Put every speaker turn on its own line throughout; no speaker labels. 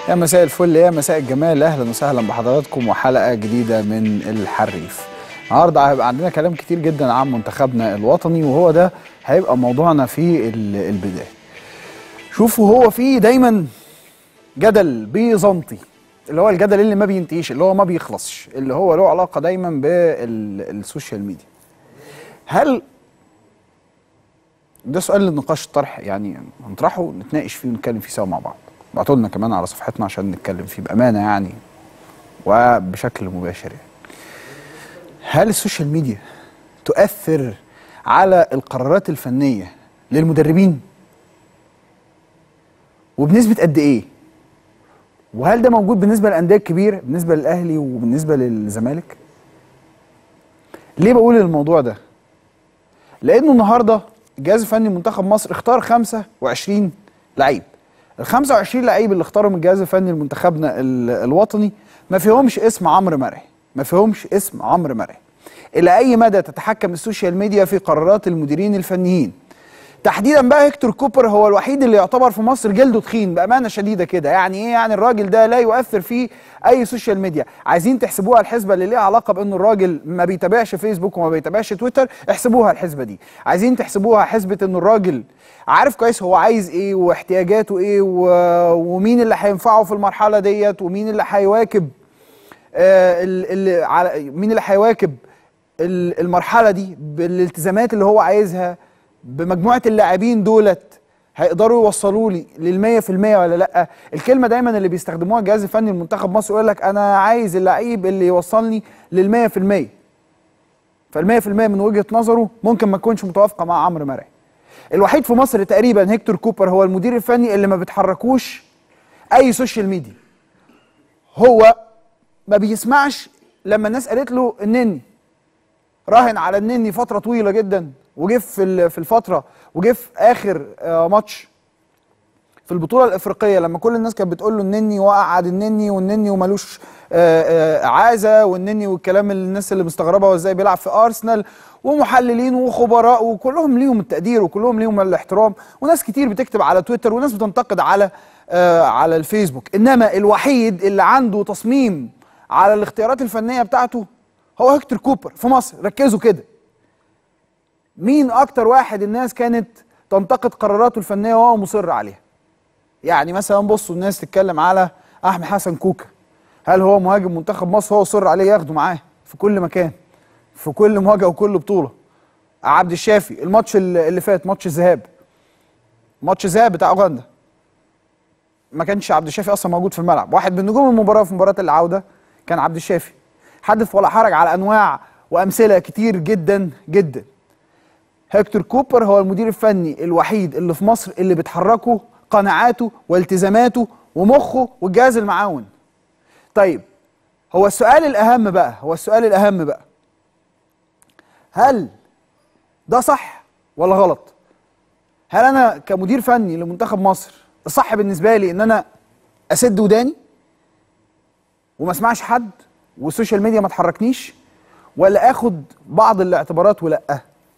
يا مساء الفل يا مساء الجمال اهلا وسهلا بحضراتكم وحلقه جديده من الحريف النهارده هيبقى عندنا كلام كتير جدا عن منتخبنا الوطني وهو ده هيبقى موضوعنا في ال- البدايه شوفوا هو في دايما جدل بيزنطي اللي هو الجدل اللي ما بينتهيش اللي هو ما بيخلصش اللي هو له علاقه دايما بالسوشيال ميديا هل ده سؤال للنقاش الطرح يعني هنطرحه نتناقش فيه ونتكلم فيه سوا مع بعض ابعتوا لنا كمان على صفحتنا عشان نتكلم فيه بامانه يعني وبشكل مباشر يعني. هل السوشيال ميديا تؤثر على القرارات الفنيه للمدربين وبنسبه قد ايه وهل ده موجود بالنسبه للانديه الكبيره بالنسبه للاهلي وبالنسبه للزمالك ليه بقول الموضوع ده لانه النهارده الجهاز الفني لمنتخب مصر اختار 25 لعيب ال 25 لعيب اللي اختارهم الجهاز الفني لمنتخبنا ال- الوطني ما فيهمش اسم عمرو مرعي ما فيهمش اسم عمرو مرعي الى اي مدى تتحكم السوشيال ميديا في قرارات المديرين الفنيين تحديدا بقى هيكتور كوبر هو الوحيد اللي يعتبر في مصر جلده تخين بامانه شديده كده يعني ايه يعني الراجل ده لا يؤثر فيه اي سوشيال ميديا عايزين تحسبوها الحسبه اللي ليها علاقه بان الراجل ما بيتابعش فيسبوك وما بيتابعش تويتر احسبوها الحسبه دي عايزين تحسبوها حسبه ان الراجل عارف كويس هو عايز ايه واحتياجاته ايه و... ومين اللي هينفعه في المرحله ديت ومين اللي هيواكب آه، ال- ال- على مين اللي هيواكب ال- المرحله دي بالالتزامات اللي هو عايزها بمجموعه اللاعبين دولت هيقدروا يوصلوا لي لل 100% ولا لا الكلمه دايما اللي بيستخدموها الجهاز الفني لمنتخب مصر يقول لك انا عايز اللعيب اللي يوصلني لل 100% فال 100% من وجهه نظره ممكن ما تكونش متوافقه مع عمرو مرعي الوحيد في مصر تقريبا هيكتور كوبر هو المدير الفني اللي ما بيتحركوش اي سوشيال ميديا هو ما بيسمعش لما الناس قالت له النني راهن على النني فتره طويله جدا وجه في ال- في الفتره وجه في اخر آه، ماتش في البطوله الافريقيه لما كل الناس كانت بتقول له النني وقعد النني والنني ومالوش آه، آه، عازه والنني والكلام اللي الناس اللي مستغربه هو ازاي بيلعب في ارسنال ومحللين وخبراء وكلهم ليهم التقدير وكلهم ليهم الاحترام وناس كتير بتكتب على تويتر وناس بتنتقد على آه، على الفيسبوك انما الوحيد اللي عنده تصميم على الاختيارات الفنيه بتاعته هو هيكتور كوبر في مصر ركزوا كده مين اكتر واحد الناس كانت تنتقد قراراته الفنيه وهو مصر عليها يعني مثلا بصوا الناس تتكلم على احمد حسن كوكا هل هو مهاجم منتخب مصر هو اصر عليه ياخده معاه في كل مكان في كل مواجهه وكل بطوله عبد الشافي الماتش اللي اللي فات ماتش الذهاب ماتش الذهاب بتاع اوغندا ما كانش عبد الشافي اصلا موجود في الملعب واحد من نجوم المباراه في مباراه العوده كان عبد الشافي حدث ولا حرج على انواع وامثله كتير جدا جدا هيكتور كوبر هو المدير الفني الوحيد اللي في مصر اللي بتحركه قناعاته والتزاماته ومخه والجهاز المعاون طيب هو السؤال الاهم بقى هو السؤال الاهم بقى هل ده صح ولا غلط هل انا كمدير فني لمنتخب مصر الصح بالنسبه لي ان انا اسد وداني وما اسمعش حد والسوشيال ميديا ما تحركنيش ولا اخد بعض الاعتبارات ولا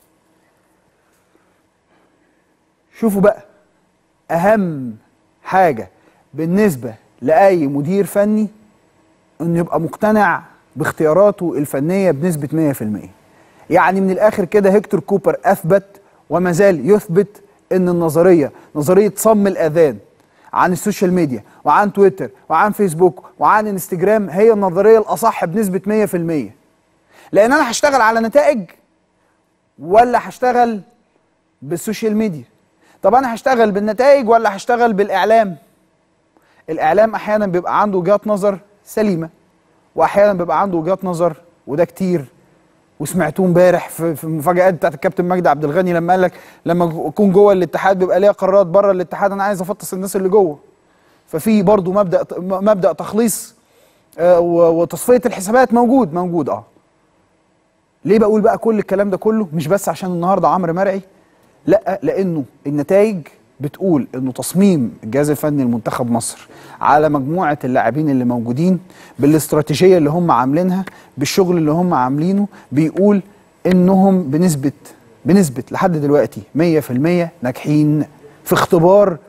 شوفوا بقى اهم حاجه بالنسبه لاي مدير فني انه يبقى مقتنع باختياراته الفنيه بنسبه 100% يعني من الاخر كده هيكتور كوبر اثبت وما زال يثبت ان النظريه نظريه صم الاذان عن السوشيال ميديا وعن تويتر وعن فيسبوك وعن انستجرام هي النظريه الاصح بنسبه 100% لان انا هشتغل على نتائج ولا هشتغل بالسوشيال ميديا طب انا هشتغل بالنتائج ولا هشتغل بالاعلام الاعلام احيانا بيبقى عنده وجهات نظر سليمه واحيانا بيبقى عنده وجهات نظر وده كتير وسمعتوه امبارح في في المفاجآت بتاعت الكابتن مجدي عبد الغني لما قال لك لما اكون جوه الاتحاد بيبقى ليا قرارات بره الاتحاد انا عايز افطس الناس اللي جوه ففي برضو مبدا مبدا تخليص آه، و- وتصفيه الحسابات موجود موجود اه ليه بقول بقى كل الكلام ده كله مش بس عشان النهارده عمرو مرعي لا لانه النتائج بتقول انه تصميم الجهاز الفني لمنتخب مصر على مجموعه اللاعبين اللي موجودين بالاستراتيجيه اللي هم عاملينها بالشغل اللي هم عاملينه بيقول انهم بنسبه بنسبه لحد دلوقتي 100% ناجحين في اختبار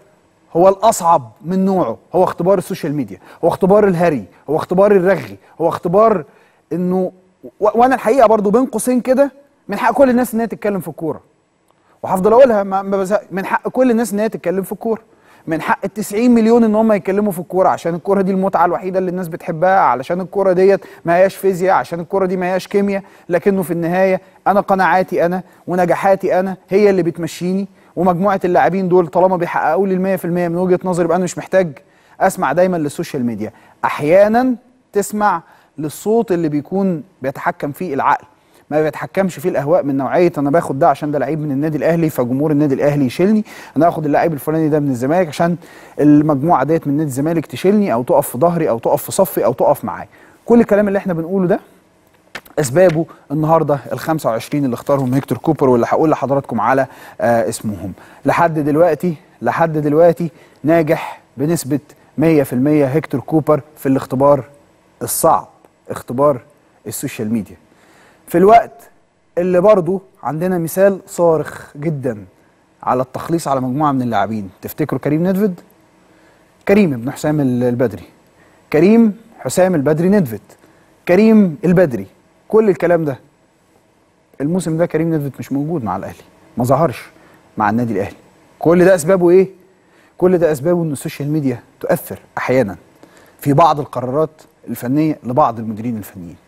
هو الاصعب من نوعه هو اختبار السوشيال ميديا هو اختبار الهري هو اختبار الرغي هو اختبار انه و- وانا الحقيقه برضو بين قوسين كده من حق كل الناس ان هي تتكلم في الكوره وهفضل اقولها ما ما بزهق من حق كل الناس ان هي تتكلم في الكوره من حق ال 90 مليون ان هم يتكلموا في الكوره عشان الكوره دي المتعه الوحيده اللي الناس بتحبها علشان الكوره ديت ما هياش فيزياء عشان الكوره دي ما هياش كيمياء لكنه في النهايه انا قناعاتي انا ونجاحاتي انا هي اللي بتمشيني ومجموعه اللاعبين دول طالما بيحققوا لي ال 100% من وجهه نظري يبقى انا مش محتاج اسمع دايما للسوشيال ميديا احيانا تسمع للصوت اللي بيكون بيتحكم فيه العقل ما بيتحكمش فيه الاهواء من نوعيه انا باخد ده عشان ده لعيب من النادي الاهلي فجمهور النادي الاهلي يشيلني انا اخد اللاعب الفلاني ده من الزمالك عشان المجموعه ديت من نادي الزمالك تشيلني او تقف في ظهري او تقف في صفي او تقف معايا كل الكلام اللي احنا بنقوله ده اسبابه النهارده ال 25 اللي اختارهم هيكتور كوبر واللي هقول لحضراتكم على آه اسمهم لحد دلوقتي لحد دلوقتي ناجح بنسبه 100% هيكتور كوبر في الاختبار الصعب اختبار السوشيال ميديا في الوقت اللي برضو عندنا مثال صارخ جدا على التخليص على مجموعه من اللاعبين تفتكروا كريم ندفد كريم بن حسام البدري كريم حسام البدري ندفد كريم البدري كل الكلام ده الموسم ده كريم ندفد مش موجود مع الاهلي ما ظهرش مع النادي الاهلي كل ده اسبابه ايه كل ده اسبابه ان السوشيال ميديا تؤثر احيانا في بعض القرارات الفنيه لبعض المديرين الفنيين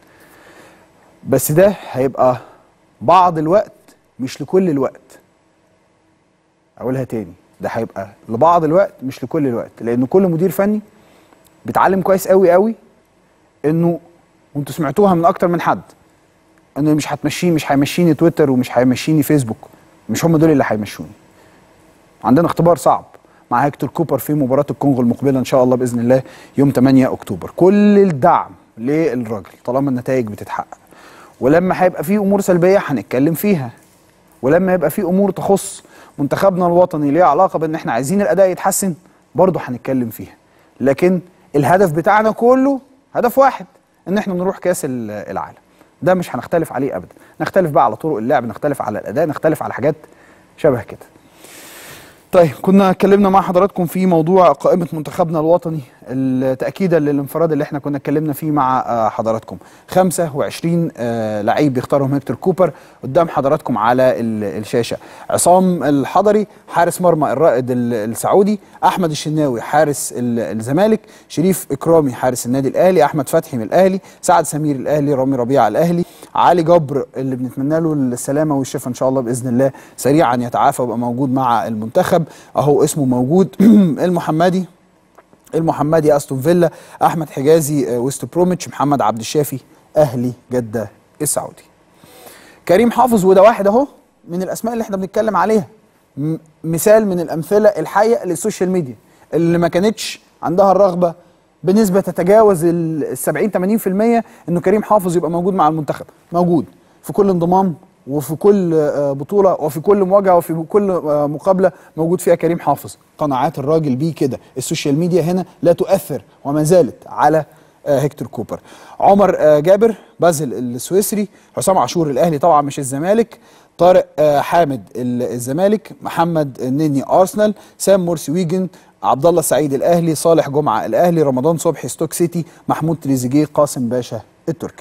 بس ده هيبقى بعض الوقت مش لكل الوقت اقولها تاني ده هيبقى لبعض الوقت مش لكل الوقت لان كل مدير فني بيتعلم كويس قوي قوي انه وانتوا سمعتوها من اكتر من حد انه مش هتمشيني مش هيمشيني تويتر ومش هيمشيني فيسبوك مش هم دول اللي هيمشوني عندنا اختبار صعب مع هيكتور كوبر في مباراة الكونغو المقبلة إن شاء الله بإذن الله يوم 8 أكتوبر كل الدعم للراجل طالما النتائج بتتحقق ولما هيبقى في أمور سلبية هنتكلم فيها ولما يبقى في أمور تخص منتخبنا الوطني ليها علاقة بإن إحنا عايزين الأداء يتحسن برضه هنتكلم فيها لكن الهدف بتاعنا كله هدف واحد إن إحنا نروح كأس ال- العالم ده مش هنختلف عليه أبدا نختلف بقى على طرق اللعب نختلف على الأداء نختلف على حاجات شبه كده طيب كنا اتكلمنا مع حضراتكم في موضوع قائمة منتخبنا الوطني ال- تأكيدا للانفراد اللي احنا كنا اتكلمنا فيه مع آه، حضراتكم 25 آه، لعيب بيختارهم هيكتور كوبر قدام حضراتكم على ال- الشاشة عصام الحضري حارس مرمى الرائد ال- السعودي أحمد الشناوي حارس ال- الزمالك شريف إكرامي حارس النادي الأهلي أحمد فتحي من الأهلي سعد سمير الأهلي رامي ربيعة الأهلي علي جبر اللي بنتمنى له السلامة والشفاء إن شاء الله بإذن الله سريعا يتعافى ويبقى موجود مع المنتخب أهو اسمه موجود المحمدي المحمدي استون فيلا احمد حجازي آه، ويست بروميتش محمد عبد الشافي اهلي جده السعودي كريم حافظ وده واحد اهو من الاسماء اللي احنا بنتكلم عليها م- مثال من الامثله الحيه للسوشيال ميديا اللي ما كانتش عندها الرغبه بنسبه تتجاوز ال 70 80% انه كريم حافظ يبقى موجود مع المنتخب موجود في كل انضمام وفي كل آه، بطوله وفي كل مواجهه وفي كل آه، مقابله موجود فيها كريم حافظ قناعات الراجل بيه كده السوشيال ميديا هنا لا تؤثر وما زالت على آه، هيكتور كوبر عمر آه، جابر بازل السويسري حسام عاشور الاهلي طبعا مش الزمالك طارق آه، حامد ال- الزمالك محمد النني ارسنال سام مرسي ويجن عبد الله السعيد الاهلي صالح جمعه الاهلي رمضان صبحي ستوك سيتي محمود تريزيجيه قاسم باشا التركي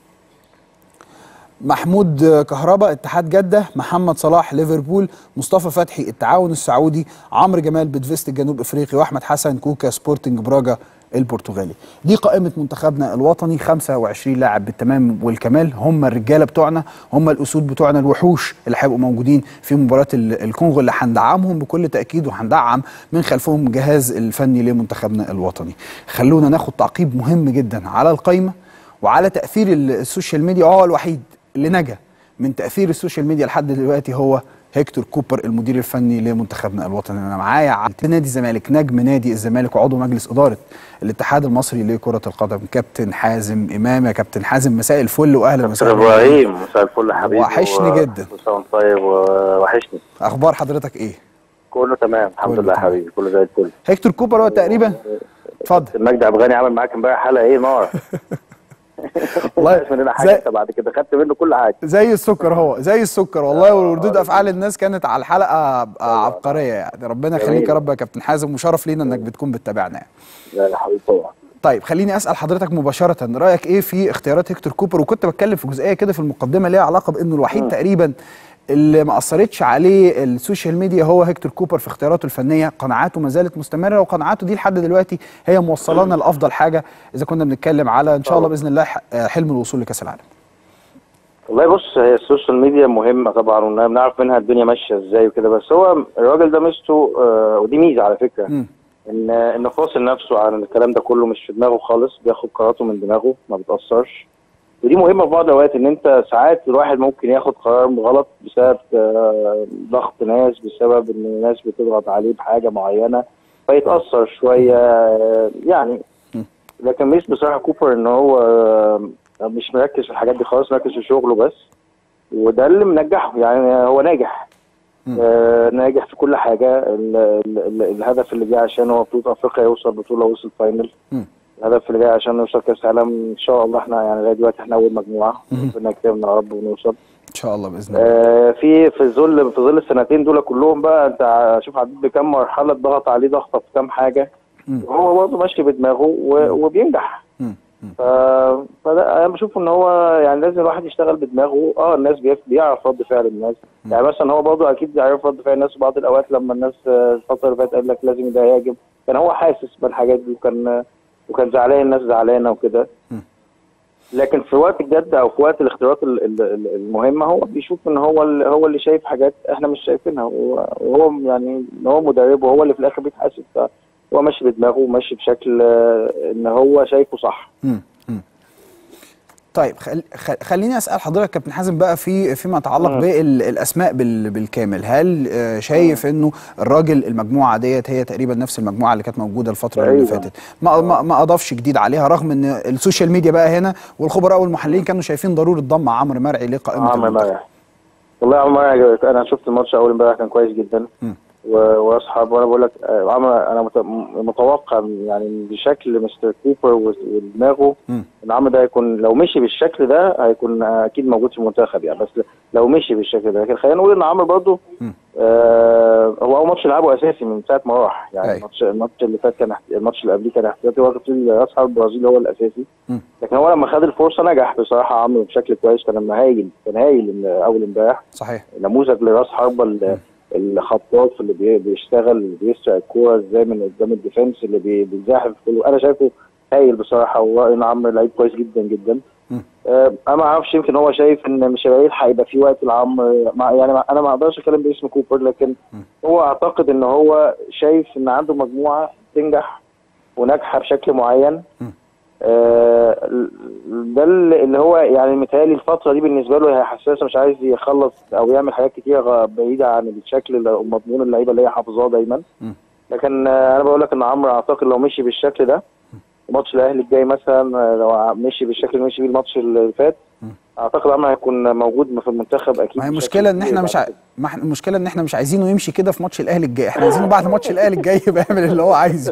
محمود كهربا اتحاد جدة محمد صلاح ليفربول مصطفى فتحي التعاون السعودي عمرو جمال بتفيست الجنوب افريقي واحمد حسن كوكا سبورتنج براجا البرتغالي دي قائمة منتخبنا الوطني 25 لاعب بالتمام والكمال هم الرجالة بتوعنا هم الأسود بتوعنا الوحوش اللي هيبقوا موجودين في مباراة ال- الكونغو اللي هندعمهم بكل تأكيد وهندعم من خلفهم الجهاز الفني لمنتخبنا الوطني خلونا ناخد تعقيب مهم جدا على القائمة وعلى تأثير ال- السوشيال ميديا هو الوحيد اللي نجا من تأثير السوشيال ميديا لحد دلوقتي هو هيكتور كوبر المدير الفني لمنتخبنا الوطني انا معايا على نادي الزمالك نجم نادي الزمالك وعضو مجلس اداره الاتحاد المصري لكره القدم كابتن حازم امام يا كابتن حازم مساء الفل واهلا
مستر
وسهلا
ابراهيم مساء الفل يا حبيبي
وحشني
و-
جدا.
مساء وانت طيب ووحشني
اخبار حضرتك ايه
كله تمام الحمد
كله
لله يا
تمام.
حبيبي كله زي الفل
هيكتور كوبر هو تقريبا اتفضل
المجدي عبد الغني عمل معاك امبارح حلقه ايه نار
والله
والله مننا حاجه
زي-
انت بعد كده خدت منه كل حاجه
زي السكر هو زي السكر والله وردود افعال الناس كانت على الحلقه عبقريه يعني ربنا يخليك يا
جميل.
رب يا كابتن حازم وشرف لينا انك بتكون بتتابعنا يعني.
لا يا حبيبي طبعا
طيب خليني اسال حضرتك مباشره رايك ايه في اختيارات هيكتور كوبر وكنت بتكلم في جزئيه كده في المقدمه ليها علاقه بانه الوحيد تقريبا اللي ما اثرتش عليه السوشيال ميديا هو هيكتور كوبر في اختياراته الفنيه قناعاته ما زالت مستمره وقناعاته دي لحد دلوقتي هي موصلانا لافضل حاجه اذا كنا بنتكلم على ان شاء الله باذن الله ح- حلم الوصول لكاس العالم
والله بص هي السوشيال ميديا مهمه طبعا وبنعرف منها الدنيا ماشيه ازاي وكده بس هو الراجل ده ميزته آه، ودي ميزه على فكره
مم.
ان انه فاصل نفسه عن الكلام ده كله مش في دماغه خالص بياخد قراراته من دماغه ما بتاثرش ودي مهمه في بعض الاوقات ان انت ساعات الواحد ممكن ياخد قرار غلط بسبب آه، ضغط ناس بسبب ان الناس بتضغط عليه بحاجه معينه فيتاثر شويه آه، يعني لكن مش بصراحه كوبر ان هو آه، مش مركز في الحاجات دي خالص مركز في شغله بس وده اللي منجحه يعني هو ناجح
مم.
آه ناجح في كل حاجه ال ال ال الهدف اللي جاي عشان هو بطوله افريقيا يوصل بطوله وصل فاينل
مم.
الهدف اللي جاي عشان نوصل كاس العالم ان شاء الله احنا يعني لغايه دلوقتي احنا اول مجموعه
مم.
ربنا يكرمنا يا رب ونوصل
ان شاء الله باذن الله
آه في في ظل في ظل السنتين دول كلهم بقى انت ع- شوف عديت بكام مرحله ضغط عليه ضغطه في كام حاجه
مم.
وهو برضه ماشي بدماغه و- وبينجح
مم. مم.
ف... فده انا بشوف ان هو يعني لازم الواحد يشتغل بدماغه اه الناس بيف... بيعرف رد فعل الناس يعني مثلا هو برضه اكيد بيعرف رد فعل الناس في بعض الاوقات لما الناس آه، الفتره اللي فاتت قال لك لازم ده يهاجم كان هو حاسس بالحاجات دي وكان وكان زعلان الناس زعلانه وكده
مم.
لكن في وقت الجد او في وقت الاختيارات ال- ال- ال- المهمه هو بيشوف ان هو ال- هو اللي شايف حاجات احنا مش شايفينها وهو وهو يعني ان هو مدرب وهو اللي في الاخر بيتحاسب فهو ماشي بدماغه وماشي بشكل آه، ان هو شايفه صح
مم. مم. طيب خل... خ- خليني اسال حضرتك كابتن حازم بقى في فيما يتعلق
مم.
بالاسماء بال... بالكامل هل آه، شايف انه الراجل المجموعه ديت هي تقريبا نفس المجموعه اللي كانت موجوده الفتره اللي
تقريباً.
فاتت ما ما, ما اضافش جديد عليها رغم ان السوشيال ميديا بقى هنا والخبراء والمحللين كانوا شايفين ضروره ضم عمرو مرعي لقائمه
عمرو
المنتخب.
مرعي والله عمرو مرعي انا شفت الماتش اول امبارح كان كويس جدا
مم.
و- واصحاب وانا بقول لك آه، عمرو انا مت- م- متوقع يعني بشكل مستر كوبر و- ودماغه
مم.
ان عمرو ده هيكون لو مشي بالشكل ده هيكون آه، اكيد موجود في المنتخب يعني بس لو مشي بالشكل ده لكن خلينا نقول ان عمرو برضه
مم.
آه هو اول ماتش لعبه اساسي من ساعه ما راح يعني
أي.
الماتش الماتش اللي فات كان احت- الماتش اللي قبليه كان احتياطي هو كان راس حرب البرازيل هو الاساسي
مم.
لكن هو لما خد الفرصه نجح بصراحه عمرو بشكل كويس كان لما هايل كان هايل ال- اول امبارح
صحيح
نموذج لراس حربه ال- الخطاط اللي بي- بيشتغل اللي بيسرق الكوره ازاي من قدام الديفنس اللي بي- بيزاحم في كله انا شايفه هايل بصراحه وان عمرو لعيب كويس جدا جدا
مم.
آه، انا ما اعرفش يمكن هو شايف ان مش هيبقى يلحق يبقى في وقت لعمرو مع- يعني ما- انا ما اقدرش اتكلم باسم كوبر لكن
مم.
هو اعتقد ان هو شايف ان عنده مجموعه تنجح وناجحه بشكل معين
مم.
آه، ده اللي هو يعني متهيألي الفترة دي بالنسبة له هي حساسة مش عايز يخلص أو يعمل حاجات كتير غ- بعيدة عن الشكل اللي- ومضمون اللعيبة اللي هي حافظاه دايما
مم.
لكن آه، أنا بقول لك إن عمرو أعتقد لو مشي بالشكل ده ماتش الأهلي الجاي مثلا آه، لو ع- مشي بالشكل اللي مشي بيه الماتش اللي فات
مم.
أعتقد عمرو هيكون موجود في المنتخب أكيد
ما هي
بشكل
المشكله ان
كبير
احنا مش ع...
بعد كده.
ما احنا المشكله ان احنا مش عايزينه يمشي كده في ماتش الاهلي الجاي احنا عايزينه بعد ماتش الاهلي الجاي يبقى يعمل اللي هو عايزه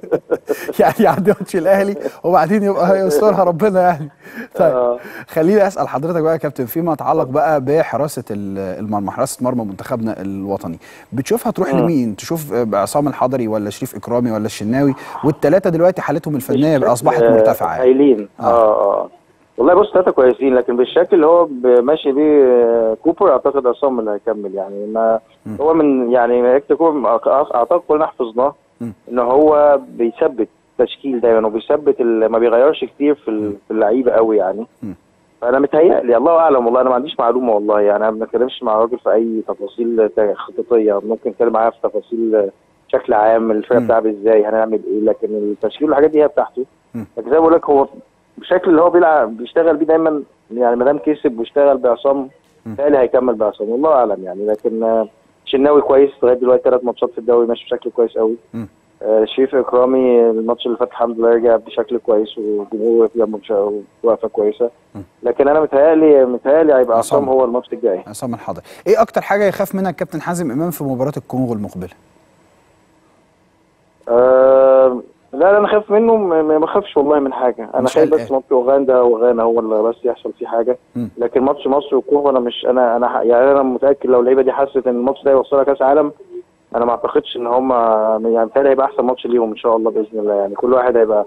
يعني يعدي ماتش الاهلي وبعدين يبقى هيسترها ربنا يعني طيب
آه.
خليني اسال حضرتك بقى يا كابتن فيما يتعلق بقى بحراسه ال- المرمى حراسه مرمى منتخبنا الوطني بتشوفها تروح
مم.
لمين تشوف عصام الحضري ولا شريف اكرامي ولا الشناوي والثلاثه دلوقتي حالتهم الفنيه بقى اصبحت
آه،
مرتفعه يعني.
هايلين
آه.
اه اه والله بص ثلاثة كويسين لكن بالشكل اللي هو ب- ماشي بيه آه، كوبر اعتقد عصام اللي هيكمل يعني ما
مم.
هو من يعني هيكتور كوبر أع- اعتقد كلنا حفظناه
مم.
ان هو بيثبت تشكيل دايما وبيثبت ال- ما بيغيرش كتير في ال- في اللعيبه قوي يعني
مم.
فانا متهيألي الله اعلم والله انا ما عنديش معلومه والله يعني انا ما بتكلمش مع راجل في اي تفاصيل تا- خططيه ممكن اتكلم معاه في تفاصيل آه، بشكل عام الفرقه
مم.
بتلعب ازاي هنعمل ايه لكن التشكيل والحاجات دي هي بتاعته
مم.
لكن زي ما بقول لك هو بشكل اللي هو بيلعب بيشتغل بيه دايما يعني ما دام كسب واشتغل بعصام
مم.
تالي هيكمل بعصام والله اعلم يعني لكن آه، شناوي كويس لغايه دلوقتي ثلاث ماتشات في الدوري ماشي بشكل كويس قوي
مم.
آه، شريف اكرامي الماتش اللي فات الحمد لله رجع بشكل كويس والجمهور واقف جنبه بش- وقفه كويسه
مم.
لكن انا متهيألي متهيألي هيبقى
عصام.
عصام هو الماتش الجاي
عصام الحضري ايه اكتر حاجه يخاف منها الكابتن حازم امام في مباراه الكونغو المقبله
آه لا لا لا انا خايف منه ما ما بخافش والله من حاجه انا
مش
خايف بس
قلقان.
ماتش اوغندا وغانا هو اللي بس يحصل فيه حاجه
مم.
لكن ماتش مصر والكونغو انا مش انا انا ح- يعني انا متاكد لو اللعيبه دي حست ان الماتش ده يوصلها كاس عالم انا ما اعتقدش ان هم يعني بالتالي هيبقى احسن ماتش ليهم ان شاء الله باذن الله يعني كل واحد هيبقى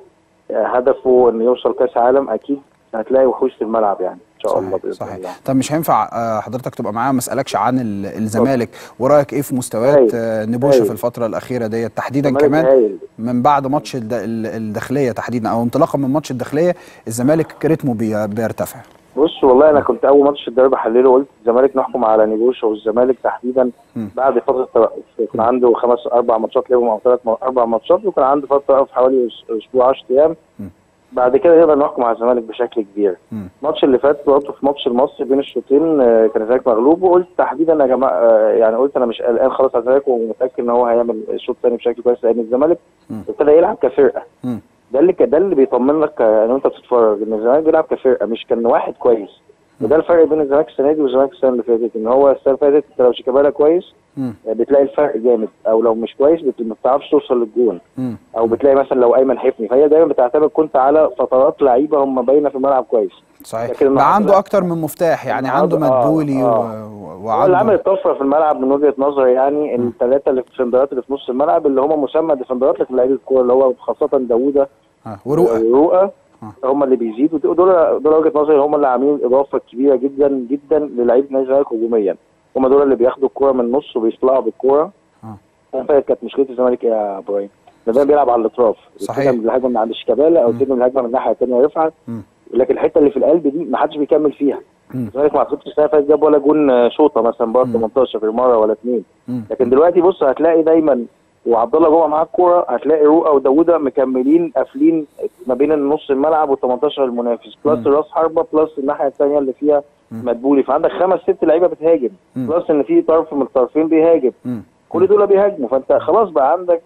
هدفه انه يوصل كاس عالم اكيد هتلاقي وحوش في الملعب يعني ان شاء الله
صحيح
باذن
صحيح
الله
طب مش هينفع آه، حضرتك تبقى معايا ما اسالكش عن ال- الزمالك ورايك ايه في مستويات
هايل.
آه، نبوشه
هايل.
في الفتره الاخيره ديت تحديدا
الزمالك
كمان
هايل.
من بعد ماتش الد- ال- الداخليه تحديدا او انطلاقا من ماتش الداخليه الزمالك رتمه بي- بيرتفع
بص والله انا كنت اول ماتش الدوري بحلله قلت الزمالك نحكم على نيبوشا والزمالك تحديدا
مم.
بعد فتره توقف كان عنده خمس اربع ماتشات لعبهم او ثلاث اربع ماتشات وكان عنده فتره توقف حوالي أس- اسبوع 10 ايام
مم.
بعد كده نقدر نحكم على الزمالك بشكل كبير
مم.
الماتش اللي فات برضه في ماتش المصري بين الشوطين آه، كان الزمالك مغلوب وقلت تحديدا يا جماعه آه، يعني قلت انا مش قلقان خالص على الزمالك ومتاكد ان هو هيعمل الشوط الثاني بشكل كويس لان الزمالك
مم.
ابتدى يلعب كفرقه
مم.
ده اللي ده اللي بيطمن لك آه، ان انت بتتفرج ان الزمالك بيلعب كفرقه مش كان واحد كويس وده الفرق بين الزمالك السنه دي والزمالك السنه اللي فاتت ان هو السنه اللي فاتت انت لو شيكابالا كويس
مم.
آه، بتلاقي الفرق جامد او لو مش كويس بت- ما بتعرفش توصل للجون
مم.
او بتلاقي مثلا لو ايمن حفني فهي دايما بتعتمد كنت على فترات لعيبه هم باينه في الملعب كويس
صحيح
لكن
بقى
النهاردة
عنده
لا.
اكتر من مفتاح يعني عنده
النهاردة- آه،
مدبولي
آه.
و- و-
هو اللي عمل
وعنده
الطفره في الملعب من وجهه نظري يعني الثلاثه اللي الديفندرات اللي في نص الملعب اللي هم مسمى ديفندرات لكن لعيبه الكوره اللي هو خاصه داوودة
آه، ورؤى
ورؤى
آه.
هم اللي بيزيدوا دول دول وجهه نظري هم اللي عاملين اضافه كبيره جدا جدا للعيبه نادي الزمالك هجوميا هم دول اللي بياخدوا الكوره من النص وبيطلعوا بالكوره
آه.
انا فاكر كانت مشكله الزمالك إيه يا ابراهيم ده دايما بيلعب على الاطراف
صحيح.
يستلم الهجمه من عند شيكابالا او
مم.
يستلم الهجمه من الناحيه الثانيه رفعت
مم.
لكن الحته اللي في القلب دي ما حدش بيكمل فيها
مم.
الزمالك ما اعتقدش السنه اللي فاتت جاب ولا جون آه، شوطه مثلا بره
مم.
18 في مره ولا اثنين
مم.
لكن دلوقتي بص هتلاقي دايما وعبد الله جوه معاه الكوره هتلاقي رؤى وداوودة مكملين قافلين ما بين نص الملعب وال 18 المنافس بلس
مم.
راس حربه بلس الناحيه الثانيه اللي فيها
مم.
مدبولي فعندك خمس ست لعيبه بتهاجم
مم.
بلس ان في طرف من الطرفين بيهاجم
مم.
كل دول بيهاجموا فانت خلاص بقى عندك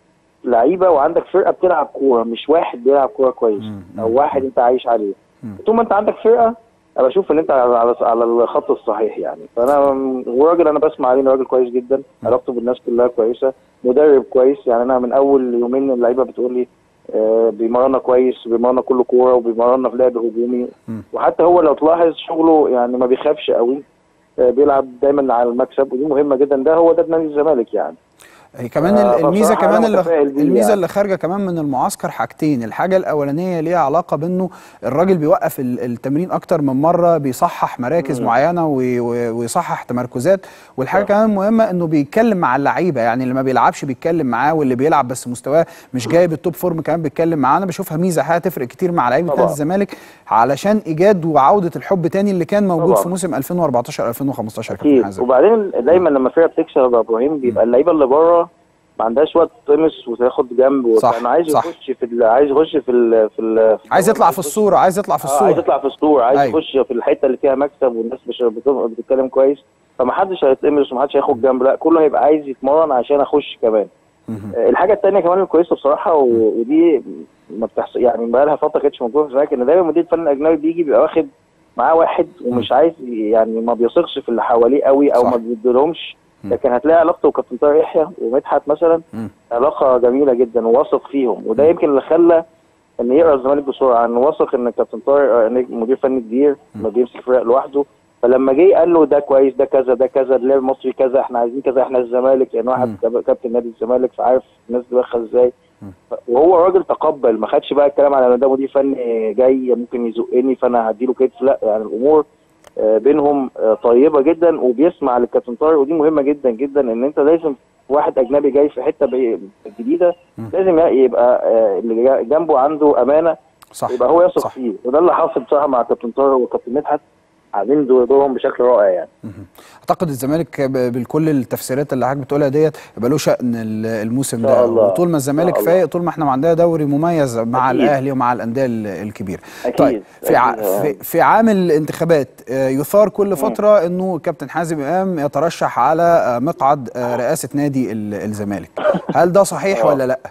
لعيبه وعندك فرقه بتلعب كوره مش واحد بيلعب كوره كويس
مم.
او واحد انت عايش عليه
مم.
طول ما انت عندك فرقه انا بشوف ان انت على على, على الخط الصحيح يعني فانا وراجل انا بسمع عليه إنه راجل كويس جدا علاقته بالناس كلها كويسه مدرب كويس يعني انا من اول يومين اللعيبه بتقول لي آه بيمرنا كويس بيمرنا كل كوره وبيمرنا في لعب هجومي
مم.
وحتى هو لو تلاحظ شغله يعني ما بيخافش قوي آه بيلعب دايما على المكسب ودي مهمه جدا ده هو ده نادي الزمالك يعني
هي كمان
آه،
ال- الميزه
فبصراحة
كمان
أنا
اللي
متفائل بيه
الميزه
يعني.
اللي خارجه كمان من المعسكر حاجتين الحاجه الاولانيه ليها علاقه بانه الراجل بيوقف ال- التمرين اكتر من مره بيصحح مراكز
مم.
معينه وي- وي- ويصحح تمركزات والحاجه
صح.
كمان مهمه انه بيتكلم مع اللعيبه يعني اللي ما بيلعبش بيتكلم معاه واللي بيلعب بس مستواه مش جايب التوب فورم كمان بيتكلم معاه انا بشوفها ميزه هتفرق كتير مع لعيبه نادي
طبعا.
الزمالك علشان ايجاد وعوده الحب تاني اللي كان موجود
طبعا.
في موسم 2014 2015 كابتن
اكيد
حازم
وبعدين دايما لما فرقه بتكسب يا ابراهيم بيبقى اللعيبه اللي بره ما عندهاش وقت تطمس وتاخد جنب
صح،
انا عايز
صح.
يخش في ال- عايز يخش في ال في ال
عايز يطلع في الصوره عايز يطلع في
آه، عايز
الصوره
يطلع في الصوره عايز
أيوة.
يخش في الحته اللي فيها مكسب والناس مش بت- بتتكلم كويس فما حدش هيتقمص وما حدش هياخد جنب لا كله هيبقى عايز يتمرن عشان اخش كمان
مهم.
آه، الحاجه الثانيه كمان الكويسه بصراحه و- ودي ما بتحصل يعني بقى لها فتره كانتش موجوده في الزمالك ان دايما مدير الفني الاجنبي بيجي بيبقى واخد معاه واحد ومش عايز يعني ما بيثقش في اللي حواليه قوي او
صح.
ما بيديلهمش
مم.
لكن هتلاقي علاقته وكابتن طارق يحيى ومدحت مثلا
مم.
علاقه جميله جدا وواثق فيهم وده يمكن اللي خلى ان يقرا الزمالك بسرعه انه واثق ان كابتن طارق آه، إن مدير فني كبير ما بيمسك فرق لوحده فلما جه قال له ده كويس ده كذا ده كذا اللعب المصري كذا احنا عايزين كذا احنا الزمالك لان واحد
مم.
كاب- كابتن نادي الزمالك فعارف الناس دماغها ازاي
مم.
ف- وهو راجل تقبل ما خدش بقى الكلام على ان ده مدير فني جاي ممكن يزقني فانا هديله كتف لا يعني الامور آه، بينهم آه، طيبه جدا وبيسمع للكابتن طارق ودي مهمه جدا جدا ان انت لازم واحد اجنبي جاي في حته بعي- جديده
مم.
لازم يبقى آه، اللي جا- جنبه عنده امانه
صح
يبقى هو يثق
صح.
فيه وده اللي حاصل بصراحه مع كابتن طارق وكابتن مدحت عاملين دور- دورهم بشكل رائع يعني
مهم. اعتقد الزمالك ب- بالكل التفسيرات اللي حضرتك بتقولها ديت يبقى له شأن ال- الموسم
إن شاء
ده
الله.
وطول ما الزمالك
إن شاء الله.
فايق طول ما احنا عندنا دوري مميز مع
أكيد.
الاهلي ومع الانديه ال- الكبيره
أكيد.
طيب في ع...
أكيد.
في, في عام الانتخابات آه، يثار كل فتره انه كابتن حازم امام يترشح على آه، مقعد آه، رئاسه نادي ال- الزمالك هل ده صحيح
آه.
ولا لا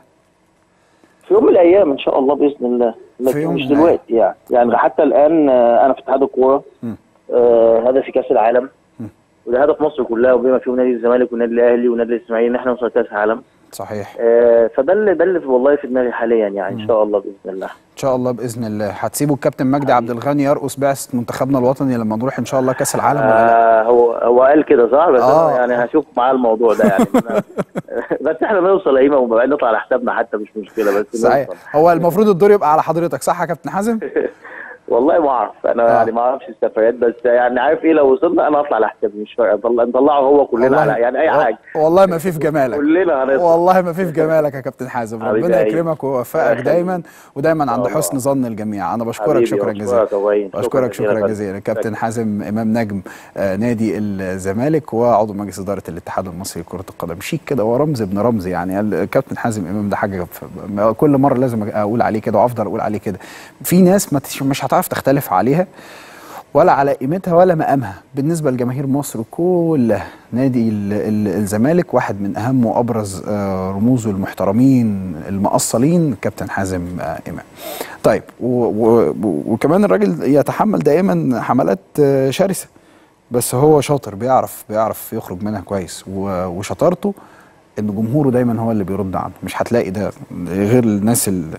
في يوم من الايام ان شاء الله باذن الله
في
لكن
يوم
مش
من الأيام.
دلوقتي يعني يعني حتى الان آه، انا في اتحاد الكوره
مم.
آه، هدفي كاس العالم
مم.
وده هدف مصر كلها وبما فيهم نادي الزمالك والنادي الاهلي والنادي الاسماعيلي ان احنا نوصل كاس عالم
صحيح
آه، فده اللي ده اللي في- والله في دماغي حاليا يعني ان شاء الله باذن الله
ان شاء الله باذن الله هتسيبوا الكابتن مجدي عبد الغني يرقص بعثه منتخبنا الوطني لما نروح ان شاء الله كاس العالم ولا لا
آه هو هو قال كده صح بس
آه.
أنا يعني هشوف معاه الموضوع ده يعني أنا- بس احنا نوصل ايمه وبقى نطلع على حسابنا حتى مش مشكله بس
صحيح
نوصل
هو المفروض الدور يبقى على حضرتك صح يا كابتن حازم
والله ما اعرف انا
آه.
يعني ما اعرفش السفريات بس يعني عارف ايه لو وصلنا انا هطلع على حسابي مش فارقه نطلع- نطلعه هو كلنا على يعني اي حاجه
والله ما في في جمالك
كلنا هنطلع
والله ما في في جمالك يا كابتن حازم
حبيبي
ربنا
يا
يكرمك ويوفقك
الله
دايما ودايما عند
الله.
حسن ظن الجميع انا بشكرك
حبيبي،
شكرا
وأشكرك
جزيلا
يا وين. شكراً
بشكرك
جزيلاً
شكرا
فندم.
جزيلا كابتن حازم امام نجم آه، نادي الزمالك وعضو مجلس اداره الاتحاد المصري لكره القدم شيك كده ورمز ابن رمز يعني الكابتن حازم امام ده حاجه ف- كل مره لازم اقول عليه كده وافضل اقول عليه كده في ناس ما تش- مش هتعرف تختلف عليها ولا على قيمتها ولا مقامها بالنسبه لجماهير مصر كلها نادي ال- ال- الزمالك واحد من اهم وابرز آه، رموزه المحترمين المؤصلين كابتن حازم آه، امام طيب و و وكمان الراجل يتحمل دائما حملات آه، شرسه بس هو شاطر بيعرف بيعرف يخرج منها كويس و- وشطارته ان جمهوره دايما هو اللي بيرد عنه مش هتلاقي ده غير الناس اللي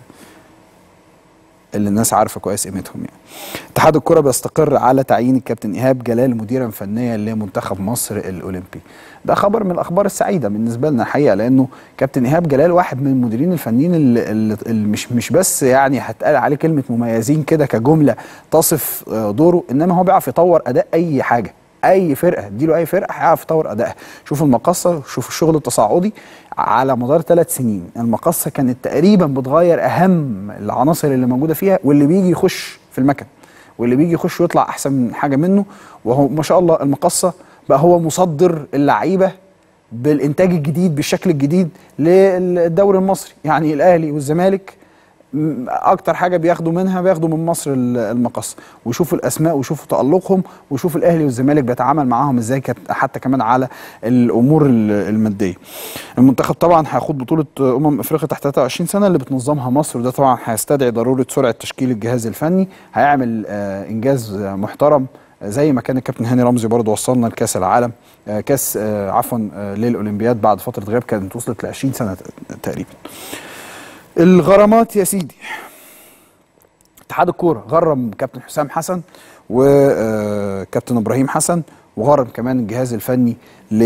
اللي الناس عارفه كويس قيمتهم يعني. اتحاد الكره بيستقر على تعيين الكابتن ايهاب جلال مديرا فنيا لمنتخب مصر الاولمبي. ده خبر من الاخبار السعيده بالنسبه لنا الحقيقه لانه كابتن ايهاب جلال واحد من المديرين الفنيين اللي, اللي اللي مش مش بس يعني هتقال عليه كلمه مميزين كده كجمله تصف آه، دوره انما هو بيعرف يطور اداء اي حاجه. اي فرقه اديله اي فرقه هيعرف يطور ادائها شوف المقصه شوف الشغل التصاعدي على مدار ثلاث سنين المقصه كانت تقريبا بتغير اهم العناصر اللي موجوده فيها واللي بيجي يخش في المكن واللي بيجي يخش ويطلع احسن من حاجه منه وهو ما شاء الله المقصه بقى هو مصدر اللعيبه بالانتاج الجديد بالشكل الجديد للدوري المصري يعني الاهلي والزمالك م- اكتر حاجه بياخدوا منها بياخدوا من مصر ال- المقص ويشوفوا الاسماء ويشوفوا تالقهم ويشوفوا الاهلي والزمالك بيتعامل معاهم ازاي كت- حتى كمان على الامور ال- الماديه المنتخب طبعا هيخوض بطوله امم افريقيا تحت 23 سنه اللي بتنظمها مصر وده طبعا هيستدعي ضروره سرعه تشكيل الجهاز الفني هيعمل آه، انجاز آه، محترم آه، زي ما كان الكابتن هاني رمزي برضه وصلنا لكاس العالم آه، كاس آه، عفوا آه، للاولمبياد بعد فتره غياب كانت وصلت ل 20 سنه تقريبا الغرامات يا سيدي اتحاد الكوره غرم كابتن حسام حسن وكابتن ابراهيم حسن وغرم كمان الجهاز الفني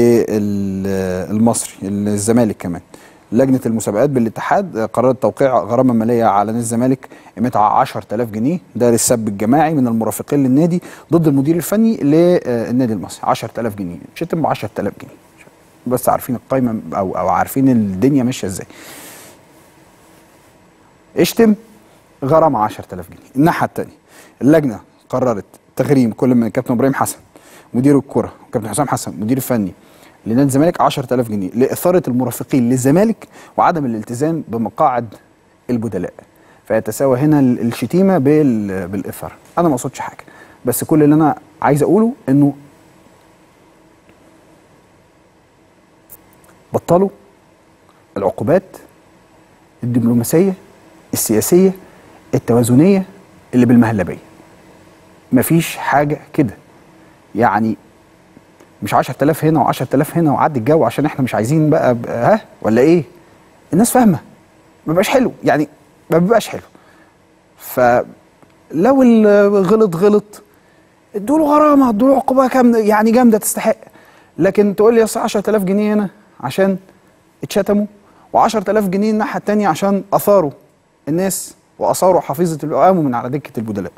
للمصري الزمالك كمان لجنه المسابقات بالاتحاد قررت توقيع غرامه ماليه على نادي الزمالك قيمتها 10000 جنيه ده للسب الجماعي من المرافقين للنادي ضد المدير الفني للنادي المصري 10000 جنيه شتم ب 10000 جنيه بس عارفين القايمه او او عارفين الدنيا ماشيه ازاي اشتم غرامة 10000 جنيه الناحية التانية اللجنة قررت تغريم كل من الكابتن ابراهيم حسن مدير الكرة وكابتن حسام حسن مدير الفني لنادي الزمالك 10000 جنيه لإثارة المرافقين للزمالك وعدم الالتزام بمقاعد البدلاء فيتساوى هنا ال- الشتيمة بال- بالإثارة أنا ما أقصدش حاجة بس كل اللي أنا عايز أقوله إنه بطلوا العقوبات الدبلوماسيه السياسيه التوازنيه اللي بالمهلبيه مفيش حاجه كده يعني مش 10000 هنا و10000 هنا وعدي الجو عشان احنا مش عايزين بقى, بقى ها ولا ايه الناس فاهمه ما بيبقاش حلو يعني ما بيبقاش حلو فلو اللي غلط غلط ادوا له غرامه ادوا له عقوبه كام يعني جامده تستحق لكن تقول لي اصل 10000 جنيه هنا عشان اتشتموا و10000 جنيه الناحيه الثانيه عشان اثاروا الناس واثاروا حفيظه القوام من على دكه البدلاء.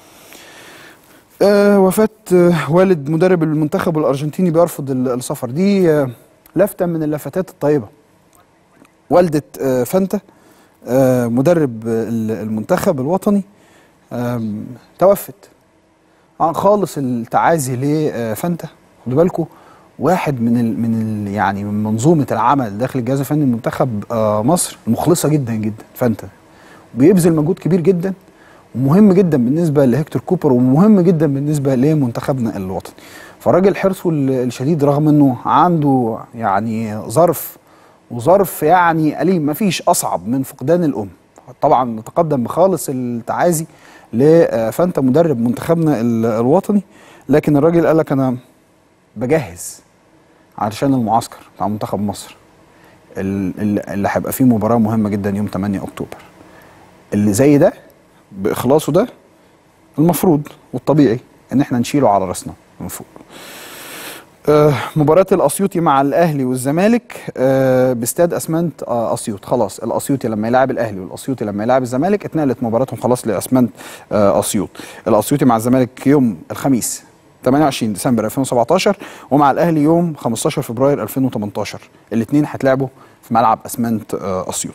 آه وفاه آه والد مدرب المنتخب الارجنتيني بيرفض ال- السفر دي آه لفته من اللفتات الطيبه. والده آه فانتا آه مدرب آه، المنتخب الوطني آم، توفت عن خالص التعازي لفانتا خدوا بالكم واحد من ال من ال يعني من منظومه العمل داخل الجهاز الفني المنتخب آه، مصر المخلصه جدا جدا فانتا بيبذل مجهود كبير جدا ومهم جدا بالنسبه لهكتور كوبر ومهم جدا بالنسبه لمنتخبنا الوطني فالراجل حرصه ال- الشديد رغم انه عنده يعني ظرف وظرف يعني أليم مفيش أصعب من فقدان الأم طبعا نتقدم بخالص التعازي لفانتا مدرب منتخبنا ال- الوطني لكن الراجل قال لك أنا بجهز علشان المعسكر بتاع منتخب مصر ال- ال- اللي هيبقى فيه مباراه مهمه جدا يوم 8 اكتوبر اللي زي ده باخلاصه ده المفروض والطبيعي ان احنا نشيله على راسنا من فوق آه، مباراة الأسيوطي مع الأهلي والزمالك آه، باستاد أسمنت آه، أسيوط خلاص الأسيوطي لما يلعب الأهلي والأسيوطي لما يلعب الزمالك اتنقلت مباراتهم خلاص لأسمنت آه، أسيوط الأسيوطي مع الزمالك يوم الخميس 28 ديسمبر 2017 ومع الأهلي يوم 15 فبراير 2018 الاثنين هيتلعبوا في ملعب أسمنت آه، أسيوط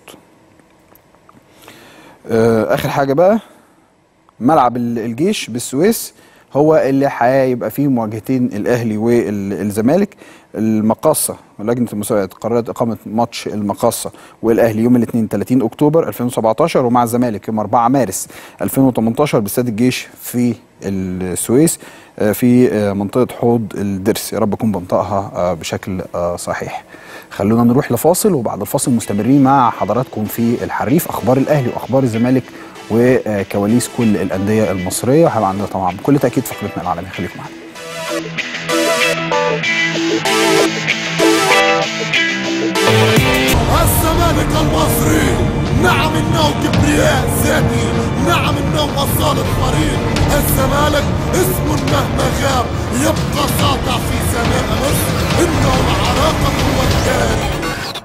آه، آخر حاجة بقى ملعب ال- الجيش بالسويس هو اللي هيبقى فيه مواجهتين الاهلي والزمالك المقاصه لجنه المسابقات قررت اقامه ماتش المقاصه والاهلي يوم الاثنين 30 اكتوبر 2017 ومع الزمالك يوم 4 مارس 2018 باستاد الجيش في السويس آه، في آه، منطقه حوض الدرس يا رب اكون بنطقها آه، بشكل آه، صحيح خلونا نروح لفاصل وبعد الفاصل مستمرين مع حضراتكم في الحريف اخبار الاهلي واخبار الزمالك وكواليس كل الانديه المصريه وهيبقى عندنا طبعا بكل تاكيد فقرتنا العالميه خليكم معانا
الزمالك المصري نعم انه كبرياء ذاتي نعم انه اصالة فريق الزمالك اسم مهما غاب يبقى ساطع في سماء مصر انه العراقة والتاريخ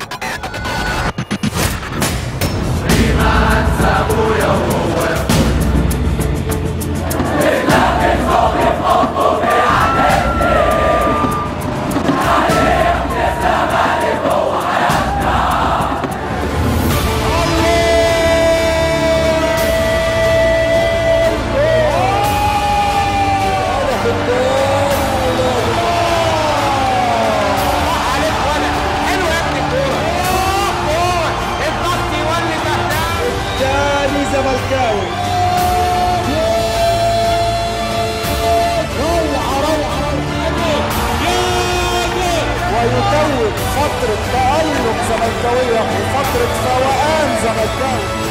تاني زملكاوي ويتوج فترة تألق زملكاوية وفترة فوقان زملكاوي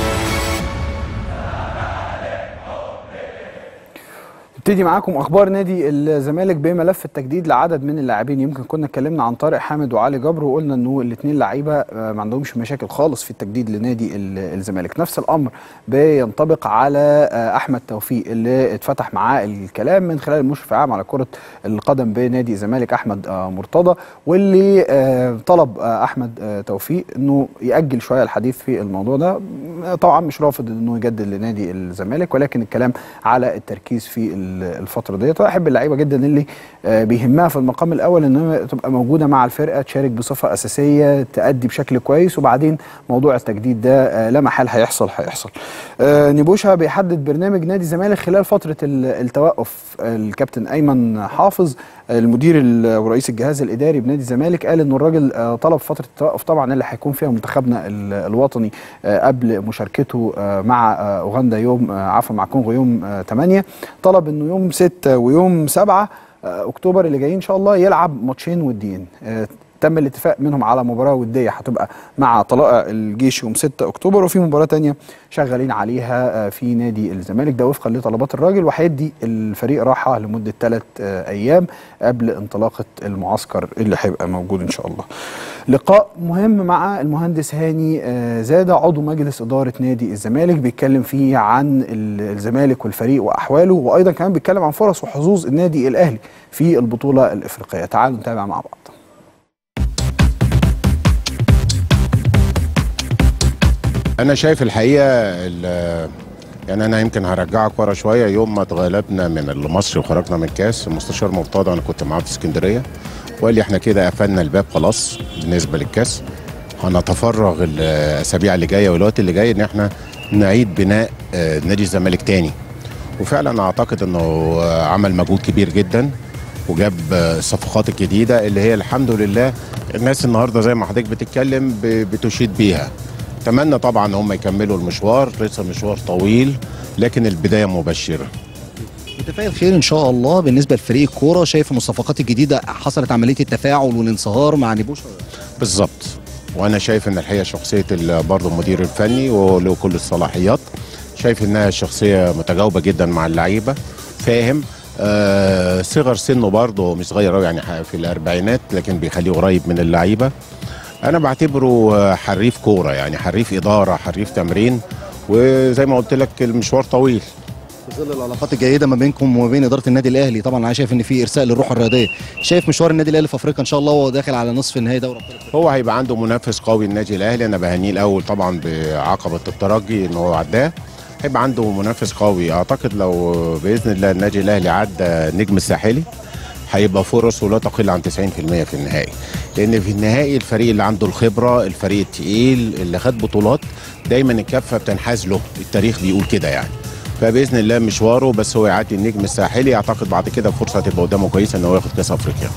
نبتدي معاكم اخبار نادي الزمالك بملف التجديد لعدد من اللاعبين يمكن كنا اتكلمنا عن طارق حامد وعلي جبر وقلنا انه الاثنين لعيبه آه، ما عندهمش مشاكل خالص في التجديد لنادي ال- الزمالك نفس الامر بينطبق على آه، احمد توفيق اللي اتفتح معاه الكلام من خلال المشرف العام على كره القدم بنادي الزمالك احمد آه، مرتضى واللي آه، طلب آه، احمد آه، توفيق انه ياجل شويه الحديث في الموضوع ده طبعا مش رافض انه يجدد لنادي الزمالك ولكن الكلام على التركيز في ال- الفتره ديت واحب اللعيبه جدا اللي آه، بيهمها في المقام الاول انها تبقى موجوده مع الفرقه تشارك بصفه اساسيه تادي بشكل كويس وبعدين موضوع التجديد ده آه، لا محال هيحصل هيحصل آه، نيبوشا بيحدد برنامج نادي الزمالك خلال فتره ال- التوقف الكابتن ايمن حافظ المدير ال- ورئيس الجهاز الاداري بنادي الزمالك قال انه الراجل آه، طلب فتره التوقف طبعا اللي هيكون فيها منتخبنا ال- الوطني آه، قبل مشاركته آه، مع آه، اوغندا يوم آه، عفوا مع كونغو يوم آه، 8 طلب انه يوم 6 ويوم 7 آه، اكتوبر اللي جاي ان شاء الله يلعب ماتشين وديين آه، تم الاتفاق منهم على مباراه وديه هتبقى مع طلائع الجيش يوم 6 اكتوبر وفي مباراه تانية شغالين عليها آه، في نادي الزمالك ده وفقا لطلبات الراجل وهيدي الفريق راحه لمده ثلاث ايام قبل انطلاقه المعسكر اللي هيبقى موجود ان شاء الله. لقاء مهم مع المهندس هاني آه، زاده عضو مجلس اداره نادي الزمالك بيتكلم فيه عن ال- الزمالك والفريق واحواله وايضا كمان بيتكلم عن فرص وحظوظ النادي الاهلي في البطوله الافريقيه. تعالوا نتابع مع بعض.
انا شايف الحقيقه ال- يعني انا يمكن هرجعك ورا شويه يوم ما اتغلبنا من المصري وخرجنا من الكاس المستشار مرتضى انا كنت معاه في اسكندريه وقال لي احنا كده قفلنا الباب خلاص بالنسبه للكاس هنتفرغ الاسابيع اللي جايه والوقت اللي جاي ان احنا نعيد بناء آه، نادي الزمالك تاني وفعلا اعتقد انه آه، عمل مجهود كبير جدا وجاب آه، الصفقات الجديده اللي هي الحمد لله الناس النهارده زي ما حضرتك بتتكلم ب- بتشيد بيها اتمنى طبعا هم يكملوا المشوار لسه مشوار طويل لكن البدايه مبشره
متفائل خير ان شاء الله بالنسبه لفريق الكوره شايف ان الصفقات الجديده حصلت عمليه التفاعل والانصهار مع نيبوشا
بالظبط وانا شايف ان الحقيقه شخصيه ال- برضه المدير الفني وله كل الصلاحيات شايف انها شخصيه متجاوبه جدا مع اللعيبه فاهم آه صغر سنه برضه مش صغير قوي يعني في الاربعينات لكن بيخليه قريب من اللعيبه انا بعتبره آه، حريف كوره يعني حريف اداره حريف تمرين وزي ما قلت لك المشوار طويل
في ظل العلاقات الجيده ما بينكم وما بين اداره النادي الاهلي طبعا انا شايف ان في ارساء للروح الرياضيه شايف مشوار النادي الاهلي في افريقيا ان شاء الله وهو داخل على نصف نهائي دوري ابطال افريقيا
هو هيبقى عنده منافس قوي النادي الاهلي انا بهنيه الاول طبعا بعقبه الترجي ان هو عداه هيبقى عنده منافس قوي اعتقد لو باذن الله النادي الاهلي عدى النجم الساحلي هيبقى فرصه لا تقل عن 90% في النهائي لان في النهائي الفريق اللي عنده الخبره الفريق التقيل اللي خد بطولات دايما الكفه بتنحاز له التاريخ بيقول كده يعني فباذن الله مشواره بس هو يعدي النجم الساحلي اعتقد بعد كده فرصه هتبقى قدامه كويسه ان هو ياخد كاس افريقيا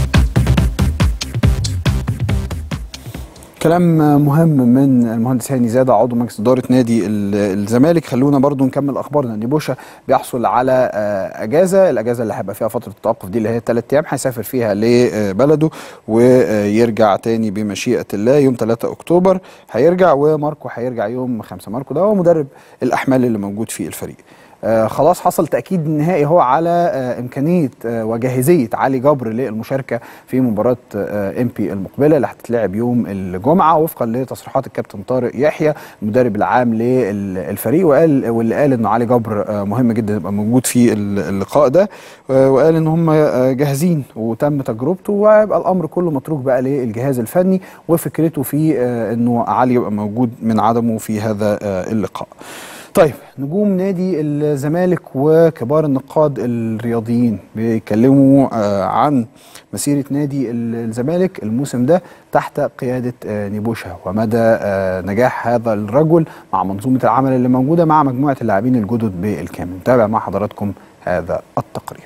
كلام مهم من المهندس هاني زاده عضو مجلس اداره نادي ال- الزمالك خلونا برضو نكمل اخبارنا ان بوشا بيحصل على آه، اجازه الاجازه اللي هيبقى فيها فتره التوقف دي اللي هي ثلاث ايام هيسافر فيها لبلده ويرجع تاني بمشيئه الله يوم 3 اكتوبر هيرجع وماركو هيرجع يوم 5 ماركو ده هو مدرب الاحمال اللي موجود في الفريق آه خلاص حصل تأكيد نهائي هو على آه إمكانية آه وجاهزية علي جبر للمشاركة في مباراة ام بي المقبلة اللي هتتلعب يوم الجمعة وفقا لتصريحات الكابتن طارق يحيى المدرب العام للفريق وقال واللي قال إن علي جبر آه مهم جدا يبقى موجود في اللقاء ده آه وقال إن هم آه جاهزين وتم تجربته ويبقى الأمر كله متروك بقى للجهاز الفني وفكرته في آه إنه علي يبقى موجود من عدمه في هذا آه اللقاء. طيب نجوم نادي الزمالك وكبار النقاد الرياضيين بيتكلموا آه عن مسيرة نادي الزمالك الموسم ده تحت قيادة آه نيبوشا ومدى آه نجاح هذا الرجل مع منظومة العمل اللي موجودة مع مجموعة اللاعبين الجدد بالكامل نتابع مع حضراتكم هذا التقرير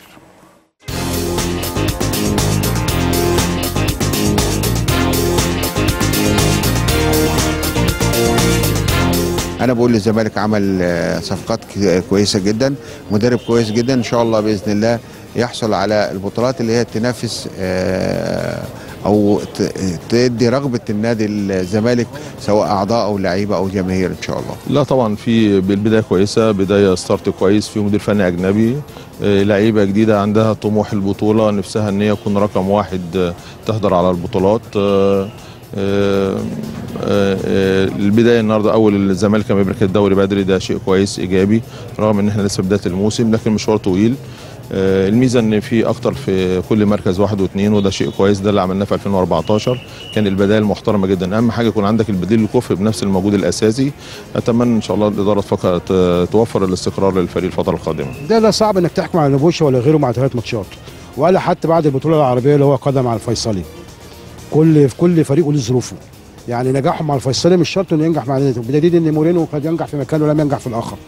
انا بقول للزمالك عمل آه، صفقات ك- كويسه جدا مدرب كويس جدا ان شاء الله باذن الله يحصل على البطولات اللي هي تنافس آه، او ت- تدي رغبه النادي الزمالك سواء اعضاء او لعيبه او جماهير ان شاء الله
لا طبعا في بالبدايه كويسه بدايه ستارت كويس في مدير فني اجنبي آه، لعيبه جديده عندها طموح البطوله نفسها ان هي تكون رقم واحد آه، تحضر على البطولات آه، آه، آه، آه، البدايه النهارده اول الزمالك كان بيبرك الدوري بدري ده شيء كويس ايجابي رغم ان احنا لسه بدايه الموسم لكن مشوار طويل آه، الميزه ان في اكتر في كل مركز واحد واثنين وده شيء كويس ده اللي عملناه في 2014 كان البدائل محترمه جدا اهم حاجه يكون عندك البديل الكفء بنفس الموجود الاساسي اتمنى ان شاء الله الاداره تفكر ت- توفر الاستقرار للفريق الفتره القادمه
ده لا صعب انك تحكم على نبوشه ولا غيره مع ثلاث ماتشات ولا حتى بعد البطوله العربيه اللي هو قادها مع الفيصلي كل في كل فريق له ظروفه يعني نجاحهم مع الفيصلي مش شرط انه ينجح مع النادي بدليل ان مورينو قد ينجح في مكان ولم ينجح في الاخر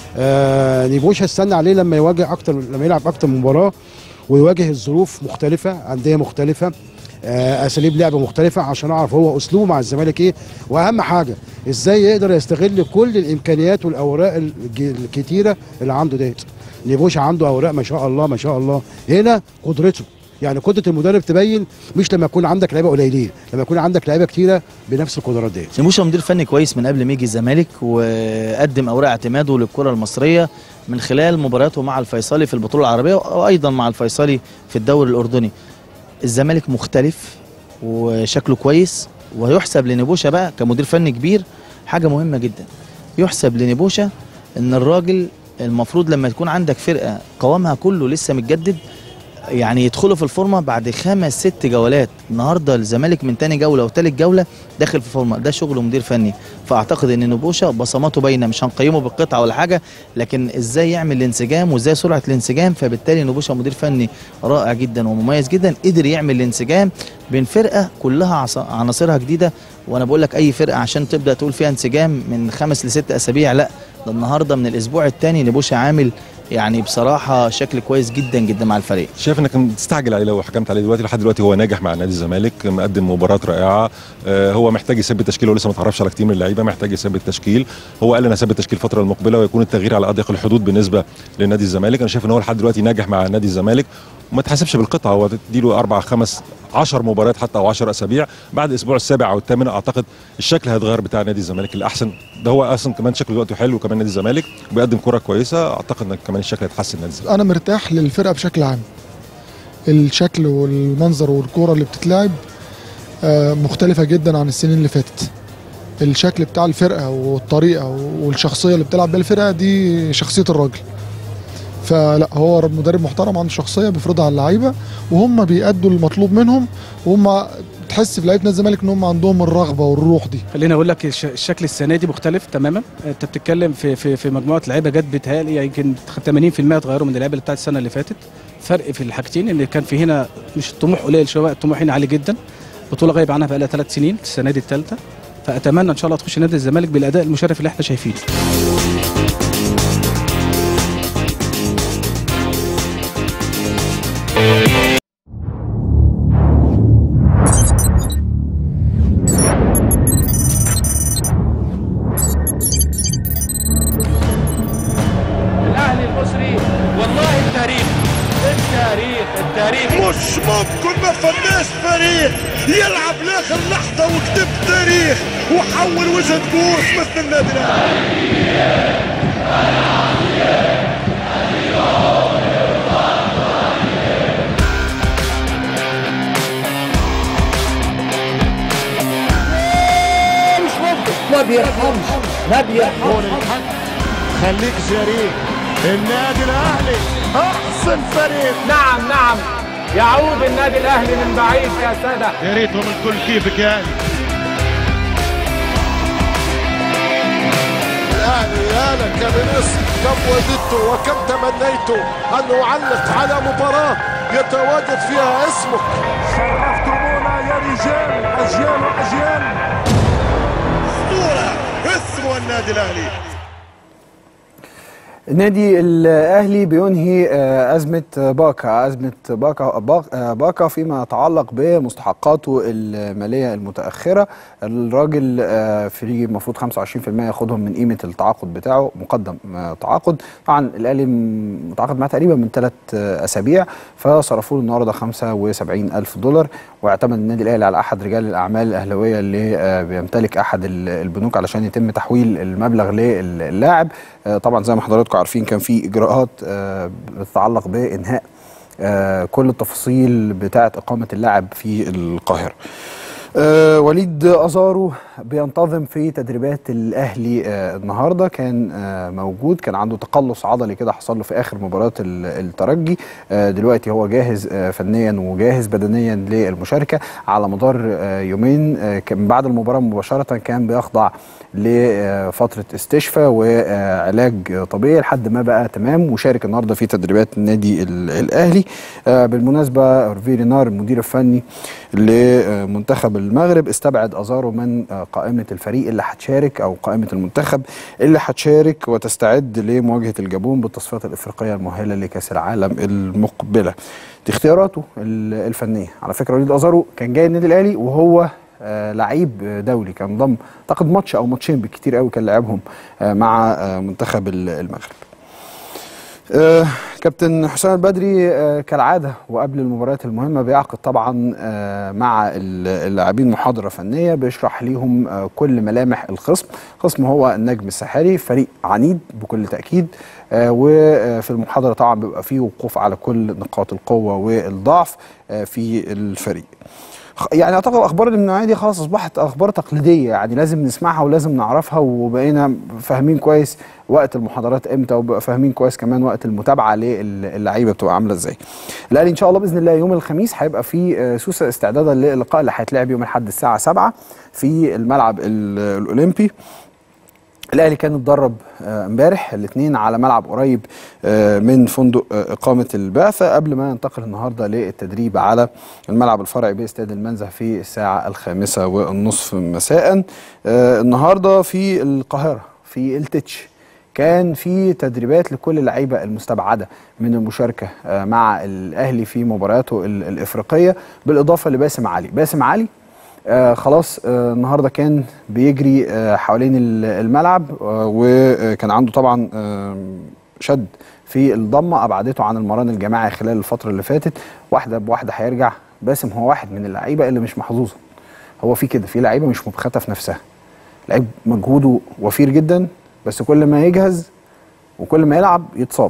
آه نيبوشا استنى عليه لما يواجه اكتر لما يلعب اكتر من مباراه ويواجه الظروف مختلفه انديه مختلفه آه اساليب لعب مختلفه عشان اعرف هو اسلوبه مع الزمالك ايه واهم حاجه ازاي يقدر يستغل كل الامكانيات والاوراق الج- الكتيره اللي عنده ديت نيبوشا عنده اوراق ما شاء الله ما شاء الله هنا قدرته يعني قدره المدرب تبين مش لما يكون عندك لعيبه قليلين لما يكون عندك لعيبه كتيره بنفس القدرات ديت
نبوشة مدير فني كويس من قبل ما يجي الزمالك وقدم اوراق اعتماده للكره المصريه من خلال مبارياته مع الفيصلي في البطوله العربيه وايضا مع الفيصلي في الدوري الاردني الزمالك مختلف وشكله كويس ويحسب لنبوشة بقى كمدير فني كبير حاجه مهمه جدا يحسب لنبوشة ان الراجل المفروض لما تكون عندك فرقه قوامها كله لسه متجدد يعني يدخلوا في الفورمه بعد خمس ست جولات النهارده الزمالك من تاني جوله وتالت جوله داخل في فورمه ده شغل مدير فني فاعتقد ان نبوشه بصماته باينه مش هنقيمه بالقطعه ولا حاجه لكن ازاي يعمل الانسجام وازاي سرعه الانسجام فبالتالي نبوشه مدير فني رائع جدا ومميز جدا قدر يعمل الانسجام بين فرقه كلها عص- عناصرها جديده وانا بقول لك اي فرقه عشان تبدا تقول فيها انسجام من خمس لست اسابيع لا ده النهارده من الاسبوع الثاني نبوشه عامل يعني بصراحه شكل كويس جدا جدا مع الفريق
شايف انك بتستعجل عليه لو حكمت عليه دلوقتي لحد دلوقتي هو ناجح مع نادي الزمالك مقدم مباراه رائعه آه، هو محتاج يثبت تشكيله ولسه ما تعرفش على كتير من اللعيبه محتاج يثبت تشكيل هو قال انا اثبت تشكيل الفتره المقبله ويكون التغيير على اضيق الحدود بالنسبه لنادي الزمالك انا شايف ان هو لحد دلوقتي ناجح مع نادي الزمالك وما تحسبش بالقطعه هو تديله اربع خمس 10 مباريات حتى او 10 اسابيع بعد الاسبوع السابع او الثامن اعتقد الشكل هيتغير بتاع نادي الزمالك الاحسن ده هو اصلا كمان شكله دلوقتي حلو وكمان نادي الزمالك وبيقدم كره كويسه اعتقد ان كمان الشكل هيتحسن نادي الزمالك
انا مرتاح للفرقه بشكل عام الشكل والمنظر والكوره اللي بتتلعب آه، مختلفه جدا عن السنين اللي فاتت الشكل بتاع الفرقه والطريقه والشخصيه اللي بتلعب بيها الفرقه دي شخصيه الراجل فلا هو مدرب محترم عنده شخصيه بيفرضها على اللعيبه وهم بيأدوا المطلوب منهم وهم تحس في لعيبه نادي الزمالك ان هم عندهم الرغبه والروح دي
خليني اقول لك الش- الشكل السنه دي مختلف تماما انت بتتكلم في في في مجموعه لعيبه جت بتهيألي يمكن 80% اتغيروا من اللعيبه اللي بتاعت السنه اللي فاتت فرق في الحاجتين ان كان في هنا مش الطموح قليل شويه الطموح هنا عالي جدا بطوله غايب عنها بقى لها ثلاث سنين السنه دي الثالثه فاتمنى ان شاء الله تخش نادي الزمالك بالاداء المشرف اللي احنا شايفينه
الاهلي المصري والله التاريخ التاريخ التاريخ
مش ممكن ما فناش فريق يلعب لاخر لحظه وكتب تاريخ وحول وجه كوس مثل النادي الاهلي
مش ممكن ما بيرحمش ما بيرحمش
خليك جريء النادي الاهلي احسن فريق
نعم نعم يعود النادي الاهلي من بعيد يا ساده
يا ريتهم الكل كيفك يا اهلي الاهلي يا لك من اسم كم وددت وكم تمنيت ان اعلق على مباراه يتواجد فيها اسمك شرفتمونا يا رجال اجيال واجيال اسطوره اسمه النادي الاهلي
النادي الاهلي بينهي آه، ازمه باكا ازمه باكا باك- آه، باكا فيما يتعلق بمستحقاته الماليه المتاخره الراجل آه، في المفروض 25% ياخدهم من قيمه التعاقد بتاعه مقدم آه، تعاقد طبعا الاهلي م- متعاقد معاه تقريبا من ثلاث اسابيع فصرفوا له النهارده 75 الف دولار واعتمد النادي الاهلي على احد رجال الاعمال الاهلاويه اللي آه، بيمتلك احد ال- البنوك علشان يتم تحويل المبلغ للاعب آه، طبعا زي ما حضراتكم عارفين كان في اجراءات آه، بتتعلق بانهاء آه، كل التفاصيل بتاعه اقامه اللاعب في القاهره آه وليد أزارو بينتظم في تدريبات الأهلي آه النهاردة كان آه موجود كان عنده تقلص عضلي كده حصل له في آخر مباراة ال- الترجي آه دلوقتي هو جاهز آه فنيا وجاهز بدنيا للمشاركة على مدار آه يومين آه كان بعد المباراة مباشرة كان بيخضع لفترة استشفاء وعلاج طبيعي لحد ما بقى تمام وشارك النهارده في تدريبات النادي ال- الأهلي آه بالمناسبة أورفي رينار المدير الفني لمنتخب المغرب استبعد أزارو من آه، قائمة الفريق اللي هتشارك أو قائمة المنتخب اللي هتشارك وتستعد لمواجهة الجابون بالتصفيات الإفريقية المؤهلة لكأس العالم المقبلة دي اختياراته ال- الفنية على فكرة وليد أزارو كان جاي النادي الأهلي وهو آه، لعيب دولي كان ضم اعتقد ماتش او ماتشين بالكتير قوي كان لعبهم آه، مع آه، منتخب ال- المغرب آه، كابتن حسام البدري آه، كالعاده وقبل المباريات المهمه بيعقد طبعا آه، مع ال- اللاعبين محاضره فنيه بيشرح ليهم آه، كل ملامح الخصم الخصم هو النجم الساحلي فريق عنيد بكل تاكيد آه، وفي المحاضره طبعا بيبقى فيه وقوف على كل نقاط القوه والضعف آه، في الفريق خ- يعني اعتقد الاخبار اللي من النوعيه دي خلاص اصبحت اخبار تقليديه يعني لازم نسمعها ولازم نعرفها وبقينا فاهمين كويس وقت المحاضرات امتى وبقى فاهمين كويس كمان وقت المتابعه للعيبه بتبقى عامله ازاي. الاهلي ان شاء الله باذن الله يوم الخميس هيبقى في آه، سوسه استعدادا للقاء اللي هيتلعب يوم الاحد الساعه 7 في الملعب ال- الاولمبي الاهلي كان اتدرب آه، امبارح الاثنين على ملعب قريب آه، من فندق آه، اقامه البعثه قبل ما ينتقل النهارده للتدريب على الملعب الفرعي باستاد المنزه في الساعه الخامسه والنصف مساء آه، النهارده في القاهره في التتش كان في تدريبات لكل اللعيبه المستبعده من المشاركه آه، مع الاهلي في مبارياته ال- الافريقيه بالاضافه لباسم علي باسم علي آه خلاص آه النهارده كان بيجري آه حوالين ال- الملعب آه وكان عنده طبعا آه شد في الضمه ابعدته عن المران الجماعي خلال الفتره اللي فاتت واحده بواحده هيرجع باسم هو واحد من اللعيبه اللي مش محظوظه هو في كده في لعيبه مش مبخته في نفسها لعيب مجهوده وفير جدا بس كل ما يجهز وكل ما يلعب يتصاب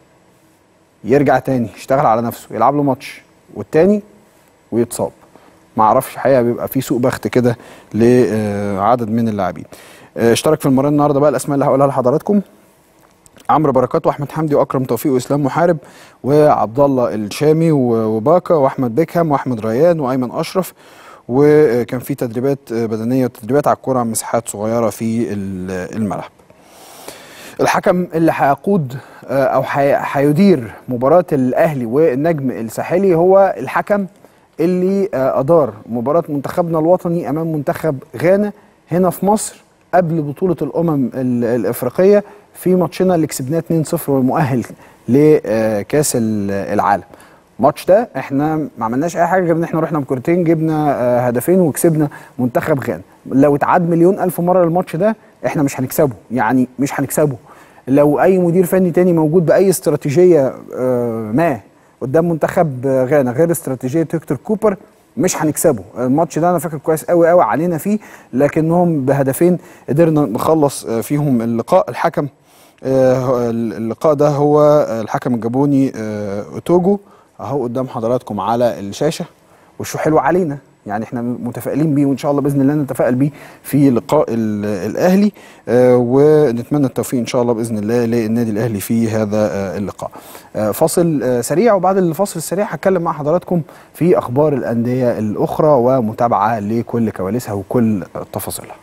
يرجع تاني يشتغل على نفسه يلعب له ماتش والتاني ويتصاب ما اعرفش الحقيقه بيبقى في سوء بخت كده لعدد من اللاعبين آه، اشترك في المباراه النهارده بقى الاسماء اللي هقولها لحضراتكم عمرو بركات واحمد حمدي واكرم توفيق واسلام محارب وعبد الله الشامي و- وباكا واحمد بيكهام واحمد ريان وايمن اشرف وكان في تدريبات بدنيه وتدريبات على الكوره عن مساحات صغيره في ال- الملعب. الحكم اللي هيقود آه، او هي- هيدير مباراه الاهلي والنجم الساحلي هو الحكم اللي آه، ادار مباراه منتخبنا الوطني امام منتخب غانا هنا في مصر قبل بطوله الامم ال- الافريقيه في ماتشنا اللي كسبناه 2-0 والمؤهل لكاس ال- العالم. الماتش ده احنا ما عملناش اي حاجه غير ان احنا رحنا بكورتين جبنا آه، هدفين وكسبنا منتخب غانا لو اتعاد مليون الف مره الماتش ده احنا مش هنكسبه يعني مش هنكسبه لو اي مدير فني تاني موجود باي استراتيجيه آه، ما قدام منتخب آه، غانا غير استراتيجيه هيكتور كوبر مش هنكسبه الماتش ده انا فاكر كويس قوي قوي علينا فيه لكنهم بهدفين قدرنا نخلص آه، فيهم اللقاء الحكم آه، اللقاء ده هو آه، الحكم الجابوني آه، اوتوجو اهو قدام حضراتكم على الشاشه وشه حلو علينا يعني احنا متفائلين بيه وان شاء الله باذن الله نتفائل بيه في لقاء ال- الاهلي آه، ونتمنى التوفيق ان شاء الله باذن الله للنادي الاهلي في هذا آه، اللقاء. آه، فاصل آه، سريع وبعد الفاصل السريع هتكلم مع حضراتكم في اخبار الانديه الاخرى ومتابعه لكل كواليسها وكل تفاصيلها.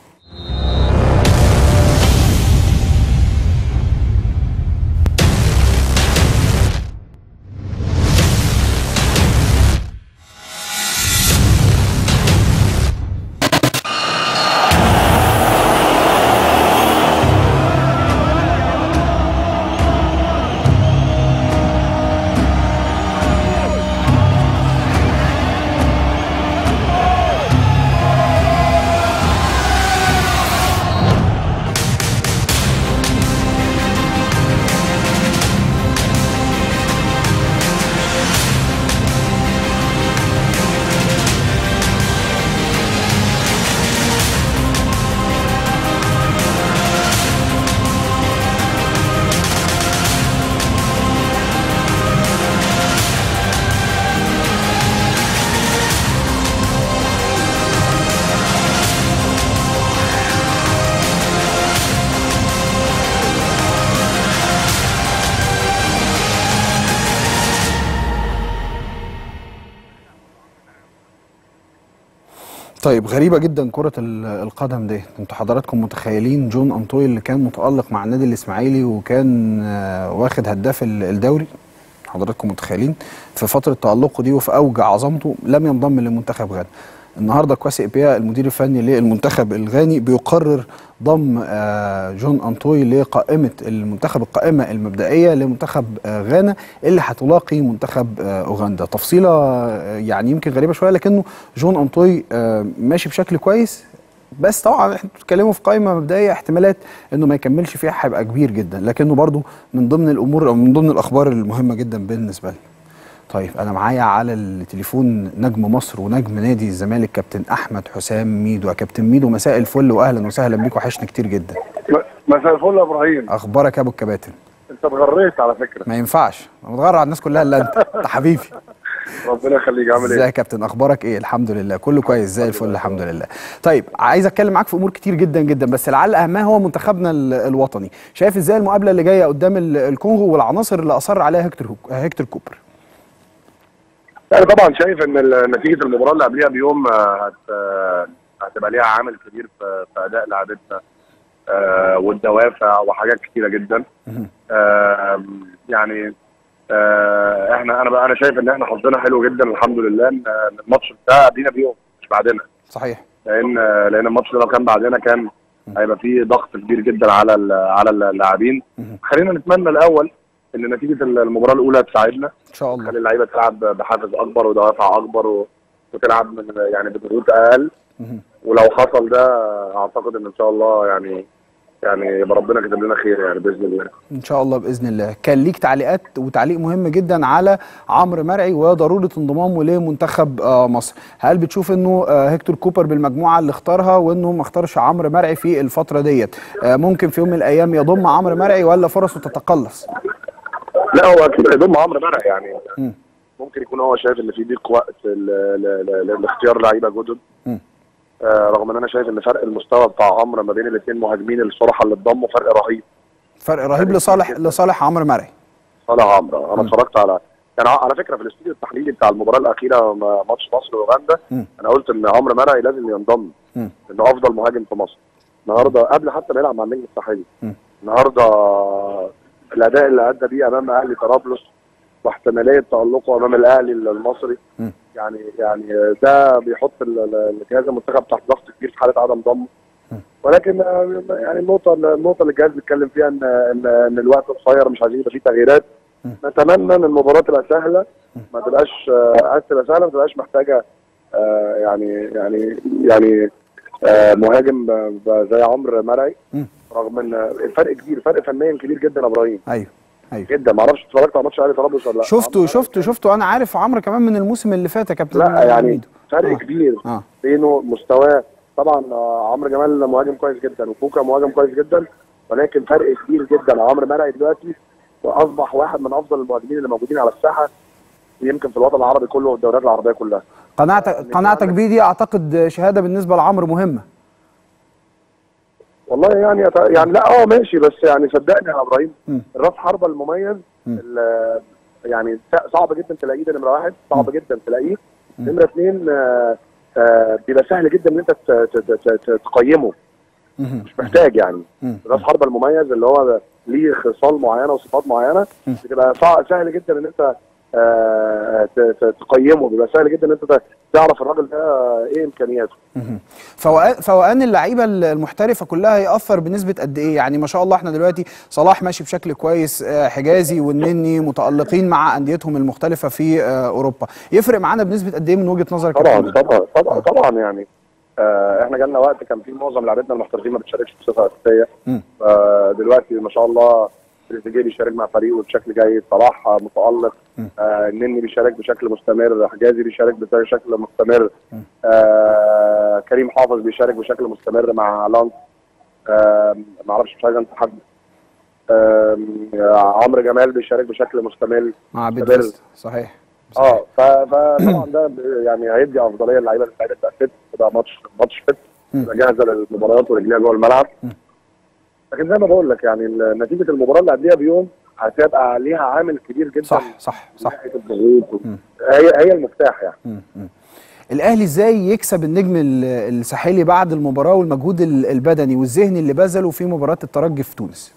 طيب غريبة جدا كرة ال- القدم دي انتوا حضراتكم متخيلين جون انطوي اللي كان متألق مع النادي الاسماعيلي وكان آه، واخد هداف ال- الدوري حضراتكم متخيلين في فترة تألقه دي وفي أوج عظمته لم ينضم لمنتخب غانا النهارده كواسي إبيا المدير الفني للمنتخب الغاني بيقرر ضم آه، جون أنطوي لقائمة المنتخب القائمة المبدئية لمنتخب آه، غانا اللي هتلاقي منتخب آه، أوغندا تفصيلة آه، يعني يمكن غريبة شوية لكنه جون أنطوي آه، ماشي بشكل كويس بس طبعا احنا بتتكلموا في قائمه مبدئيه احتمالات انه ما يكملش فيها هيبقى كبير جدا لكنه برضو من ضمن الامور او من ضمن الاخبار المهمه جدا بالنسبه لي طيب انا معايا على التليفون نجم مصر ونجم نادي الزمالك كابتن احمد حسام ميدو يا كابتن ميدو مساء الفل واهلا وسهلا بيك وحشنا كتير جدا
مساء الفل يا ابراهيم
اخبارك يا ابو الكباتن
انت اتغريت على فكره
ما ينفعش انا متغير على الناس كلها الا انت انت حبيبي
ربنا يخليك عامل
ازيك يا
ايه
كابتن اخبارك ايه الحمد لله كله كويس زي الفل الحمد لله طيب عايز اتكلم معاك في امور كتير جدا جدا بس لعل اهمها هو منتخبنا ال- الوطني شايف ازاي المقابله اللي جايه قدام ال- الكونغو والعناصر اللي اصر عليها هيكتور هوك- هيكتور كوبر
انا طبعا شايف ان ال- نتيجه المباراه اللي قبلها بيوم آه، هت آه، هتبقى ليها عامل كبير في في اداء لعبتنا آه، والدوافع وحاجات كتيره جدا آه، يعني آه، احنا انا بقى انا شايف ان احنا حظنا حلو جدا الحمد لله ان إن الماتش ده قبلنا بيوم مش بعدنا
صحيح
لان لان الماتش ده لو كان بعدنا كان هيبقى فيه ضغط كبير جدا على ال- على اللاعبين خلينا نتمنى الاول ان نتيجه المباراه الاولى تساعدنا
ان شاء الله
تخلي اللعيبه تلعب بحافز اكبر ودوافع اكبر و... وتلعب من يعني بضغوط اقل ولو حصل ده اعتقد ان ان شاء الله يعني يعني يبقى ربنا كتب لنا خير يعني باذن الله
ان شاء الله باذن الله كان ليك تعليقات وتعليق مهم جدا على عمرو مرعي وضروره انضمامه لمنتخب آه، مصر هل بتشوف انه آه، هيكتور كوبر بالمجموعه اللي اختارها وانه ما اختارش عمرو مرعي في الفتره ديت آه، ممكن في يوم من الايام يضم عمرو مرعي ولا فرصه تتقلص
لا هو اكيد هيضم عمرو مرعي يعني
مم.
ممكن يكون هو شايف ان في ضيق وقت ل- ل- ل- لاختيار لعيبه جدد
مم.
آه رغم ان انا شايف ان فرق المستوى بتاع عمرو ما بين الاثنين مهاجمين الصراحه اللي اتضموا فرق رهيب
فرق رهيب لصالح لصالح عمرو مرعي
صالح عمرو انا اتفرجت على كان ع- على فكره في الاستوديو التحليلي بتاع المباراه الاخيره م- ماتش مصر واوغندا
مم.
انا قلت ان عمرو مرعي لازم ينضم
مم.
انه افضل مهاجم في مصر النهارده قبل حتى ما يلعب مع النجم الساحلي
مم.
النهارده الاداء اللي ادى بيه امام اهلي طرابلس واحتماليه تالقه امام الاهلي المصري
مم.
يعني يعني ده بيحط ال- ال- الجهاز المنتخب تحت ضغط كبير في حاله عدم ضمه ولكن آه، يعني النقطه النقطه اللي الجهاز بيتكلم فيها ان ان ان الوقت قصير مش عايزين يبقى فيه تغييرات نتمنى ان المباراه تبقى سهله ما تبقاش آه، عايز تبقى سهله ما تبقاش محتاجه آه، يعني يعني يعني آه، مهاجم ب- ب- زي عمرو مرعي
مم.
رغم ان الفرق كبير فرق فنيا كبير جدا يا ابراهيم
ايوه ايوه
جدا ما اعرفش اتفرجت على ماتش اهلي طرابلس ولا لا
شفته شفته شفته انا عارف عمرو كمان من الموسم اللي فات يا كابتن
لا يعني
ميدو.
فرق
آه.
كبير
اه
بينه مستواه طبعا آه، عمرو جمال مهاجم كويس جدا وكوكا مهاجم كويس جدا ولكن فرق كبير جدا عمرو مرعي دلوقتي واصبح واحد من افضل المهاجمين اللي موجودين على الساحه يمكن في الوطن العربي كله والدوريات العربيه كلها
قناعتك قناعتك بيه دي اعتقد شهاده بالنسبه لعمرو مهمه
والله يعني أت- يعني لا اه ماشي بس يعني صدقني يا ابراهيم
مم.
الراس حربه المميز
مم.
ال- يعني س- صعب جدا تلاقيه ده نمره واحد صعب جدا تلاقيه نمره اثنين آه، آه، بيبقى سهل جدا ان انت ت- ت- ت- ت- تقيمه
مهم.
مش محتاج يعني
مم.
راس حربه المميز اللي هو ليه خصال معينه وصفات معينه بتبقى صع- سهل جدا ان انت آه، ت- ت- تقيمه بيبقى سهل جدا ان انت ت- تعرف الراجل ده ايه امكانياته
مهم. فوقان فوقان اللعيبه المحترفه كلها ياثر بنسبه قد ايه يعني ما شاء الله احنا دلوقتي صلاح ماشي بشكل كويس آه، حجازي والنني متالقين مع انديتهم المختلفه في آه، اوروبا يفرق معانا بنسبه قد ايه من وجهه نظرك يا
طبعا
كابتن؟
طبعا طبعا طبعا يعني آه احنا جالنا وقت كان في معظم لاعبتنا المحترفين ما بتشاركش بصفه اساسيه
مم.
فدلوقتي ما شاء الله تريزيجيه بيشارك مع فريقه بشكل جيد صلاح آه، متالق
مم.
آه النني بيشارك بشكل مستمر حجازي بيشارك بشكل مستمر آه كريم حافظ بيشارك بشكل مستمر مع لانس آه ما اعرفش مش عايز انسى حد آم، آه عمرو جمال بيشارك بشكل مستمر
مع
مستمر.
بيدرس صحيح
اه ف- فطبعا ده ب- يعني هيدي افضليه للعيبه اللي بتاعتها تبقى فت تبقى ماتش ماتش فت تبقى جاهزه للمباريات ورجليها جوه الملعب لكن زي ما بقول لك يعني ال- نتيجه المباراه اللي قبليها بيوم هتبقى ليها عامل كبير جدا
صح صح صح
الضغوط هي هي المفتاح يعني
مم. مم. الاهلي ازاي يكسب النجم ال- الساحلي بعد المباراه والمجهود ال- البدني والذهني اللي بذله في مباراه الترجي في تونس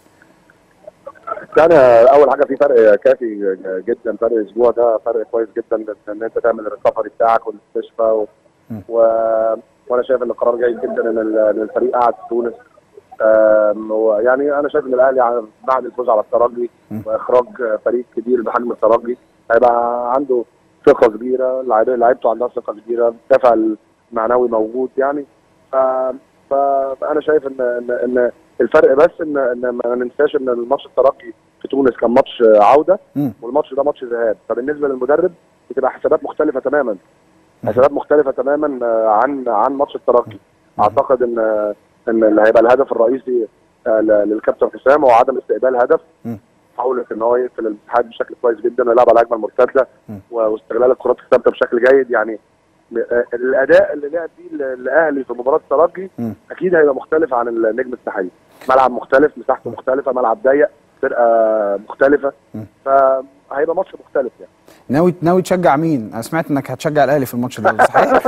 يعني اول حاجه في فرق كافي جدا فرق اسبوع ده فرق كويس جدا ان انت تعمل الريكفري بتاعك والاستشفاء و... و... وانا شايف ان القرار جيد جدا ان ال- إن الفريق قاعد في تونس آم، ويعني انا شايف ان الاهلي ع- بعد الفوز على الترجي واخراج فريق كبير بحجم الترجي هيبقى عنده ثقه كبيره لعيبه- لعيبته عندها ثقه كبيره الدفع المعنوي موجود يعني ف... فانا شايف ان ان, إن الفرق بس ان ان ما ننساش ان الماتش الترجي في تونس كان ماتش عوده
مم.
والماتش ده ماتش ذهاب فبالنسبه للمدرب بتبقى حسابات مختلفه تماما حسابات مختلفه تماما آه، عن عن ماتش الترجي اعتقد ان ان اللي هيبقى الهدف الرئيسي آه، ل- للكابتن حسام هو عدم استقبال هدف
مم.
محاوله ان هو يقفل الاتحاد بشكل كويس جدا ويلعب على الهجمه المرتده
مم.
و- واستغلال الكرات الثابته بشكل جيد يعني آه، الاداء اللي لعب بيه ال- الاهلي في مباراه الترجي
مم.
اكيد هيبقى مختلف عن النجم الساحلي ملعب مختلف مساحته مختلفه ملعب ضيق فرقه مختلفه
مم.
فهيبقى ماتش مختلف يعني
ناوي ناوي تشجع مين؟ انا سمعت انك هتشجع الاهلي في الماتش ده صحيح؟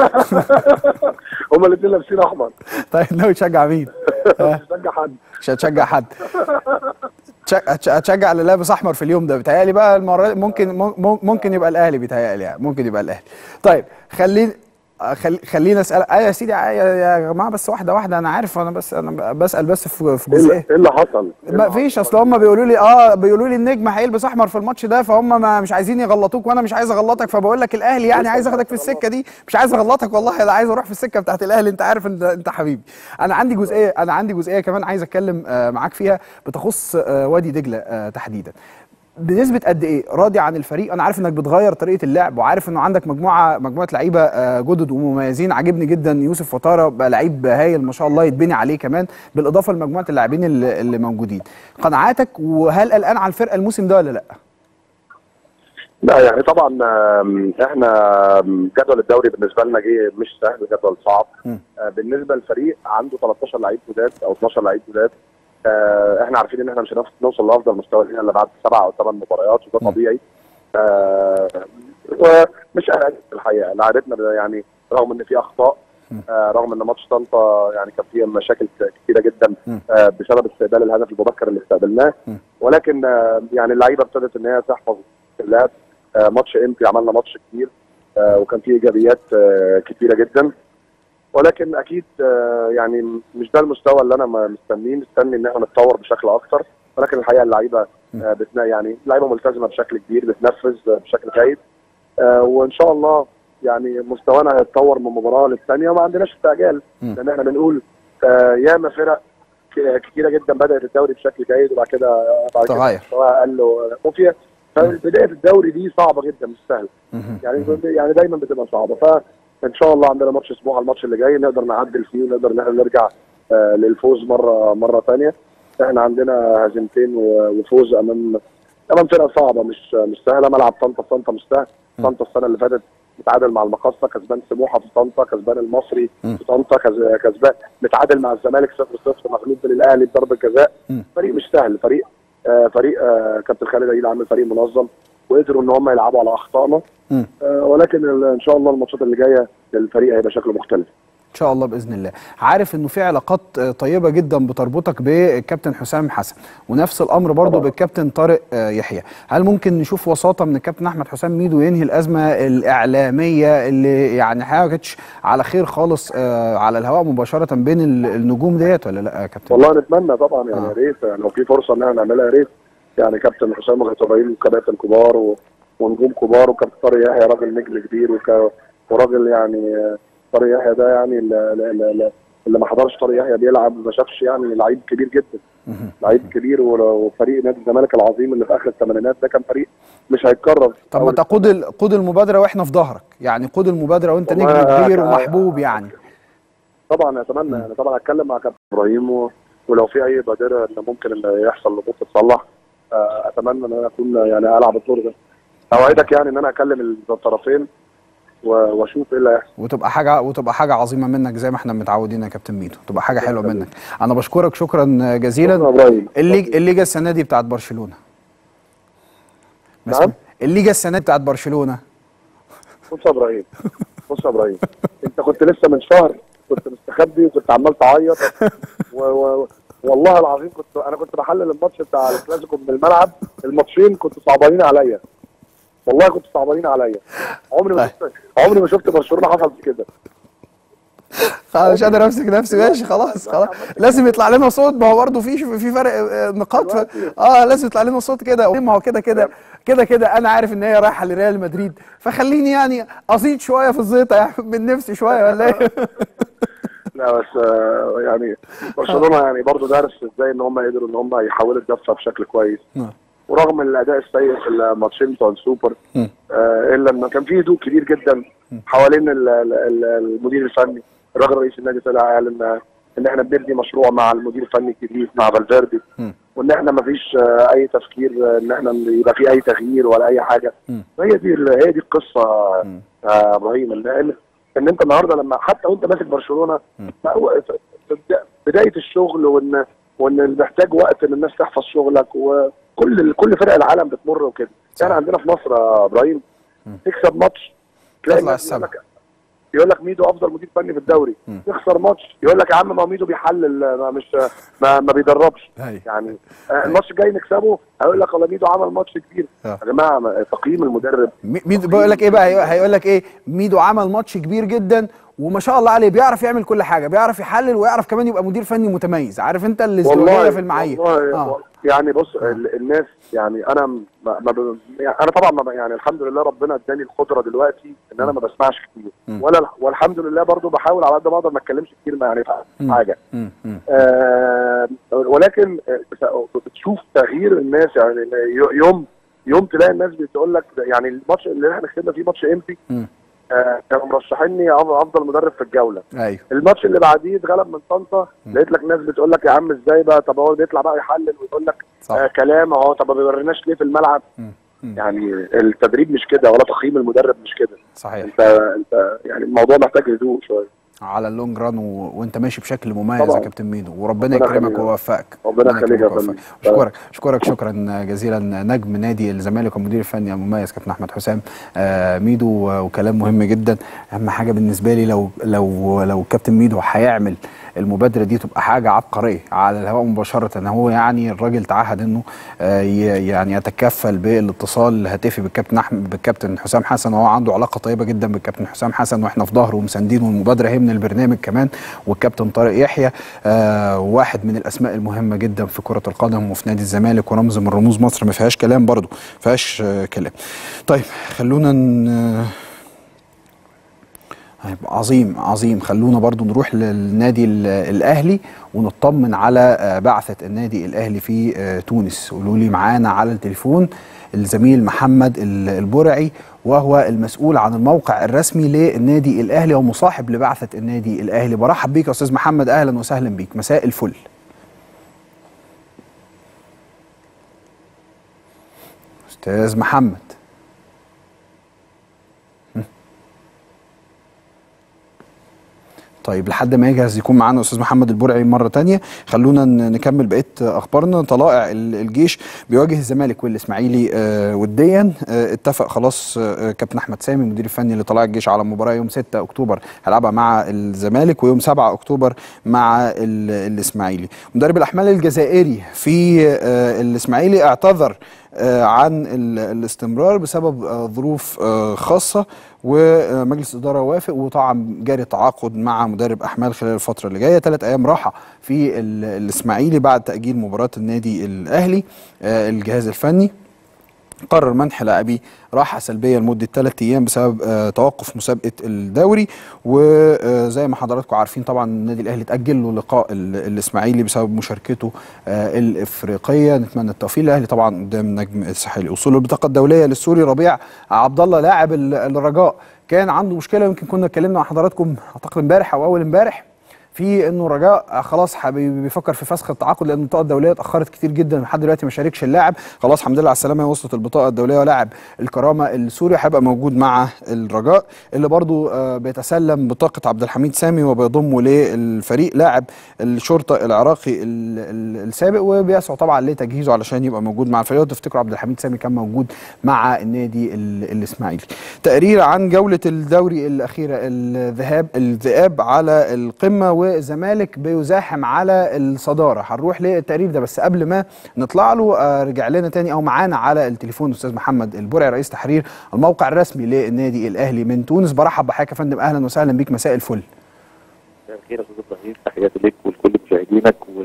هما الاثنين لابسين احمر
طيب ناوي تشجع مين؟
مش هشجع حد
مش هتشجع حد تش- هتش- هتشجع اللي لابس احمر في اليوم ده بيتهيألي بقى المره ممكن مم- ممكن يبقى الاهلي بيتهيألي يعني ممكن يبقى الاهلي طيب خليني خل... خليني اسال ايوه يا سيدي يا يا جماعه بس واحده واحده انا عارف انا بس انا بسال بس في في
ايه اللي-
جزئيه
إيه اللي حصل؟ إيه
ما
اللي
فيش اصل هم بيقولوا لي اه بيقولوا لي النجم هيلبس احمر في الماتش ده فهم ما مش عايزين يغلطوك وانا مش عايز اغلطك فبقول لك الاهلي يعني عايز اخدك في السكه دي مش عايز اغلطك والله انا عايز اروح في السكه بتاعت الاهلي انت عارف انت انت حبيبي انا عندي جزئيه انا عندي جزئيه كمان عايز اتكلم آه، معاك فيها بتخص آه، وادي دجله آه، تحديدا بنسبه قد ايه راضي عن الفريق انا عارف انك بتغير طريقه اللعب وعارف انه عندك مجموعه مجموعه لعيبه آه، جدد ومميزين عاجبني جدا يوسف فطاره بقى لعيب هايل ما شاء الله يتبني عليه كمان بالاضافه لمجموعه اللاعبين اللي, اللي موجودين قناعاتك وهل قلقان على الفرقه الموسم ده ولا لا
لا يعني طبعا آم، احنا آم، جدول الدوري بالنسبه لنا جه مش سهل جدول صعب آه، بالنسبه للفريق عنده 13 لعيب جداد او 12 لعيب جداد آه، احنا عارفين ان احنا مش هنوصل نوصل لافضل مستوى لينا الا بعد سبع او ثمان مباريات وده طبيعي آه، ومش قلقان في الحقيقه لعيبتنا ب- يعني رغم ان في اخطاء آه، رغم ان ماتش طنطا يعني كان فيه مشاكل كتيره جدا آه، بسبب استقبال الهدف المبكر اللي استقبلناه ولكن آه، يعني اللعيبه ابتدت ان هي تحفظ اللعب آه، ماتش امبي عملنا ماتش كتير آه، وكان فيه ايجابيات آه، كتيره جدا ولكن اكيد آه، يعني مش ده المستوى اللي انا م- مستنيه مستني ان احنا نتطور بشكل اكتر ولكن الحقيقه اللعيبه آه، بتنا يعني اللعيبه ملتزمه بشكل كبير بتنفذ آه، بشكل جيد آه، وان شاء الله يعني مستوانا هيتطور من مباراه للثانيه وما عندناش استعجال لان احنا بنقول آه، ياما فرق ك- كتيره جدا بدات الدوري بشكل جيد وبعد كده بعد كده
تغير.
مستواها اقل و- وفيها فبدايه الدوري دي صعبه جدا مش سهله يعني يعني دايما بتبقى صعبه فان شاء الله عندنا ماتش سموحه الماتش اللي جاي نقدر نعدل فيه ونقدر ان احنا نرجع آه، للفوز مره مره ثانيه احنا عندنا هزيمتين و- وفوز امام امام فرقه صعبه مش مش سهله ملعب طنطا طنطا مش سهل طنطا السنه اللي فاتت متعادل مع المقصه كسبان سموحه في طنطا كسبان المصري في طنطا كز- كسبان متعادل مع الزمالك 0 0 مغلوب من الاهلي بضربه جزاء فريق مش سهل فريق آه فريق آه كابتن خالد عيد عامل فريق منظم وقدروا ان هم يلعبوا على اخطائنا
مم.
آه ولكن ال- ان شاء الله الماتشات اللي جايه الفريق هيبقى شكله مختلف
ان شاء الله باذن الله عارف انه في علاقات آه، طيبه جدا بتربطك بالكابتن حسام حسن ونفس الامر برضه بالكابتن طارق آه، يحيى هل ممكن نشوف وساطه من الكابتن احمد حسام ميدو ينهي الازمه الاعلاميه اللي يعني حاجه ما كانتش على خير خالص آه، على الهواء مباشره بين ال- النجوم ديت ولا لا يا كابتن
والله نتمنى طبعا يعني يا ريت لو في فرصه ان احنا نعملها يا ريت يعني كابتن حسام وغير كباتن كبار و... ونجوم كبار وكابتن طارق يحيى راجل نجم كبير وك... وراجل يعني آه، طارق يحيى ده يعني اللي, اللي, اللي ما حضرش طارق يحيى بيلعب ما شافش يعني لعيب كبير جدا لعيب كبير ول- وفريق نادي الزمالك العظيم اللي في اخر الثمانينات ده كان فريق مش هيتكرر
طب ما تقود ال- قود المبادره واحنا في ظهرك يعني قود المبادره وانت نجم
والله
كبير
أنا-
ومحبوب يعني
طبعا اتمنى يعني طبعا اتكلم مع كابتن ابراهيم و... ولو في اي بادره ان ممكن ان يحصل لبوط تتصلح آه، اتمنى ان انا اكون يعني العب الدور ده اوعدك يعني ان انا اكلم الطرفين و- واشوف ايه اللي هيحصل
وتبقى حاجه وتبقى حاجه عظيمه منك زي ما احنا متعودين يا كابتن ميدو تبقى حاجه حلوه منك انا بشكرك شكرا جزيلا الليج الليجا السنه دي بتاعت برشلونه نعم الليجا السنه دي بتاعت برشلونه
بص يا ابراهيم بص يا ابراهيم انت كنت لسه من شهر كنت مستخبي وكنت عمال تعيط و... و... والله العظيم كنت انا كنت بحلل الماتش بتاع الكلاسيكو من الملعب الماتشين كنتوا صعبانين عليا والله كنتوا صعبانين عليا عمري ما شفت عمري ما شفت برشلونه حصل في كده
انا مش قادر امسك نفسي ماشي خلاص خلاص لازم يطلع لنا صوت ما هو برضه في في فرق آه، نقاط ف... اه لازم يطلع لنا صوت كده ما هو كده كده كده كده انا عارف ان هي رايحه لريال مدريد فخليني يعني ازيد شويه في الزيطه يعني من نفسي شويه ولا ايه
لا بس آه، يعني برشلونه يعني برضو درس ازاي ان هم قدروا ان هم يحولوا الدفه بشكل كويس ورغم الاداء السيء في الماتشين بتوع السوبر آه الا ان كان في هدوء كبير جدا حوالين ال- ال- ال- المدير الفني الراجل رئيس النادي طلع قال ان ان احنا بنبني مشروع مع المدير الفني الجديد مع فالفيردي وان احنا ما فيش آه، اي تفكير آه، ان احنا يبقى في اي تغيير ولا اي حاجه هي دي ال- هي دي القصه آه، يا ابراهيم ان ان ان انت النهارده لما حتى وانت ماسك برشلونه ما هو في- في بدا- بدايه الشغل وان وان محتاج وقت ان الناس تحفظ شغلك وكل كل فرق العالم بتمر وكده يعني عندنا في مصر يا ابراهيم تكسب ماتش تلاقي
تطلع
الناس يقول لك يقول لك ميدو افضل مدير فني في الدوري تخسر ماتش يقول لك يا عم ما هو ميدو بيحلل ما مش ما, ما بيدربش يعني آه، الماتش الجاي نكسبه هيقول لك والله ميدو عمل ماتش كبير يا جماعه ما- تقييم المدرب
مي- ميدو بيقول لك ايه بقى هي- هيقول لك ايه ميدو عمل ماتش كبير جدا وما شاء الله عليه بيعرف يعمل كل حاجه بيعرف يحلل ويعرف كمان يبقى مدير فني متميز عارف انت الازدواجيه في المعايير
والله
آه.
يعني بص ال- الناس يعني انا ما ما ب- يعني انا طبعا ما ب- يعني الحمد لله ربنا اداني القدره دلوقتي ان انا ما بسمعش كتير ولا والحمد لله برضو بحاول على قد ما اقدر ما اتكلمش كتير ما يعني في حاجه آه ولكن آه، بتشوف تغيير الناس يعني ي- يوم يوم تلاقي الناس بتقول لك يعني الماتش اللي احنا كسبنا فيه ماتش امبي آه كانوا مرشحيني أف- افضل مدرب في الجوله
ايوه
الماتش اللي بعديه اتغلب من طنطا لقيت لك ناس بتقول لك يا عم ازاي بقى طب هو بيطلع بقى يحلل ويقول لك آه كلام اهو طب ما بيوريناش ليه في الملعب يعني التدريب مش كده ولا تقييم المدرب مش كده
صحيح
انت انت يعني الموضوع محتاج هدوء شويه
على اللونج ران و... وانت ماشي بشكل مميز
طبعاً.
يا كابتن ميدو وربنا
ربنا
يكرمك
يخليك.
ويوفقك
ربنا يخليك يا
يكرمك
فندم.
ويوفقك. اشكرك اشكرك شكرا جزيلا نجم نادي الزمالك والمدير الفني المميز كابتن احمد حسام آه، ميدو و- وكلام مهم جدا اهم حاجه بالنسبه لي لو لو لو كابتن ميدو هيعمل المبادره دي تبقى حاجه عبقريه على الهواء مباشره ان هو يعني الراجل تعهد انه آه، ي- يعني يتكفل بالاتصال الهاتفي بالكابتن احمد بالكابتن حسام حسن وهو عنده علاقه طيبه جدا بالكابتن حسام حسن واحنا في ظهره ومساندينه والمبادره هي من البرنامج كمان والكابتن طارق يحيى آه واحد من الاسماء المهمه جدا في كره القدم وفي نادي الزمالك ورمز من رموز مصر ما فيهاش كلام برضو ما فيهاش آه كلام طيب خلونا ن... هيبقى عظيم عظيم خلونا برضو نروح للنادي ال- الاهلي ونطمن على آه، بعثه النادي الاهلي في آه، تونس قولوا لي معانا على التليفون الزميل محمد ال- البرعي وهو المسؤول عن الموقع الرسمي للنادي الاهلي ومصاحب لبعثه النادي الاهلي برحب بيك يا استاذ محمد اهلا وسهلا بيك مساء الفل استاذ محمد طيب لحد ما يجهز يكون معانا استاذ محمد البرعي مره تانية خلونا ن- نكمل بقيه اخبارنا طلائع ال- الجيش بيواجه الزمالك والاسماعيلي آه، وديا آه، اتفق خلاص آه، كابتن احمد سامي المدير الفني لطلائع الجيش على مباراه يوم 6 اكتوبر هيلعبها مع الزمالك ويوم 7 اكتوبر مع ال- الاسماعيلي مدرب الاحمال الجزائري في آه، الاسماعيلي اعتذر آه، عن ال- الاستمرار بسبب آه، ظروف آه، خاصه ومجلس الاداره وافق وطبعا جاري تعاقد مع مدرب احمال خلال الفتره اللي جايه ثلاث ايام راحه في ال- الاسماعيلي بعد تاجيل مباراه النادي الاهلي آه، الجهاز الفني قرر منح لاعبيه راحه سلبيه لمده ثلاث ايام بسبب آه، توقف مسابقه الدوري وزي ما حضراتكم عارفين طبعا النادي الاهلي اتاجل له لقاء ال- الاسماعيلي بسبب مشاركته آه، الافريقيه نتمنى التوفيق الاهلي طبعا قدام نجم الساحلي وصول البطاقه الدوليه للسوري ربيع عبد الله لاعب ال- الرجاء كان عنده مشكله يمكن كنا اتكلمنا مع حضراتكم اعتقد امبارح او اول امبارح في انه رجاء خلاص حبيبي بيفكر في فسخ التعاقد لان البطاقه الدوليه اتاخرت كتير جدا لحد دلوقتي ما شاركش اللاعب خلاص الحمد لله على السلامه وصلت البطاقه الدوليه ولاعب الكرامه السوري هيبقى موجود مع الرجاء اللي برضو آه، بيتسلم بطاقه عبد الحميد سامي وبيضمه للفريق لاعب الشرطه العراقي ال- ال- السابق وبيسعى طبعا لتجهيزه علشان يبقى موجود مع الفريق وتفتكروا عبد الحميد سامي كان موجود مع النادي ال- الاسماعيلي تقرير عن جوله الدوري الاخيره الذهاب الذئاب على القمه والزمالك بيزاحم على الصداره هنروح للتقرير ده بس قبل ما نطلع له آه، رجع لنا تاني او معانا على التليفون استاذ محمد البرعي رئيس تحرير الموقع الرسمي للنادي الاهلي من تونس برحب بحضرتك يا فندم اهلا وسهلا بيك مساء الفل
مساء الخير يا استاذ ابراهيم تحياتي لك ولكل مشاهدينك و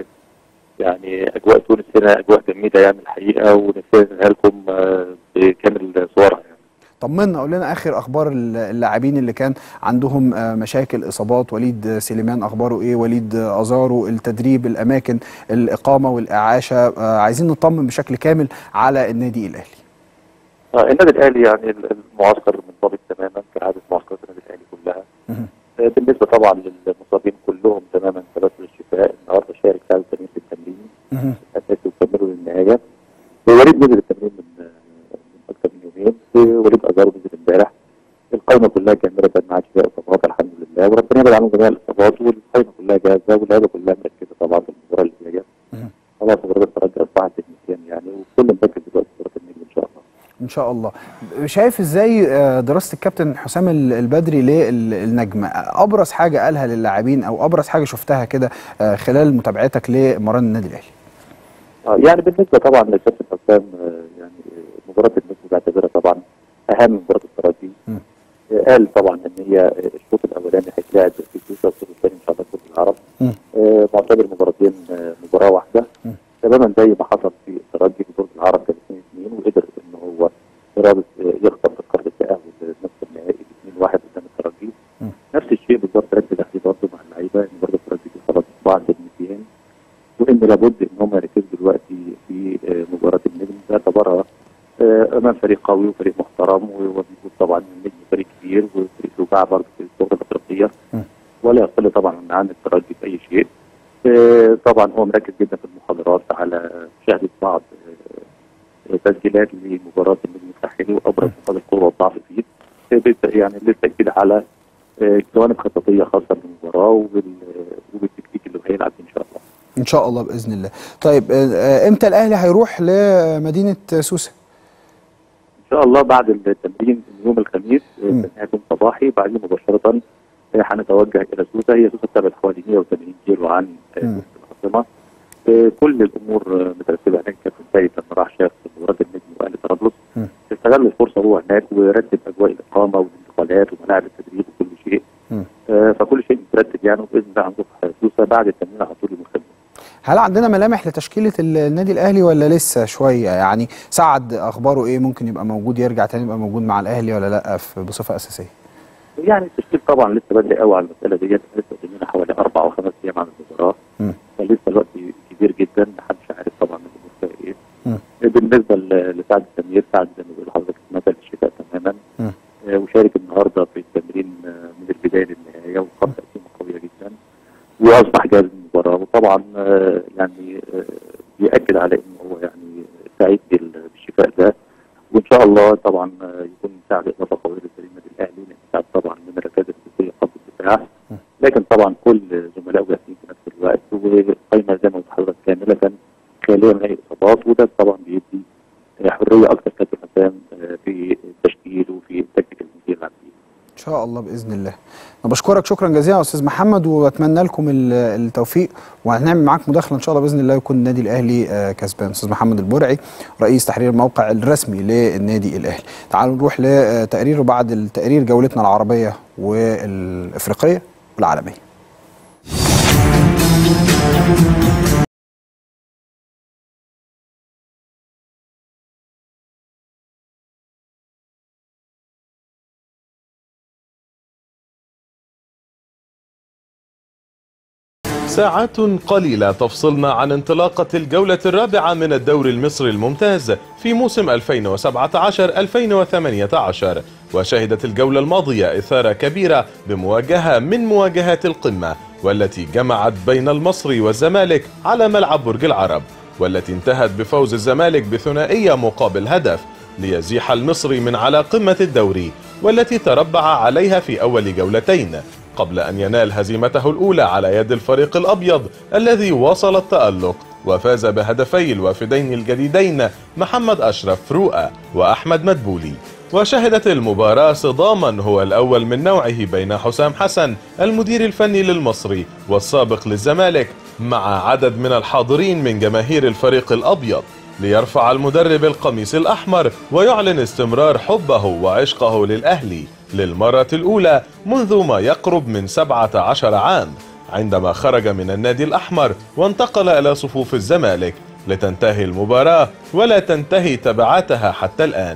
يعني اجواء تونس هنا اجواء جميله يعني الحقيقه ونسيناها لكم آه، بكامل صورها يعني.
طمنا قول لنا اخر اخبار اللاعبين اللي كان عندهم آه، مشاكل اصابات وليد آه، سليمان اخباره ايه وليد آه، ازارو التدريب الاماكن الاقامه والاعاشه آه، عايزين نطمن بشكل كامل على النادي الاهلي
آه، النادي الاهلي يعني المعسكر منضبط تماما كعاده معسكرات النادي الاهلي كلها
مهم.
آه، بالنسبه طبعا للمصابين كلهم تماما ثلاثه الشفاء النهارده شارك سعد سمير في التمرين
مهم.
اساسي وكملوا للنهايه وليد نزل التمرين من آه، من اكثر من يومين وليد ازارو نزل امبارح القائمه كلها كامله ما عادش فيها اصابات الحمد لله وربنا يبعد عنهم جميع الاصابات والقائمه كلها جاهزه واللعيبه كلها مركزه طبعا في المباراه اللي جايه خلاص مباراه الترجي اصبحت بالنسيان يعني وكل مركز دلوقتي في مباراه النجم ان شاء الله
ان شاء الله شايف ازاي آه، دراسه الكابتن حسام ال- البدري للنجم ابرز حاجه قالها للاعبين او ابرز حاجه شفتها كده آه، خلال متابعتك لمران النادي الاهلي
آه، يعني بالنسبه طبعا لكابتن حسام آه، يعني آه، مباراه النجم بعتبرها طبعا اهم من مباراه الترجي
مم.
آه، قال طبعا ان هي آه، الشوط الاولاني هيتلعب في سوسه والشوط الثاني ان شاء الله في برج العرب
مم.
آه، معتبر مباراتين آه، مباراه واحده
مم.
تماما زي ما حصل في الترجي في برج العرب كان 2 2 وقدر ان هو رابط آه، يخطف تذكره التاهل لنصف النهائي 2 1 قدام الترجي
مم.
نفس الشيء بالظبط ركز عليه برضه مع اللعيبه ان برضه الترجي خلاص بعض النسيان وان لابد ان هم يركزوا دلوقتي في آه، مباراه النجم باعتبارها آه، امام فريق قوي وفريق محترم وموجود طبعا النجم فريق كبير وفريق وجاع برضه في الكره الافريقيه
مم.
ولا يقل طبعا عن الترجي في اي شيء آه، طبعا هو مركز جدا في المحاضرات على مشاهده بعض آه، تسجيلات لمباراه النجم الساحلي وابرز نقاط القوه والضعف فيه آه، بالت- يعني للتاكيد على آه، جوانب خططيه خاصه بالمباراه وبال وبالتكتيك اللي هيلعب بيه ان شاء الله.
ان شاء الله باذن الله طيب آه، آه، امتى الاهلي هيروح لمدينه سوسه
ان شاء الله بعد التمرين يوم الخميس آه، التمرين هيكون صباحي بعدين مباشره آه، هنتوجه الى سوسه هي سوسه بتبعد حوالي 180 كيلو عن آه، العاصمه آه، كل الامور آه، مترتبه هناك كابتن سيد لما راح شاف مباراه النجم واهلي طرابلس استغل الفرصه هو هناك ورتب اجواء الاقامه والانتقالات وملاعب التدريب وكل شيء آه، فكل شيء مترتب يعني وباذن الله هنروح سوسه بعد التمرين على طول يوم الخميس
هل عندنا ملامح لتشكيله ال- النادي الاهلي ولا لسه شويه يعني سعد اخباره ايه ممكن يبقى موجود يرجع تاني يبقى موجود مع الاهلي ولا لا في- بصفه اساسيه
يعني التشكيل طبعا لسه بدري قوي على المساله ديت لسه قدامنا حوالي اربع او خمس ايام عن المباراه
مم.
فلسه الوقت كبير جدا محدش عارف طبعا الامور فيها ايه
مم.
بالنسبه ل- لسعد السمير سعد زي ما بيقول لحضرتك مثل الشفاء تماما
مم.
آه، وشارك النهارده في التمرين آه، من البدايه للنهايه وقام تقسيمه قويه جدا واصبح جاهز للمباراه وطبعا آه، يعني آه، بيأكد على انه هو يعني سعيد بال- بالشفاء ده وان شاء الله طبعا آه، يكون سعد اضافه قويه لفريق النادي الاهلي لان سعد طبعا من الركائز الاساسيه خط الدفاع لكن طبعا كل زملائه جاهزين في نفس الوقت والقايمه زي ما قلت لحضرتك كامله خاليه من اي اصابات وده طبعا بيدي آه، حريه اكثر كابتن حسام آه، في التشكيل وفي التكتيك اللي ممكن يلعب فيه
ان شاء الله باذن الله انا بشكرك شكرا جزيلا يا استاذ محمد واتمنى لكم ال- التوفيق وهنعمل معاك مداخله ان شاء الله باذن الله يكون النادي الاهلي آه، كسبان استاذ محمد البرعي رئيس تحرير الموقع الرسمي للنادي الاهلي تعالوا نروح لتقرير وبعد التقرير جولتنا العربيه والافريقيه والعالميه
ساعات قليلة تفصلنا عن انطلاقة الجولة الرابعة من الدوري المصري الممتاز في موسم 2017-2018 وشهدت الجولة الماضية إثارة كبيرة بمواجهة من مواجهات القمة والتي جمعت بين المصري والزمالك على ملعب برج العرب والتي انتهت بفوز الزمالك بثنائية مقابل هدف ليزيح المصري من على قمة الدوري والتي تربع عليها في أول جولتين قبل أن ينال هزيمته الأولى على يد الفريق الأبيض الذي واصل التألق وفاز بهدفي الوافدين الجديدين محمد أشرف رؤى وأحمد مدبولي وشهدت المباراة صداما هو الأول من نوعه بين حسام حسن المدير الفني للمصري والسابق للزمالك مع عدد من الحاضرين من جماهير الفريق الأبيض ليرفع المدرب القميص الأحمر ويعلن استمرار حبه وعشقه للأهلي للمرة الأولى منذ ما يقرب من 17 عام عندما خرج من النادي الأحمر وانتقل إلى صفوف الزمالك لتنتهي المباراة ولا تنتهي تبعاتها حتى الآن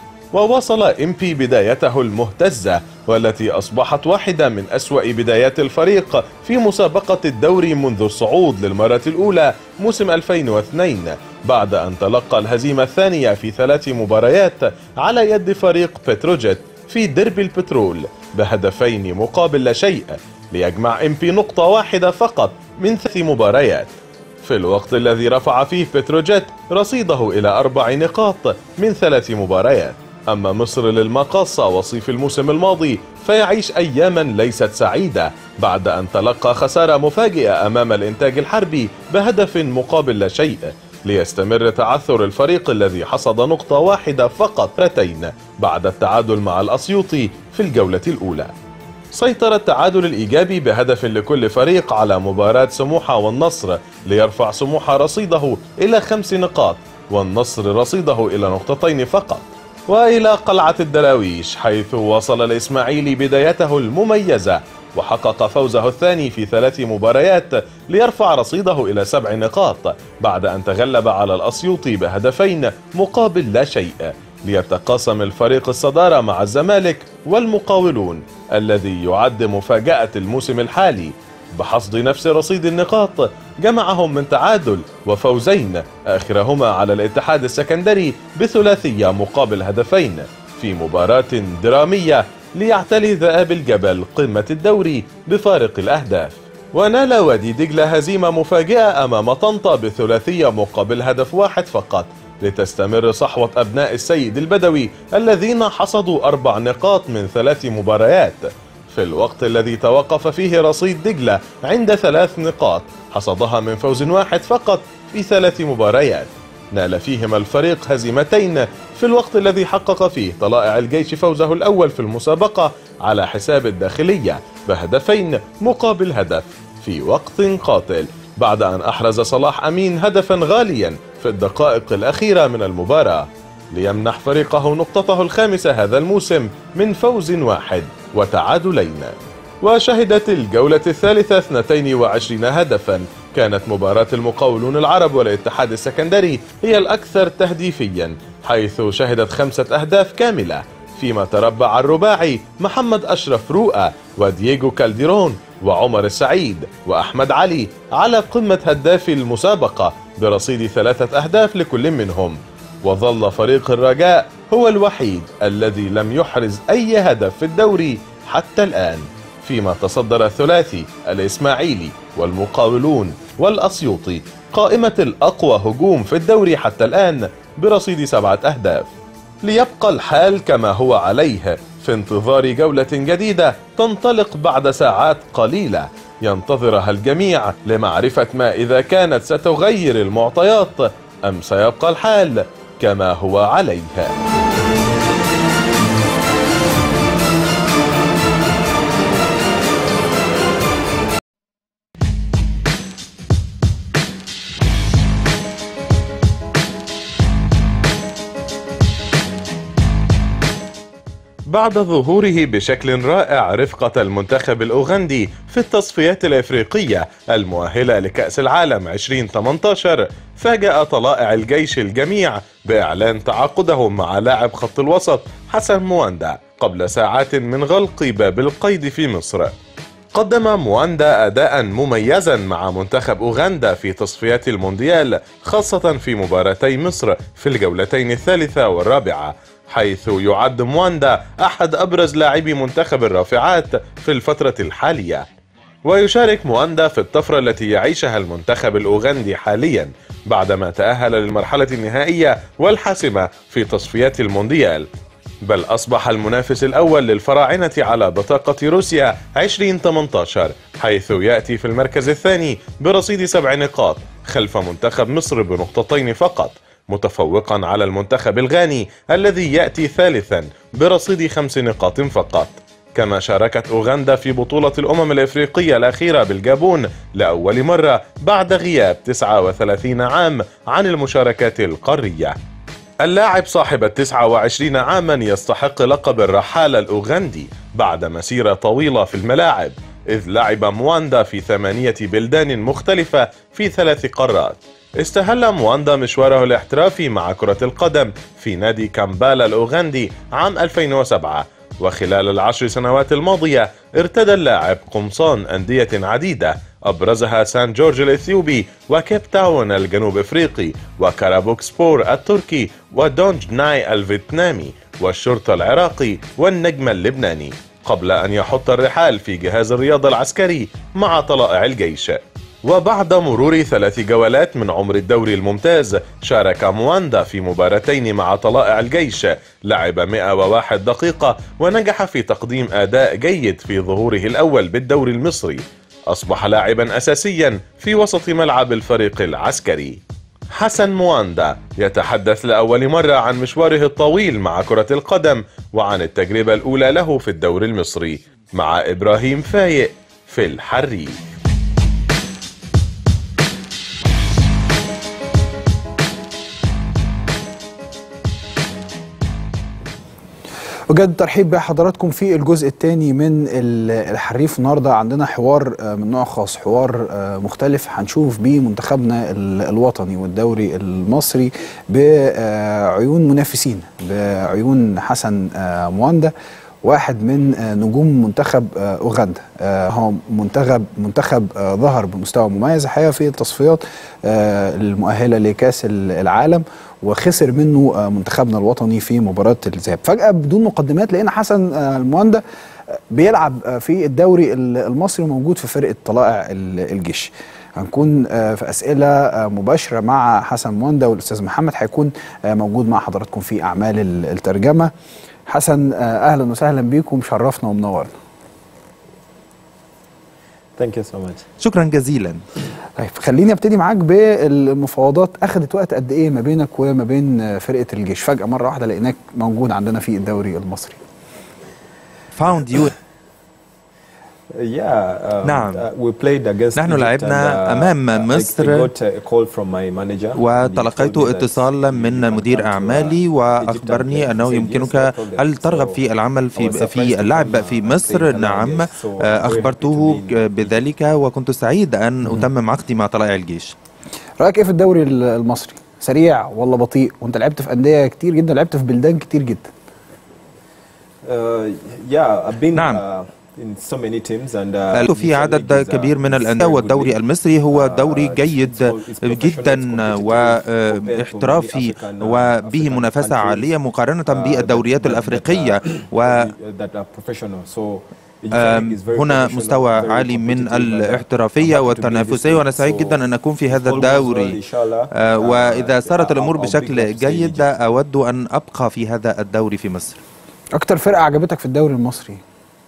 ووصل إمبي بدايته المهتزة والتي أصبحت واحدة من أسوأ بدايات الفريق في مسابقة الدوري منذ الصعود للمرة الأولى موسم 2002 بعد أن تلقى الهزيمة الثانية في ثلاث مباريات على يد فريق بتروجيت في ديربي البترول بهدفين مقابل لا شيء ليجمع إمبي نقطة واحدة فقط من ثلاث مباريات في الوقت الذي رفع فيه بتروجيت رصيده إلى أربع نقاط من ثلاث مباريات أما مصر للمقاصة وصيف الموسم الماضي فيعيش أياما ليست سعيدة بعد أن تلقى خسارة مفاجئة أمام الإنتاج الحربي بهدف مقابل لا شيء ليستمر تعثر الفريق الذي حصد نقطة واحدة فقط رتين بعد التعادل مع الأسيوطي في الجولة الأولى سيطر التعادل الإيجابي بهدف لكل فريق على مباراة سموحة والنصر ليرفع سموحة رصيده إلى خمس نقاط والنصر رصيده إلى نقطتين فقط وإلى قلعة الدراويش حيث وصل الإسماعيلي بدايته المميزة وحقق فوزه الثاني في ثلاث مباريات ليرفع رصيده إلى سبع نقاط بعد أن تغلب على الأسيوطي بهدفين مقابل لا شيء ليتقاسم الفريق الصدارة مع الزمالك والمقاولون الذي يعد مفاجأة الموسم الحالي بحصد نفس رصيد النقاط جمعهم من تعادل وفوزين آخرهما على الاتحاد السكندري بثلاثية مقابل هدفين في مباراة درامية ليعتلي ذئاب الجبل قمة الدوري بفارق الأهداف ونال وادي دجلة هزيمة مفاجئة أمام طنطا بثلاثية مقابل هدف واحد فقط لتستمر صحوة أبناء السيد البدوي الذين حصدوا أربع نقاط من ثلاث مباريات في الوقت الذي توقف فيه رصيد دجلة عند ثلاث نقاط حصدها من فوز واحد فقط في ثلاث مباريات نال فيهما الفريق هزيمتين في الوقت الذي حقق فيه طلائع الجيش فوزه الأول في المسابقة على حساب الداخلية بهدفين مقابل هدف في وقت قاتل بعد أن أحرز صلاح أمين هدفا غاليا في الدقائق الأخيرة من المباراة ليمنح فريقه نقطته الخامسة هذا الموسم من فوز واحد وتعادلين وشهدت الجولة الثالثة 22 هدفا كانت مباراة المقاولون العرب والاتحاد السكندري هي الأكثر تهديفيا حيث شهدت خمسة أهداف كاملة فيما تربع الرباعي محمد أشرف رؤى ودييغو كالديرون وعمر السعيد وأحمد علي على قمة هداف المسابقة برصيد ثلاثة أهداف لكل منهم وظل فريق الرجاء هو الوحيد الذي لم يحرز أي هدف في الدوري حتى الآن فيما تصدر الثلاثي الإسماعيلي والمقاولون والأسيوطي قائمة الأقوى هجوم في الدوري حتى الآن برصيد سبعة أهداف ليبقى الحال كما هو عليه في انتظار جولة جديدة تنطلق بعد ساعات قليلة ينتظرها الجميع لمعرفة ما إذا كانت ستغير المعطيات أم سيبقى الحال كما هو عليه بعد ظهوره بشكل رائع رفقة المنتخب الأوغندي في التصفيات الإفريقية المؤهلة لكأس العالم 2018 فاجأ طلائع الجيش الجميع بإعلان تعاقدهم مع لاعب خط الوسط حسن مواندا قبل ساعات من غلق باب القيد في مصر قدم مواندا أداء مميزا مع منتخب أوغندا في تصفيات المونديال خاصة في مباراتي مصر في الجولتين الثالثة والرابعة حيث يعد مواندا أحد أبرز لاعبي منتخب الرافعات في الفترة الحالية ويشارك مواندا في الطفرة التي يعيشها المنتخب الأوغندي حاليا بعدما تأهل للمرحلة النهائية والحاسمة في تصفيات المونديال بل أصبح المنافس الأول للفراعنة على بطاقة روسيا 2018 حيث يأتي في المركز الثاني برصيد سبع نقاط خلف منتخب مصر بنقطتين فقط متفوقا على المنتخب الغاني الذي يأتي ثالثا برصيد خمس نقاط فقط كما شاركت أوغندا في بطولة الأمم الإفريقية الأخيرة بالجابون لأول مرة بعد غياب 39 عام عن المشاركات القارية اللاعب صاحب التسعة وعشرين عاما يستحق لقب الرحالة الأوغندي بعد مسيرة طويلة في الملاعب إذ لعب مواندا في ثمانية بلدان مختلفة في ثلاث قارات استهل مواندا مشواره الاحترافي مع كرة القدم في نادي كامبالا الأوغندي عام 2007 وخلال العشر سنوات الماضية ارتدى اللاعب قمصان أندية عديدة أبرزها سان جورج الإثيوبي وكيب تاون الجنوب إفريقي وكارابوك سبور التركي ودونج ناي الفيتنامي والشرطة العراقي والنجم اللبناني قبل أن يحط الرحال في جهاز الرياضة العسكري مع طلائع الجيش وبعد مرور ثلاث جولات من عمر الدوري الممتاز شارك مواندا في مباراتين مع طلائع الجيش لعب 101 دقيقة ونجح في تقديم أداء جيد في ظهوره الأول بالدوري المصري أصبح لاعبا أساسيا في وسط ملعب الفريق العسكري حسن مواندا يتحدث لأول مرة عن مشواره الطويل مع كرة القدم وعن التجربة الأولى له في الدوري المصري مع إبراهيم فايق في الحريف
بجد ترحيب بحضراتكم في الجزء الثاني من الحريف النهارده عندنا حوار من نوع خاص حوار مختلف هنشوف بيه منتخبنا الوطني والدوري المصري بعيون منافسين بعيون حسن مواندا واحد من نجوم منتخب اوغندا هو منتخب منتخب ظهر بمستوى مميز الحقيقه في التصفيات المؤهله لكاس العالم وخسر منه منتخبنا الوطني في مباراه الذهاب فجاه بدون مقدمات لقينا حسن المواندا بيلعب في الدوري المصري موجود في فرقه طلائع الجيش هنكون آه، في اسئله آه، مباشره مع حسن موندا والاستاذ محمد هيكون آه، موجود مع حضراتكم في اعمال ال- الترجمه حسن آه، اهلا وسهلا بيكم شرفنا ومنورنا
Thank you so much.
شكرا جزيلا
طيب خليني ابتدي معاك بالمفاوضات اخذت وقت قد ايه ما بينك وما بين آه، فرقه الجيش فجاه مره واحده لقيناك موجود عندنا في الدوري المصري
found you
Yeah. Um,
نعم.
uh, we played against
نحن
Egypt
لعبنا
and, uh,
أمام
I- I
مصر
got a call from my manager.
وتلقيت اتصالا من مدير اعمالي واخبرني انه يمكنك هل ترغب في العمل في في اللعب في مصر نعم آه، اخبرته بذلك وكنت سعيد ان اتمم عقدي مع طلائع الجيش
رايك ايه في الدوري ال- المصري سريع ولا بطيء وانت لعبت في انديه كتير جدا لعبت في بلدان كتير جدا
Uh, yeah, I've been uh, in so many teams and uh,
في عدد كبير من الأندية والدوري المصري هو دوري جيد جدا واحترافي وبه منافسة عالية مقارنة بالدوريات الأفريقية و
that are professional. So
آم، هنا مستوى عالي من الاحترافية والتنافسية وأنا سعيد جدا أن أكون في هذا الدوري آه، وإذا سارت الأمور بشكل جيد أود أن أبقى في هذا الدوري في مصر
اكتر فرقه عجبتك في الدوري المصري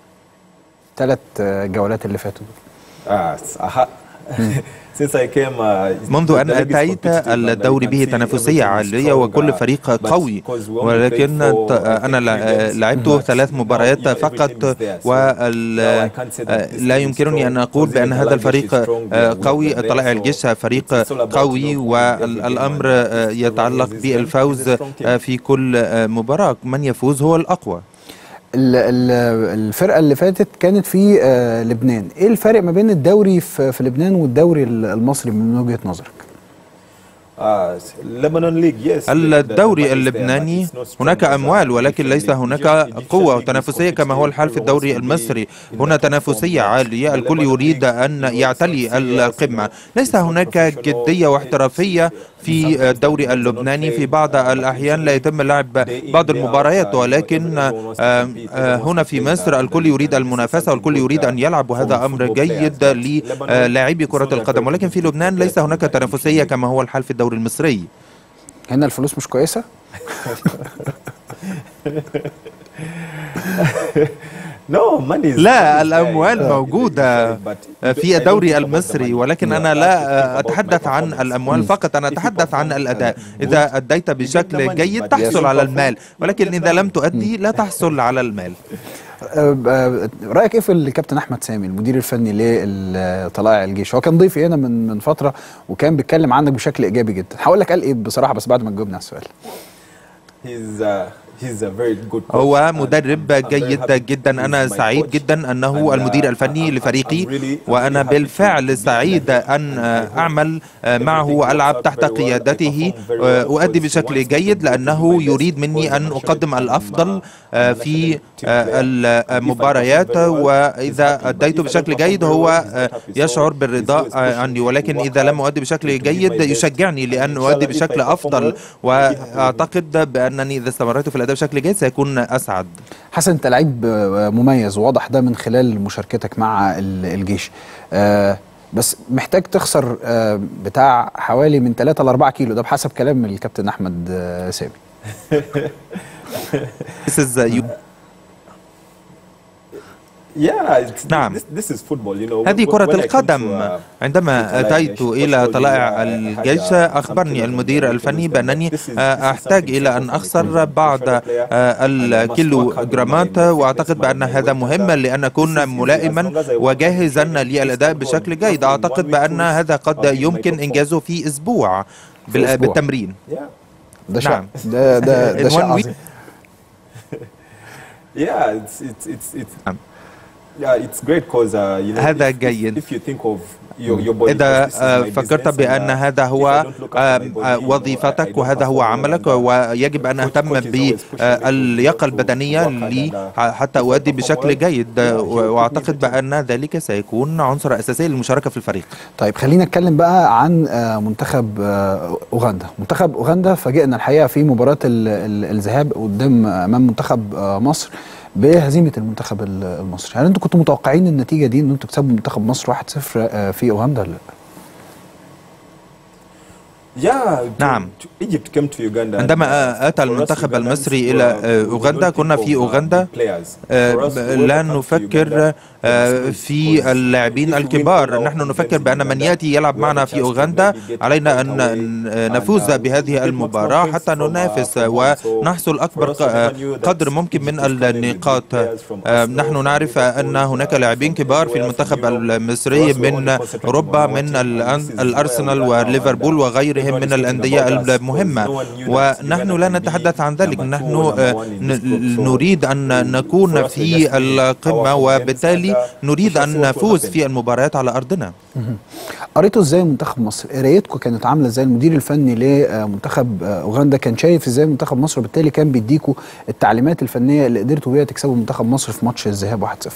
ثلاث جولات اللي فاتوا
uh, aha. since I came uh,
منذ أن
the league is
أتيت
competitive and
الدوري
you can
به
see
تنافسية
everything is
عالية
strong,
وكل
uh,
فريق
but
قوي
because we only
ولكن
played four,
ت-
I think,
أنا
three
لا-
games,
لعبت
but
ثلاث
now
مباريات
you know
فقط
everything is there. So
وال
now I can't say that
آه،
this
لا
team is
يمكنني أن
strong,
أقول
because
بأن
even
هذا
Talagis is
الفريق
strong, we
آه،
are- we are
قوي
there,
طلائع
so
الجيش فريق
it's all about,
قوي
you know, winning every game
والأمر
and
آه، يتعلق بالفوز آه، في كل آه، مباراة من يفوز هو الأقوى
ال- ال- الفرقه اللي فاتت كانت في آه، لبنان ايه الفرق ما بين الدوري في في لبنان والدوري ال- المصري من وجهه نظرك
uh, Lebanon League yes
الدوري اللبناني هناك أموال ولكن ليس هناك قوة وتنافسية كما هو الحال في الدوري المصري هنا تنافسية عالية الكل يريد أن يعتلي القمة ليس هناك جدية واحترافية في الدوري اللبناني في بعض الأحيان لا يتم لعب بعض المباريات ولكن آه، آه، هنا في مصر الكل يريد المنافسة والكل يريد أن يلعب وهذا أمر جيد للاعبي كرة القدم ولكن في لبنان ليس هناك تنافسية كما هو الحال في الدوري المصري
هنا الفلوس مش كويسه
No, money is
لا الأموال موجودة في الدوري المصري ولكن أنا لا أتحدث عن الأموال فقط أنا أتحدث عن الأداء إذا أديت بشكل جيد تحصل على المال ولكن إذا لم تؤدي لا تحصل على المال
آه، آه، رايك ايه في الكابتن احمد سامي المدير الفني لطلائع الجيش هو كان ضيفي هنا من من فتره وكان بيتكلم عنك بشكل ايجابي جدا هقول لك قال ايه بصراحه بس بعد ما تجاوبني على السؤال
he's uh, he's a very good coach.
هو مدرب جيد جدا أنا سعيد جدا أنه المدير الفني لفريقي وأنا بالفعل سعيد أن أعمل معه وألعب تحت قيادته أؤدي بشكل جيد لأنه يريد مني أن أقدم الأفضل في المباريات وإذا أديت بشكل جيد هو يشعر بالرضا عني ولكن إذا لم أؤدي بشكل جيد يشجعني لأن أؤدي بشكل أفضل وأعتقد بأنني إذا استمريت في الأداء بشكل جيد سيكون أسعد
حسن انت لعيب آه، مميز وواضح ده من خلال مشاركتك مع ال- الجيش آه، بس محتاج تخسر آه، بتاع حوالي من 3 ل 4 كيلو ده بحسب كلام الكابتن احمد آه، سامي
This is, uh, you-
Yeah, it's,
نعم.
this, this is football, you know.
هذه
When-
كرة
when I come to,
القدم
uh,
عندما أتيت إلى طلائع الجيش أخبرني المدير الفني بأنني أحتاج إلى أن أخسر بعض الكيلو جرامات وأعتقد بأن هذا مهم لأن أكون ملائما وجاهزا للأداء بشكل جيد أعتقد بأن هذا قد يمكن إنجازه في أسبوع بال-
أسبوع.
بالتمرين
ده شيء
نعم.
ده ده ده
In
شيء
one week.
عظيم
Yeah, it's it's it's it's yeah, it's great because uh, you know
هذا
if, if,
جيد.
if you think of your your body,
إذا
because this is
آه،
my
فكرت
business and,
بأن
uh,
هذا
if
هو
I don't look after
آه،
my body,
آه،
you know, I- I
وظيفتك
don't
وهذا هو
perform well
عملك
and, uh,
ويجب أن
coach-
أهتم
coach is always pushing me to-
باللياقة
to- to
البدنية
work hard
لي
and, uh,
حتى أؤدي بشكل جيد وأعتقد بأن ذلك سيكون عنصر أساسي للمشاركة في الفريق
طيب خلينا نتكلم بقى عن آه، منتخب آه، اوغندا منتخب اوغندا فاجئنا الحقيقه في مباراه ال- ال- الذهاب قدام امام منتخب آه، مصر بهزيمه المنتخب ال- المصري هل انتوا كنتوا متوقعين النتيجه دي ان انتوا تكسبوا منتخب مصر 1-0 آه، في اوغندا ولا لا
نعم
Egypt came to Uganda
عندما أتى المنتخب المصري إلى أوغندا كنا في أوغندا آه، لا نفكر آه، في اللاعبين الكبار نحن نفكر بأن من يأتي يلعب معنا في أوغندا علينا أن نفوز بهذه المباراة حتى ننافس ونحصل أكبر ق- قدر ممكن من النقاط آه، نحن نعرف أن هناك لاعبين كبار في المنتخب المصري من أوروبا من الأن- الأرسنال وليفربول وغيرهم من الأندية المهمة ونحن لا نتحدث عن ذلك نحن آه، ن- نريد أن نكون في القمة وبالتالي نريد أن نفوز في المباريات على أرضنا
مهم. قريتوا ازاي منتخب مصر قرايتكم كانت عامله ازاي المدير الفني لمنتخب آه، اوغندا كان شايف ازاي منتخب مصر وبالتالي كان بيديكوا التعليمات الفنيه اللي قدرتوا بيها تكسبوا منتخب مصر في ماتش الذهاب 1-0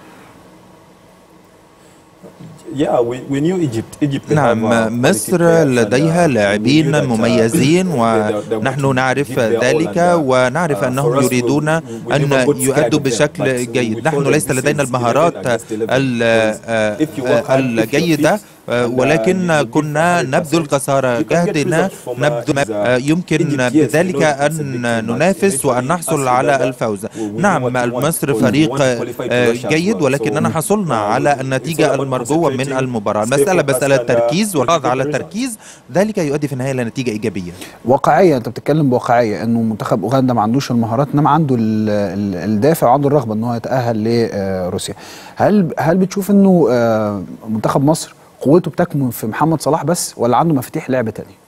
Yeah, we, we knew Egypt. Egypt they have, uh,
نعم مصر لديها لاعبين مميزين ونحن نعرف ذلك ونعرف أنهم يريدون أن يؤدوا بشكل جيد نحن ليس لدينا المهارات ال- الجيدة ولكن كنا نبذل قصارى جهدنا نبذل يمكن بذلك أن ننافس وأن نحصل على الفوز نعم مصر فريق جيد ولكننا حصلنا على النتيجة المرجوة من المباراة المسألة مسألة تركيز والحفاظ على التركيز ذلك يؤدي في النهاية إلى نتيجة إيجابية
واقعيه انت بتتكلم بواقعيه انه منتخب اوغندا ما عندوش المهارات انما عنده ال- ال- الدافع وعنده الرغبه ان هو يتاهل لروسيا هل هل بتشوف انه آه، منتخب مصر قوته بتكمن في محمد صلاح بس ولا عنده مفاتيح لعب تانية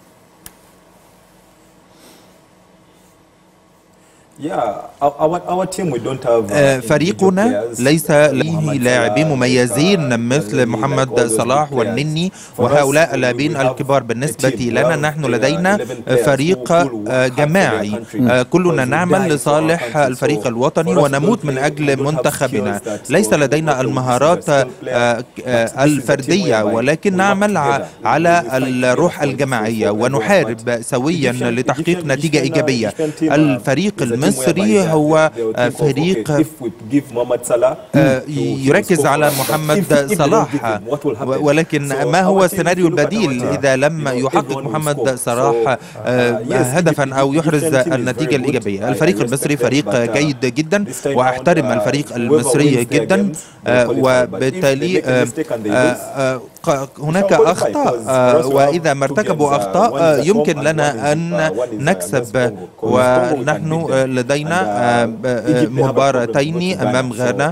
Yeah, our, our, our team we don't have. Uh,
آه،
individual
فريقنا
players.
ليس لديه لاعبين مميزين مثل محمد صلاح والنني وهؤلاء اللاعبين الكبار بالنسبة لنا نحن لدينا فريق آه، جماعي آه، كلنا نعمل لصالح الفريق الوطني ونموت من أجل منتخبنا ليس لدينا المهارات آه، آه، الفردية ولكن نعمل ع- على الروح الجماعية ونحارب سويا لتحقيق نتيجة إيجابية الفريق المصري هو آه، فريق آه، يركز على محمد صلاح و- ولكن ما هو السيناريو البديل إذا لم يحقق محمد صلاح آه، هدفا أو يحرز النتيجة الإيجابية الفريق المصري فريق جيد جدا وأحترم الفريق المصري جدا آه، وبالتالي آه، آه، آه، ق- هناك أخطاء آه، وإذا ما ارتكبوا أخطاء آه، يمكن لنا أن نكسب ونحن آه، لدينا آه، آه، مباراتين أمام غانا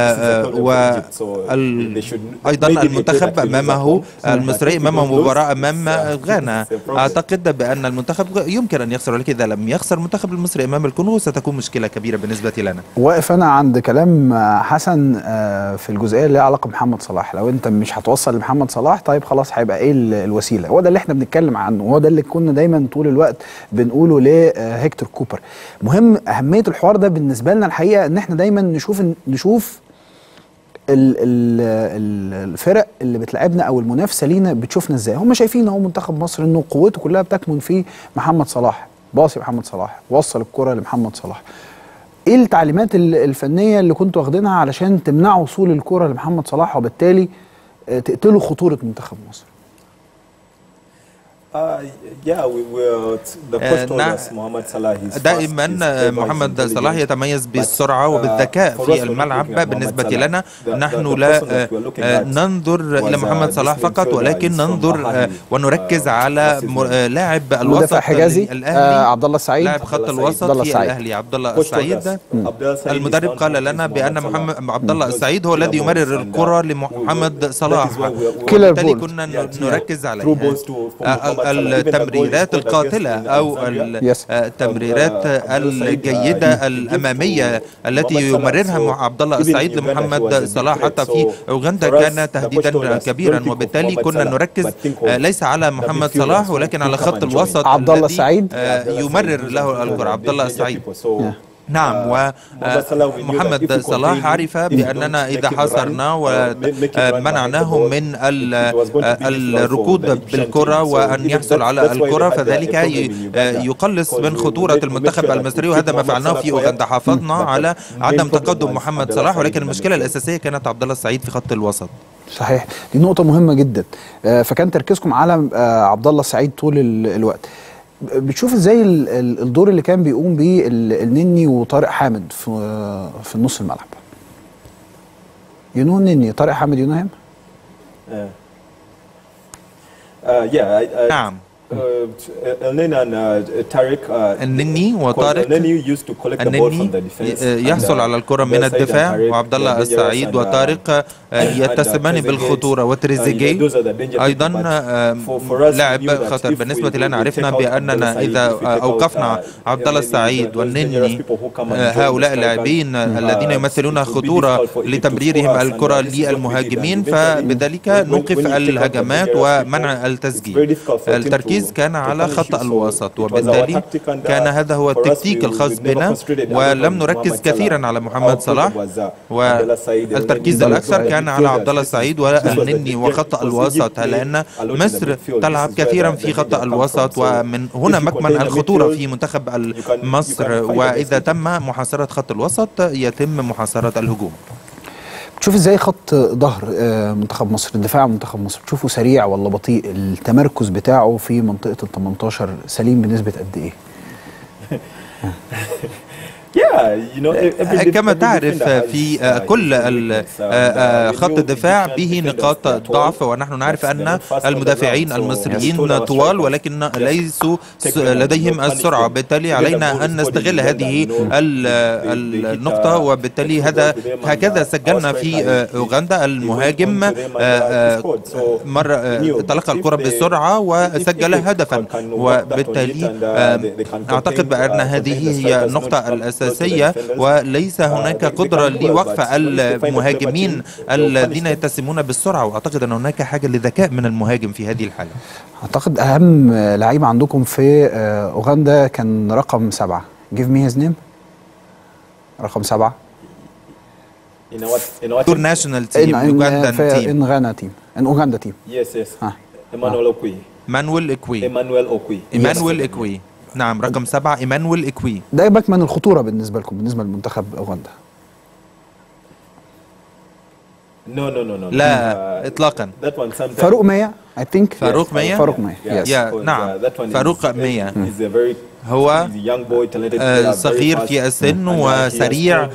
وأيضا المنتخب أمامه المصري أمامه مباراة أمام غانا أعتقد بأن المنتخب يمكن أن يخسر ولكن إذا لم يخسر المنتخب المصري أمام الكونغو ستكون مشكلة كبيرة بالنسبة لنا
واقف انا عند كلام آه، حسن آه، في الجزئيه اللي ليها علاقه بمحمد صلاح لو انت مش هتوصل لمحمد صلاح طيب خلاص هيبقى ايه ال- الوسيله هو ده اللي احنا بنتكلم عنه وهو ده اللي كنا دايما طول الوقت بنقوله لهيكتور كوبر مهم اهميه الحوار ده بالنسبه لنا الحقيقه ان احنا دايما نشوف نشوف ال ال ال الفرق اللي بتلعبنا او المنافسه لينا بتشوفنا ازاي هم شايفين اهو منتخب مصر انه قوته كلها بتكمن في محمد صلاح باصي محمد صلاح وصل الكره لمحمد صلاح ايه التعليمات ال- الفنيه اللي كنتوا واخدينها علشان تمنعوا وصول الكره لمحمد صلاح وبالتالي آه، تقتلوا خطوره منتخب مصر
Uh, yeah, we were. The
آه،
coach told
نعم.
us Mohamed Salah is fast,
دائما
he's
آه،
clever, he's
محمد
intelligent.
صلاح يتميز بالسرعة
uh,
وبالذكاء
for us,
في
we're not
الملعب
looking at Mohamed
بالنسبة
Salah.
لنا
The- the-
نحن
the
لا
person that
آه،
we're looking
آه،
at
ننظر
was,
إلى
uh,
محمد
this
صلاح فقط
midfielder
ولكن
is from
ننظر آه،
Ahly.
ونركز على م- آه، لاعب الوسط
مدافع حجازي آه
الأهلي
عبد الله السعيد
لاعب خط الوسط
عبد الله
في
السعيد
الأهلي عبد الله
Coach told
السعيد
us Abdel Said is
المدرب
down
قال
to
لنا
Mohamed
بأن
Salah.
محمد عبد الله السعيد هو الذي يمرر الكرة لمحمد صلاح
كيلر
وبالتالي
بول.
كنا ن- نركز
Through
عليها
balls to- from
آه،
Mohamed Salah. Even the goal he
التمريرات
scored against
القاتلة
in
أو
Zambia.
ال-
Yes.
آه، التمريرات الجيدة الأمامية التي يمررها مع عبد الله السعيد لمحمد صلاح حتى في أوغندا كان تهديدا كبيرا وبالتالي كنا نركز آه، ليس على محمد صلاح ولكن على خط الوسط
عبد الله
الذي،
السعيد.
آه، يمرر له الكرة عبد الله السعيد
So
نعم ومحمد صلاح عرف بأننا إذا حاصرنا ومنعناه من الركود بالكرة وأن يحصل على الكرة فذلك يقلص من خطورة المنتخب المصري وهذا ما فعلناه في أوغندا حافظنا على عدم تقدم محمد صلاح ولكن المشكلة الأساسية كانت عبد الله السعيد في خط الوسط
صحيح دي نقطة مهمة جدا فكان تركيزكم على عبد الله السعيد طول الوقت بتشوف ازاي الدور اللي كان بيقوم بيه النني وطارق حامد في في نص الملعب يو نو النني طارق حامد يو نو هيم
نعم
النني
وطارق النني يحصل على الكرة من الدفاع وعبد الله السعيد وطارق يتسمان بالخطورة وتريزيجيه أيضا لاعب خطر بالنسبة لنا عرفنا بأننا إذا أوقفنا عبد الله السعيد والنني هؤلاء اللاعبين الذين يمثلون خطورة لتمريرهم الكرة للمهاجمين فبذلك نوقف الهجمات ومنع التسجيل التركيز التركيز كان على خط الوسط وبالتالي كان هذا هو التكتيك الخاص بنا ولم نركز كثيرا على محمد صلاح والتركيز الأكثر كان على عبد الله السعيد والنني وخط الوسط لأن مصر تلعب كثيرا في خط الوسط ومن هنا مكمن الخطورة في منتخب مصر وإذا تم محاصرة خط الوسط يتم محاصرة الهجوم
تشوف ازاي خط ظهر منتخب مصر الدفاع منتخب مصر تشوفه سريع ولا بطيء التمركز بتاعه في منطقه ال 18 سليم بنسبه قد ايه
كما تعرف في كل خط الدفاع به نقاط ضعف ونحن نعرف أن المدافعين المصريين طوال ولكن ليسوا لديهم السرعة بالتالي علينا أن نستغل هذه النقطة وبالتالي هذا هكذا سجلنا في أوغندا المهاجم مرة تلقى الكرة بسرعة وسجل هدفا وبالتالي أعتقد بأن هذه هي النقطة الأساسية الأساسية وليس هناك قدرة لوقف المهاجمين الذين يتسمون بالسرعة وأعتقد أن هناك حاجة لذكاء من المهاجم في هذه الحالة
أعتقد أهم لعيب عندكم في أوغندا كان رقم سبعة give me his name رقم سبعة
Your national team, Ugandan team.
In Ghana team, in Uganda team.
Yes, yes. Emmanuel Okwi.
Manuel Ekwi.
Emmanuel Okwi.
Emmanuel Ekwi. نعم رقم سبعة إيمانويل إكوي
ده مكمن الخطورة بالنسبة لكم بالنسبة لمنتخب أوغندا
No, no, no, no.
لا uh, إطلاقا
فاروق ميا I think
فاروق ميا
فاروق ميا
yes. yeah, نعم فاروق ميا هو صغير في السن وسريع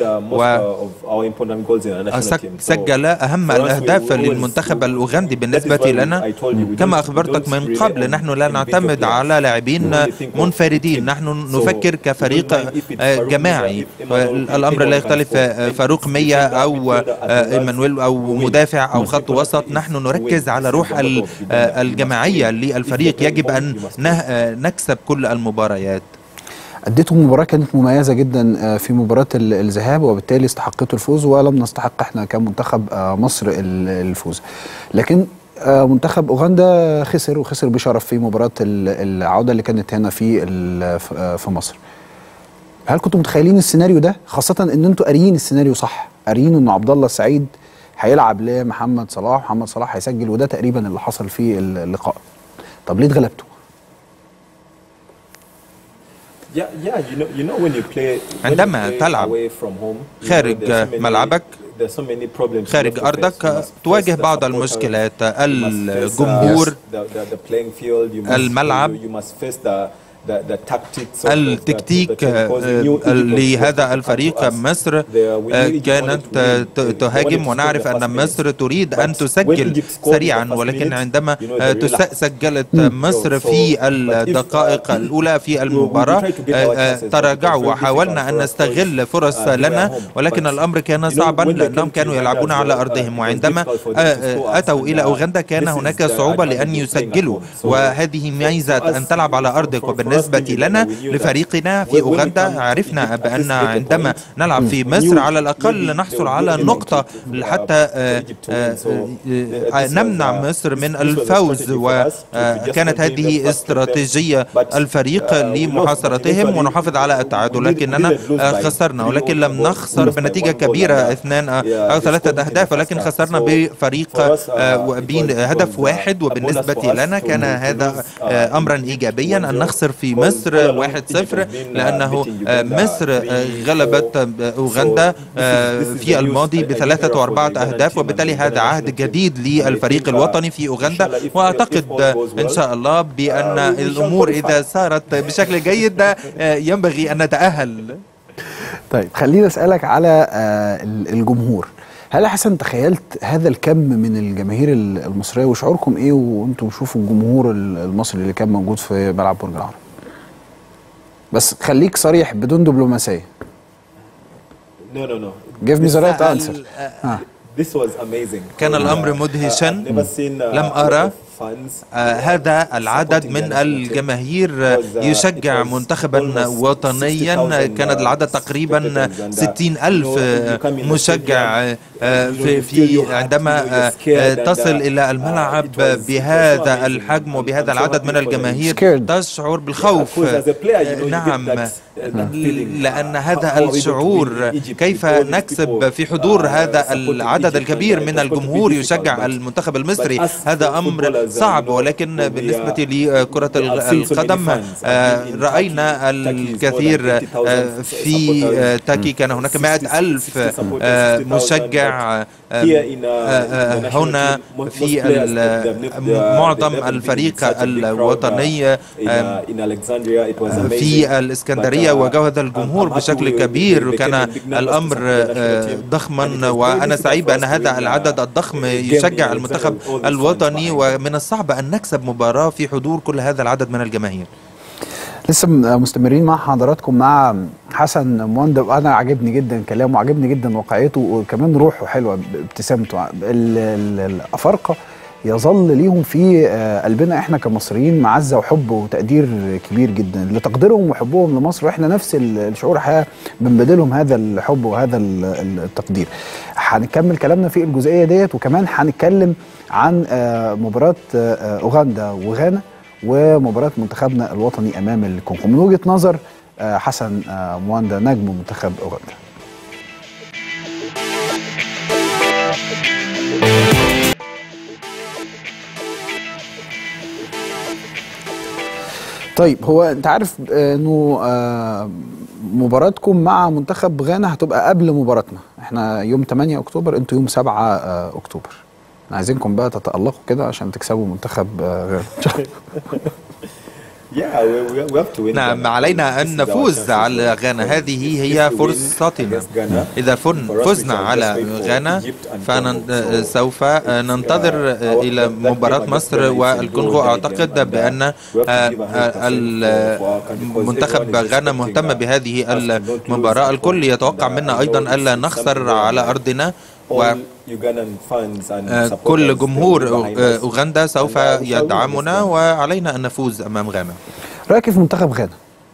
وسجل أهم الأهداف للمنتخب الأوغندي بالنسبة لنا كما أخبرتك من قبل نحن لا نعتمد على لاعبين منفردين نحن نفكر كفريق جماعي الأمر لا يختلف فاروق مية أو إيمانويل أو مدافع أو خط وسط نحن نركز على روح الجماعية للفريق يجب أن نكسب كل المباريات
اديتم مباراه كانت مميزه جدا في مباراه الذهاب وبالتالي استحقتوا الفوز ولم نستحق احنا كمنتخب مصر الفوز لكن منتخب اوغندا خسر وخسر بشرف في مباراه العوده اللي كانت هنا في في مصر هل كنتم متخيلين السيناريو ده خاصه ان انتوا قاريين السيناريو صح قاريين ان عبد الله السعيد هيلعب لمحمد صلاح محمد صلاح هيسجل وده تقريبا اللي حصل في اللقاء طب ليه اتغلبتوا
عندما تلعب خارج ملعبك خارج أرضك تواجه بعض المشكلات الجمهور الملعب التكتيك لهذا الفريق مصر كانت تهاجم ونعرف أن مصر تريد أن تسجل سريعا ولكن عندما سجلت مصر في الدقائق الأولى في المباراة تراجعوا وحاولنا أن نستغل فرص لنا ولكن الأمر كان صعبا لأنهم كانوا يلعبون على أرضهم وعندما أتوا إلى أوغندا كان هناك صعوبة لأن يسجلوا وهذه ميزة أن تلعب على أرضك وبالنسبة بالنسبة لنا لفريقنا في أوغندا عرفنا بأن عندما نلعب في مصر على الأقل نحصل على نقطة حتى آه، آه، آه، نمنع مصر من الفوز وكانت هذه استراتيجية الفريق لمحاصرتهم ونحافظ على التعادل لكننا آه، خسرنا ولكن لم نخسر بنتيجة كبيرة اثنان آه، أو ثلاثة أهداف ولكن خسرنا بفريق آه، بهدف واحد وبالنسبة لنا كان هذا آه، أمرا إيجابيا أن نخسر في مصر واحد صفر لأنه آه، مصر آه، غلبت آه، أوغندا آه، في الماضي بثلاثة وأربعة أهداف وبالتالي هذا عهد جديد للفريق الوطني في أوغندا وأعتقد آه، إن شاء الله بأن الأمور إذا سارت بشكل جيد آه، ينبغي أن نتأهل
طيب خليني اسالك على آه، ال- الجمهور هل يا حسن تخيلت هذا الكم من الجماهير ال- المصريه وشعوركم ايه وانتم بتشوفوا الجمهور ال- المصري اللي كان موجود في ملعب برج العرب بس خليك صريح بدون دبلوماسيه
No, no, no.
give me the right
This-
answer آه.
This was amazing.
كان الأمر مدهشا
Never seen, uh,
لم
a lot
أرى
of fans
آه، هذا العدد من الجماهير آه، يشجع منتخبا وطنيا كان العدد تقريبا ستين ألف آه، مشجع آه، في, في عندما آه، آه، تصل إلى الملعب بهذا الحجم وبهذا العدد من الجماهير تشعر بالخوف آه، نعم لأن هذا الشعور كيف نكسب في حضور هذا العدد الكبير من الجمهور يشجع المنتخب المصري هذا أمر صعب ولكن بالنسبة لكرة القدم آه، رأينا الكثير آه، في آه، تاكي كان هناك مائة ألف آه، مشجع آه، آه، هنا في ال- معظم الفريق الوطني آه،
in Alexandria. It was amazing.
في الإسكندرية وجاء هذا الجمهور بشكل كبير وكان الأمر آه، ضخما وأنا سعيد بأن هذا العدد الضخم يشجع المنتخب الوطني ومن الصعب أن نكسب مباراة في حضور كل هذا العدد من الجماهير
لسه م- مستمرين مع حضراتكم مع حسن موندة وانا عجبني جدا كلامه وعجبني جدا واقعيته وكمان روحه حلوه ب- ابتسامته ال- ال- الافارقه يظل ليهم في آه، قلبنا احنا كمصريين معزه وحب وتقدير كبير جدا لتقديرهم وحبهم لمصر واحنا نفس ال- الشعور الحقيقه بنبادلهم هذا الحب وهذا ال- ال- التقدير. هنكمل كلامنا في الجزئيه ديت وكمان هنتكلم عن آه، مباراه آه، آه، اوغندا وغانا ومباراة منتخبنا الوطني أمام الكونغو من وجهة نظر آه، حسن آه، مواندا نجم منتخب أوغندا طيب هو انت عارف آه، انه آه، مباراتكم مع منتخب غانا هتبقى قبل مباراتنا احنا يوم 8 اكتوبر انتوا يوم 7 آه، اكتوبر عايزينكم بقى تتألقوا كده عشان تكسبوا منتخب آه، غانا
Yeah, we, we- we have to win.
نعم علينا أن نفوز على غانا هذه هي فرصتنا إذا فن فزنا على غانا فسوف ننتظر إلى مباراة مصر والكونغو أعتقد بأن آه، آه، المنتخب غانا مهتم بهذه المباراة الكل يتوقع منا أيضا ألا نخسر على أرضنا و
All Ugandan fans and
آه،
supporters,
كل
they
جمهور
will
أو-
behind
آه،
us.
أوغندا سوف يدعمنا وعلينا أن نفوز أمام غانا
رأيك في منتخب غانا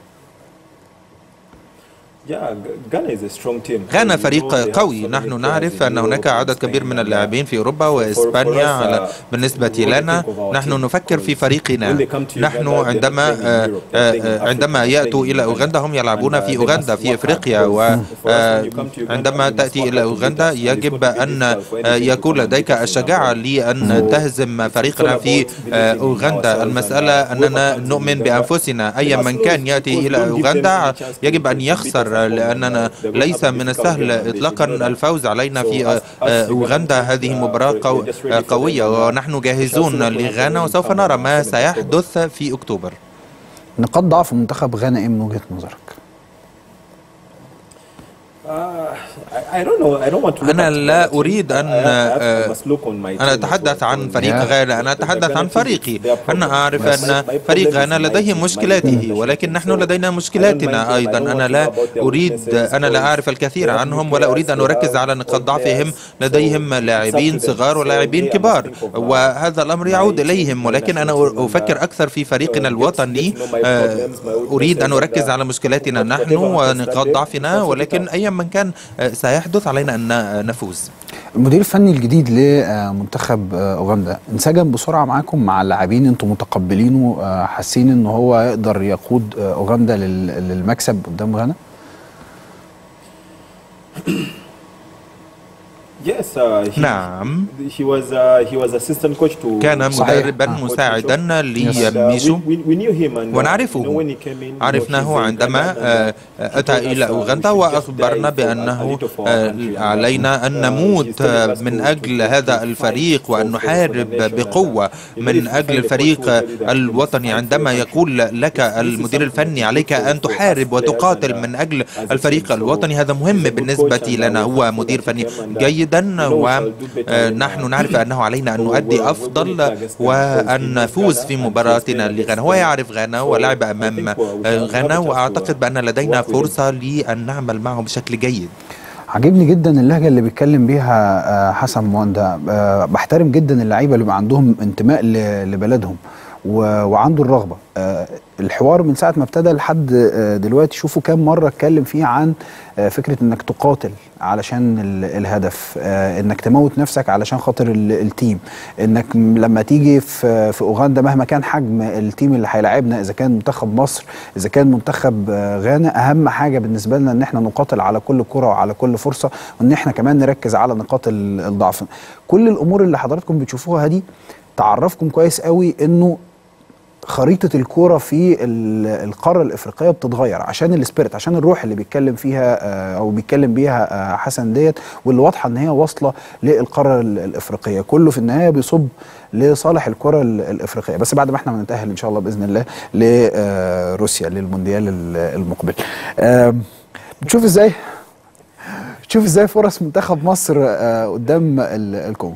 Yeah, Ghana is a strong team.
غانا
We know
فريق
they have
قوي
so many
نحن
players
نعرف
in
أن هناك
Europe
عدد
and
كبير
Spain
من
and, uh,
اللاعبين في أوروبا
for- for
وإسبانيا
us, uh,
على بالنسبة
we really
لنا
think of our
نحن
team.
نفكر في فريقنا
When they come to
نحن
Uganda, they're
عندما
not playing in
آه،
Europe, they're
آه،
playing in
آه،
Africa,
عندما
they're
يأتوا
playing
إلى
in
أوغندا هم يلعبون
And, uh,
في
they
أوغندا
must
في
work hard
أفريقيا
because for us, when you come to Uganda,
وعندما
you must
تأتي
work
إلى
hard to
أوغندا
beat us. And it's
يجب
going to be
أن
difficult for
آه،
any team to
يكون
come and
لديك
beat us in
الشجاعة
Uganda.
لأن تهزم فريقنا في آه، أوغندا المسألة أننا نؤمن بأنفسنا أي من كان يأتي إلى أوغندا يجب أن يخسر لأننا ليس من السهل إطلاقا الفوز علينا في آه، آه، أوغندا هذه مباراة قو- آه، قوية ونحن جاهزون لغانا وسوف نرى ما سيحدث في أكتوبر
نقاط ضعف منتخب غانا ايه من وجهة نظرك؟
Uh, I don't know. I don't want to. look
أنا
at
لا
my team.
أريد أن
I have- I
آه،
must look on my
أنا
team as
أتحدث
well.
عن فريق
Yeah.
غانا أنا أتحدث عن فريقي أنا أعرف أن
My- my
فريق
problem
غانا
is my
لديه
team, my
مشكلاته
team.
ولكن نحن لدينا مشكلاتنا أيضا أنا لا أريد أنا لا أعرف الكثير عنهم ولا أريد أن أركز على نقاط ضعفهم لديهم لاعبين صغار ولاعبين كبار وهذا الأمر يعود إليهم ولكن أنا أفكر أكثر في فريقنا الوطني آه، أريد أن أركز على مشكلاتنا نحن ونقاط ضعفنا ولكن أيا من كان آه، سيحدث علينا أن نفوز
المدير الفني الجديد لمنتخب اوغندا انسجم بسرعه معاكم مع اللاعبين انتم متقبلينه آه، حاسين ان هو يقدر يقود آه، اوغندا لل- للمكسب قدام غانا
Yes, uh, he,
نعم.
he was uh, he was assistant coach to
كان
صحيح.
مدربا
Ah.
مساعدا
And, uh,
لميشو
we, we, we knew him and uh, you know,
ونعرفه
when he came in,
عرفناه عندما آه، أتى إلى أوغندا وأخبرنا بأنه آه، علينا أن نموت آه، من أجل هذا الفريق وأن نحارب بقوة من أجل الفريق الوطني عندما يقول لك المدير الفني عليك أن تحارب وتقاتل من أجل الفريق الوطني هذا مهم بالنسبة لنا هو مدير فني جيدا ونحن نعرف أنه علينا أن نؤدي أفضل وأن نفوز في مباراتنا لغانا هو يعرف غانا ولعب أمام آه، غانا وأعتقد بأن لدينا فرصة لأن نعمل معه بشكل جيد
عجبني جدا اللهجه اللي بيتكلم بيها آه، حسن مواندا آه، بحترم جدا اللعيبه اللي بيبقى عندهم انتماء ل- لبلدهم و- وعنده الرغبه آه، الحوار من ساعه ما ابتدى لحد آه، دلوقتي شوفوا كام مره اتكلم فيه عن آه، فكره انك تقاتل علشان ال- الهدف آه، انك تموت نفسك علشان خاطر ال- التيم انك م- لما تيجي في في اوغندا مهما كان حجم التيم اللي هيلاعبنا اذا كان منتخب مصر اذا كان منتخب آه، غانا اهم حاجه بالنسبه لنا ان احنا نقاتل على كل كره وعلى كل فرصه وان احنا كمان نركز على نقاط ال- الضعف كل الامور اللي حضراتكم بتشوفوها دي تعرفكم كويس قوي انه خريطة الكورة في ال- القارة الإفريقية بتتغير عشان السبيريت عشان الروح اللي بيتكلم فيها آه، أو بيتكلم بيها آه، حسن ديت واللي واضحة إن هي واصلة للقارة ال- الإفريقية كله في النهاية بيصب لصالح الكرة ال- الإفريقية بس بعد ما احنا نتأهل إن شاء الله بإذن الله لروسيا للمونديال ال- المقبل آم، بتشوف إزاي بتشوف إزاي فرص منتخب مصر آه، قدام ال- الكونغو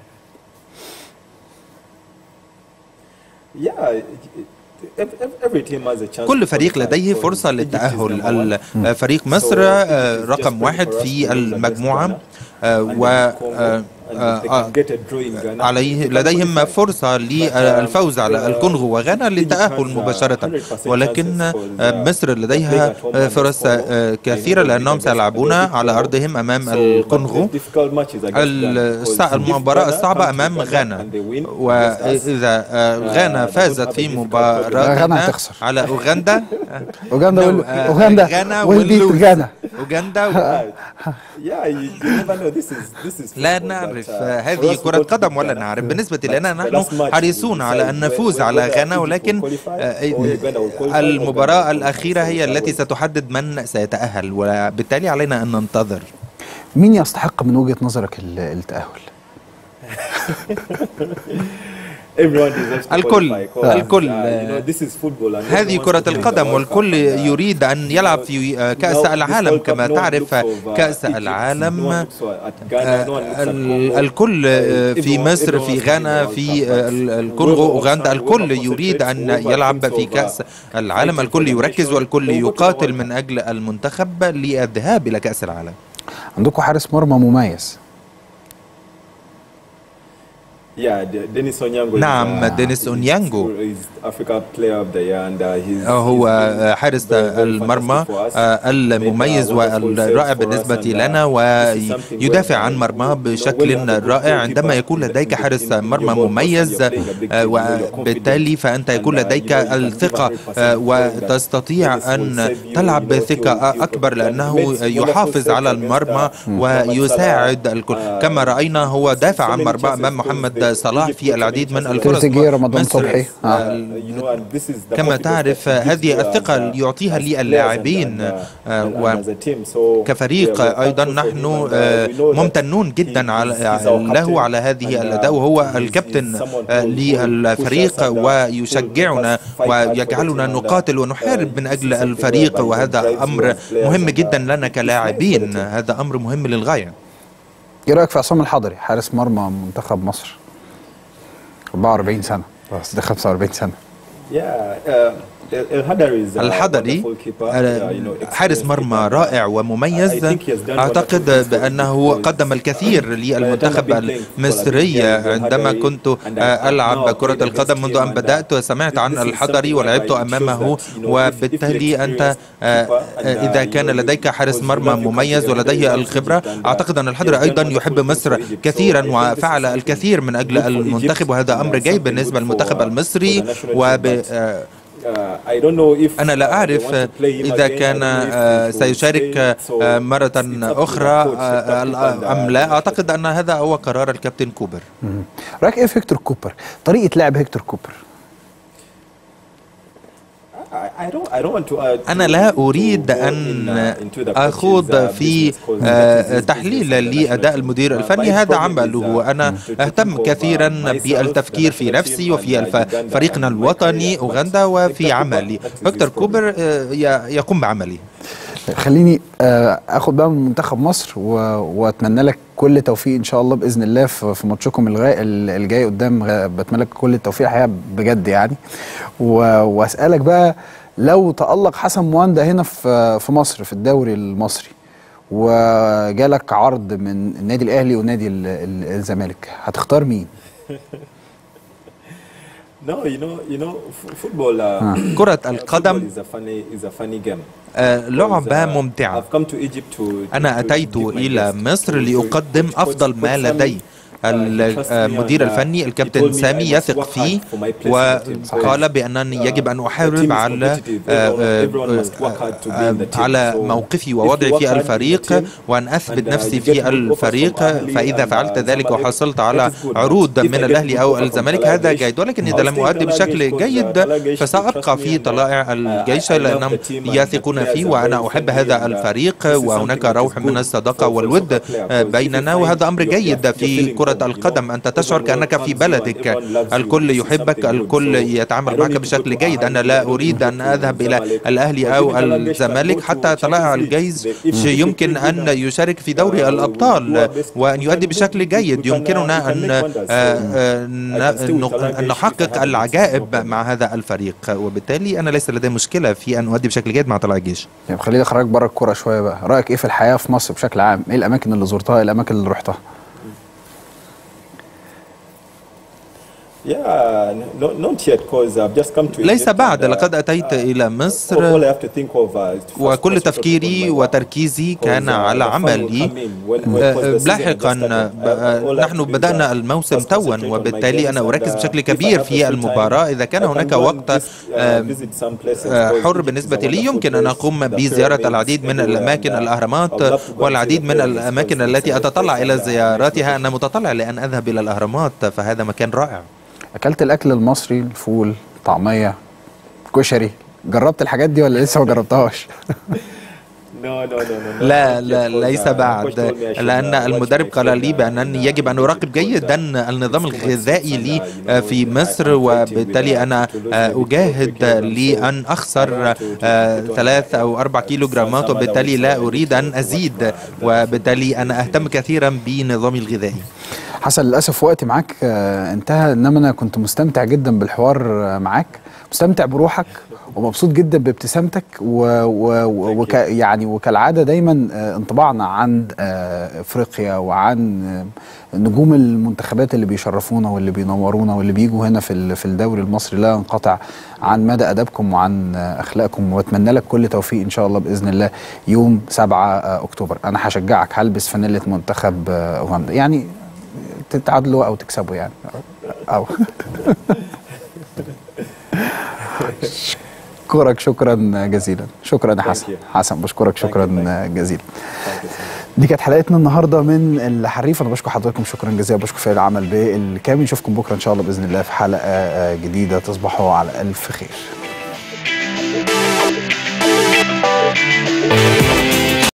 Yeah, ev- ev- every team has a chance.
كل
to
فريق
qualify
لديه
for
فرصة
Egypt is
للتأهل
number one.
ال- فريق مصر
So,
آه،
it is
رقم
just
واحد
for us to
في
lose against
المجموعة
Ghana
آه،
and
و
then Congo,
آه،
and
آه،
if they
آه،
can get a draw in Ghana,
عليه
they can
لديهم
qualify.
فرصة للفوز على الكونغو وغانا للتأهل مباشرة ولكن آه، مصر لديها آه، فرص آه، كثيرة لأنهم سيلعبون على أرضهم أمام الكونغو
difficult matches against Ghana because
السا-
if
المباراة
Ghana
الصعبة
come to
أمام
Ghana
غانا
and they win against us,
وإذا آه، غانا فازت في
غانا
مباراتنا
هتخسر.
على أوغندا
أوغندا
No,
وال-
آه،
أوغندا
غانا
will beat
will lose.
غانا.
أوغندا و-
Yeah, you, you never know. This is this is
لا
football,
نعرف
but, uh,
آه،
for
هذه
us to
كرة
go to
قدم ولا
Ghana,
نعرف بالنسبة
but
لنا
the
نحن
last match
حريصون
will
على أن
decide
نفوز
whether
على
Egypt
غانا
will
ولكن
qualify
آه،
or Uganda will qualify or
المباراة
Ghana will
الأخيرة هي
qualify.
التي ستحدد من سيتأهل وبالتالي علينا أن ننتظر
مين يستحق من وجهة نظرك ال- التأهل؟
Everyone deserves to
الكل
qualify because,
الكل
uh, you know, this is football and
هذه
everyone
كرة
wants to win the
القدم
World
والكل
Cup.
يريد أن يلعب في آه، كأس
Now, this
العالم
World Cup,
كما
no one
تعرف
looks of, uh,
كأس
Egypt, no
العالم
one looks at Ghana, no one looks at
ال-
Congo.
الكل آه، في
Everyone-
مصر
everyone
في
wants to win
غانا
the World
في
Cup,
آه،
but
ال- الكونغو
whoever
أوغندا
wants-
الكل
whoever
يريد أن
concentrates, whoever
يلعب
thinks
في
of, uh,
كأس العالم
fighting
الكل
for the
يركز
nation,
والكل
they will go to the
يقاتل
World
من أجل المنتخب للذهاب إلى كأس العالم
عندكم حارس مرمى مميز
Yeah, De- Dennis Onyango is,
نعم
uh,
دينيس
is-
أونيانجو
is Africa Player of the Year and uh, he's
هو
he's been
حارس
very, very
المرمى
fantastic for us.
آه، المميز
Made, uh, wonderful
والرائع
saves for us
بالنسبة
and, uh,
لنا
this is something
ويدافع
where,
عن
uh,
مرماه
you know,
بشكل
when you have a good
رائع
goalkeeper
عندما يكون
in the-
لديك
in the-
حارس
in your
مرمى
ball post and
مميز
you're playing a big
آه،
team, you know, you're
وبالتالي
confident
فأنت يكون
and, uh,
لديك
you know, you can give
الثقة
100%
آه،
that
وتستطيع
Dennis will
أن
save you,
تلعب
you know,
بثقة
he'll- he'll
أكبر
protect and
لأنه
makes wonderful
يحافظ
saves
على
against,
المرمى
uh, Mohamed
ويساعد
Salah.
الكل
Uh,
كما رأينا هو دافع
so
عن
many
مرمى
chances
أمام
because
محمد
they
صلاح في العديد من الفرص
تريزيجيه رمضان
مصر
صبحي آه.
كما تعرف هذه الثقة يعطيها للاعبين وكفريق أيضا نحن آه، ممتنون جدا على له على هذه الأداء وهو الكابتن آه، للفريق ويشجعنا ويجعلنا نقاتل ونحارب من أجل الفريق وهذا أمر مهم جدا لنا كلاعبين هذا أمر مهم للغاية
ايه رايك في عصام الحضري حارس مرمى منتخب مصر 44 سنه ده 45 سنه
الحضري آه، حارس مرمى رائع ومميز أعتقد بأنه قدم الكثير للمنتخب المصري عندما كنت آه، ألعب كرة القدم منذ أن بدأت سمعت عن الحضري ولعبت أمامه وبالتالي أنت آه، إذا كان لديك حارس مرمى مميز ولديه الخبرة أعتقد أن الحضري أيضا يحب مصر كثيرا وفعل الكثير من أجل المنتخب وهذا أمر جيد بالنسبة للمنتخب المصري وب أنا لا أعرف إذا كان آه، سيشارك آه، مرة أخرى آه، أم لا أعتقد أن هذا هو قرار الكابتن كوبر
مم. رايك ايه في هيكتور كوبر طريقه لعب هيكتور كوبر
أنا لا أريد أن أخوض في آه، تحليل لأداء المدير الفني هذا عمله أنا أهتم كثيرا بالتفكير في نفسي وفي الف- فريقنا الوطني أوغندا وفي عملي هكتور كوبر آه، ي- يقوم بعمله
خليني آه، اخد بقى من منتخب مصر و... واتمنى لك كل توفيق ان شاء الله باذن الله في في ماتشكم الغاي... الجاي قدام غ- بتمنى لك كل التوفيق الحقيقه بجد يعني و... واسالك بقى لو تالق حسن مواندا هنا في في مصر في الدوري المصري وجالك عرض من النادي الاهلي ونادي ال... ال... الزمالك هتختار مين؟
No, you know, you know, f- football. Uh,
Ah.
كرة
uh,
القدم
football is a funny, is a funny game.
آه، لعبة ممتعة
I've come to Egypt to.
أنا أتيت إلى مصر لأقدم أفضل ما لدي المدير الفني الكابتن سامي يثق فيه وقال بأنني يجب أن أحارب على آه، آه، آه، على موقفي ووضعي في الفريق وأن أثبت نفسي في الفريق فإذا فعلت ذلك وحصلت على عروض من الأهلي أو الزمالك هذا جيد ولكن إذا لم أؤدي بشكل جيد فسأبقى في طلائع الجيش لأنهم يثقون فيه وأنا أحب هذا الفريق وهناك روح من الصداقة والود بيننا وهذا أمر جيد في كرة القدم أنت تشعر كأنك في بلدك الكل يحبك الكل يتعامل معك بشكل جيد أنا لا أريد أن أذهب إلى الأهلي أو الزمالك حتى طلائع الجيش يمكن أن يشارك في دوري الأبطال وأن يؤدي بشكل جيد يمكننا أن آه، آه، ن- أن نحقق العجائب مع هذا الفريق وبالتالي أنا ليس لدي مشكلة في أن أؤدي بشكل جيد مع طلائع الجيش
يعني خليني اخرجك بره الكوره شويه بقى رايك ايه في الحياه في مصر بشكل عام ايه الاماكن اللي زرتها ايه الاماكن اللي رحتها
Yeah, no, not yet, because I've just come to.
ليس
Egypt
بعد
and, uh,
لقد أتيت إلى
all, all
مصر
I have to think of uh, is to
وكل تفكيري وتركيزي كان على عملي آه، لاحقا آه، نحن بدأنا الموسم توا وبالتالي أنا أركز بشكل كبير في المباراة إذا كان هناك وقت آه، آه، حر بالنسبة لي يمكن أن أقوم بزيارة العديد من الأماكن الأهرامات والعديد من الأماكن التي أتطلع إلى زياراتها أنا متطلع لأن أذهب إلى الأهرامات فهذا مكان رائع
اكلت الاكل المصري الفول طعميه كشري جربت الحاجات دي ولا لسه ما جربتهاش
No, no, no, no, no.
لا
not yet,
لا
because,
ليس
uh,
بعد
coach told me I should,
لأن
uh, watch
المدرب
my
قال
food,
لي
uh,
بأنني يجب أن أراقب جيدا النظام الغذائي لي آه، في مصر وبالتالي أنا آه، أجاهد لأن أخسر آه، ثلاث أو أربع كيلو جرامات وبالتالي لا أريد أن أزيد وبالتالي أنا أهتم كثيرا بنظامي الغذائي
حسن للاسف وقتي معاك آه، انتهى انما انا كنت مستمتع جدا بالحوار آه، معاك مستمتع بروحك ومبسوط جدا بابتسامتك و... و... و... وك... يعني وكالعاده دايما آه، انطباعنا عن آه، افريقيا وعن آه، نجوم المنتخبات اللي بيشرفونا واللي بينورونا واللي بيجوا هنا في ال- في الدوري المصري لا ينقطع عن مدى ادبكم وعن آه، اخلاقكم واتمنى لك كل توفيق ان شاء الله باذن الله يوم 7 آه، اكتوبر انا هشجعك هلبس فانيله منتخب آه، اوغندا يعني تتعادلوا او تكسبوا يعني او بشكرك شكرا جزيلا شكرا يا حسن حسن بشكرك شكرا جزيلا دي كانت حلقتنا النهارده من الحريف انا بشكر حضراتكم شكرا جزيلا بشكر فريق العمل بالكامل نشوفكم بكره ان شاء الله باذن الله في حلقه جديده تصبحوا على الف خير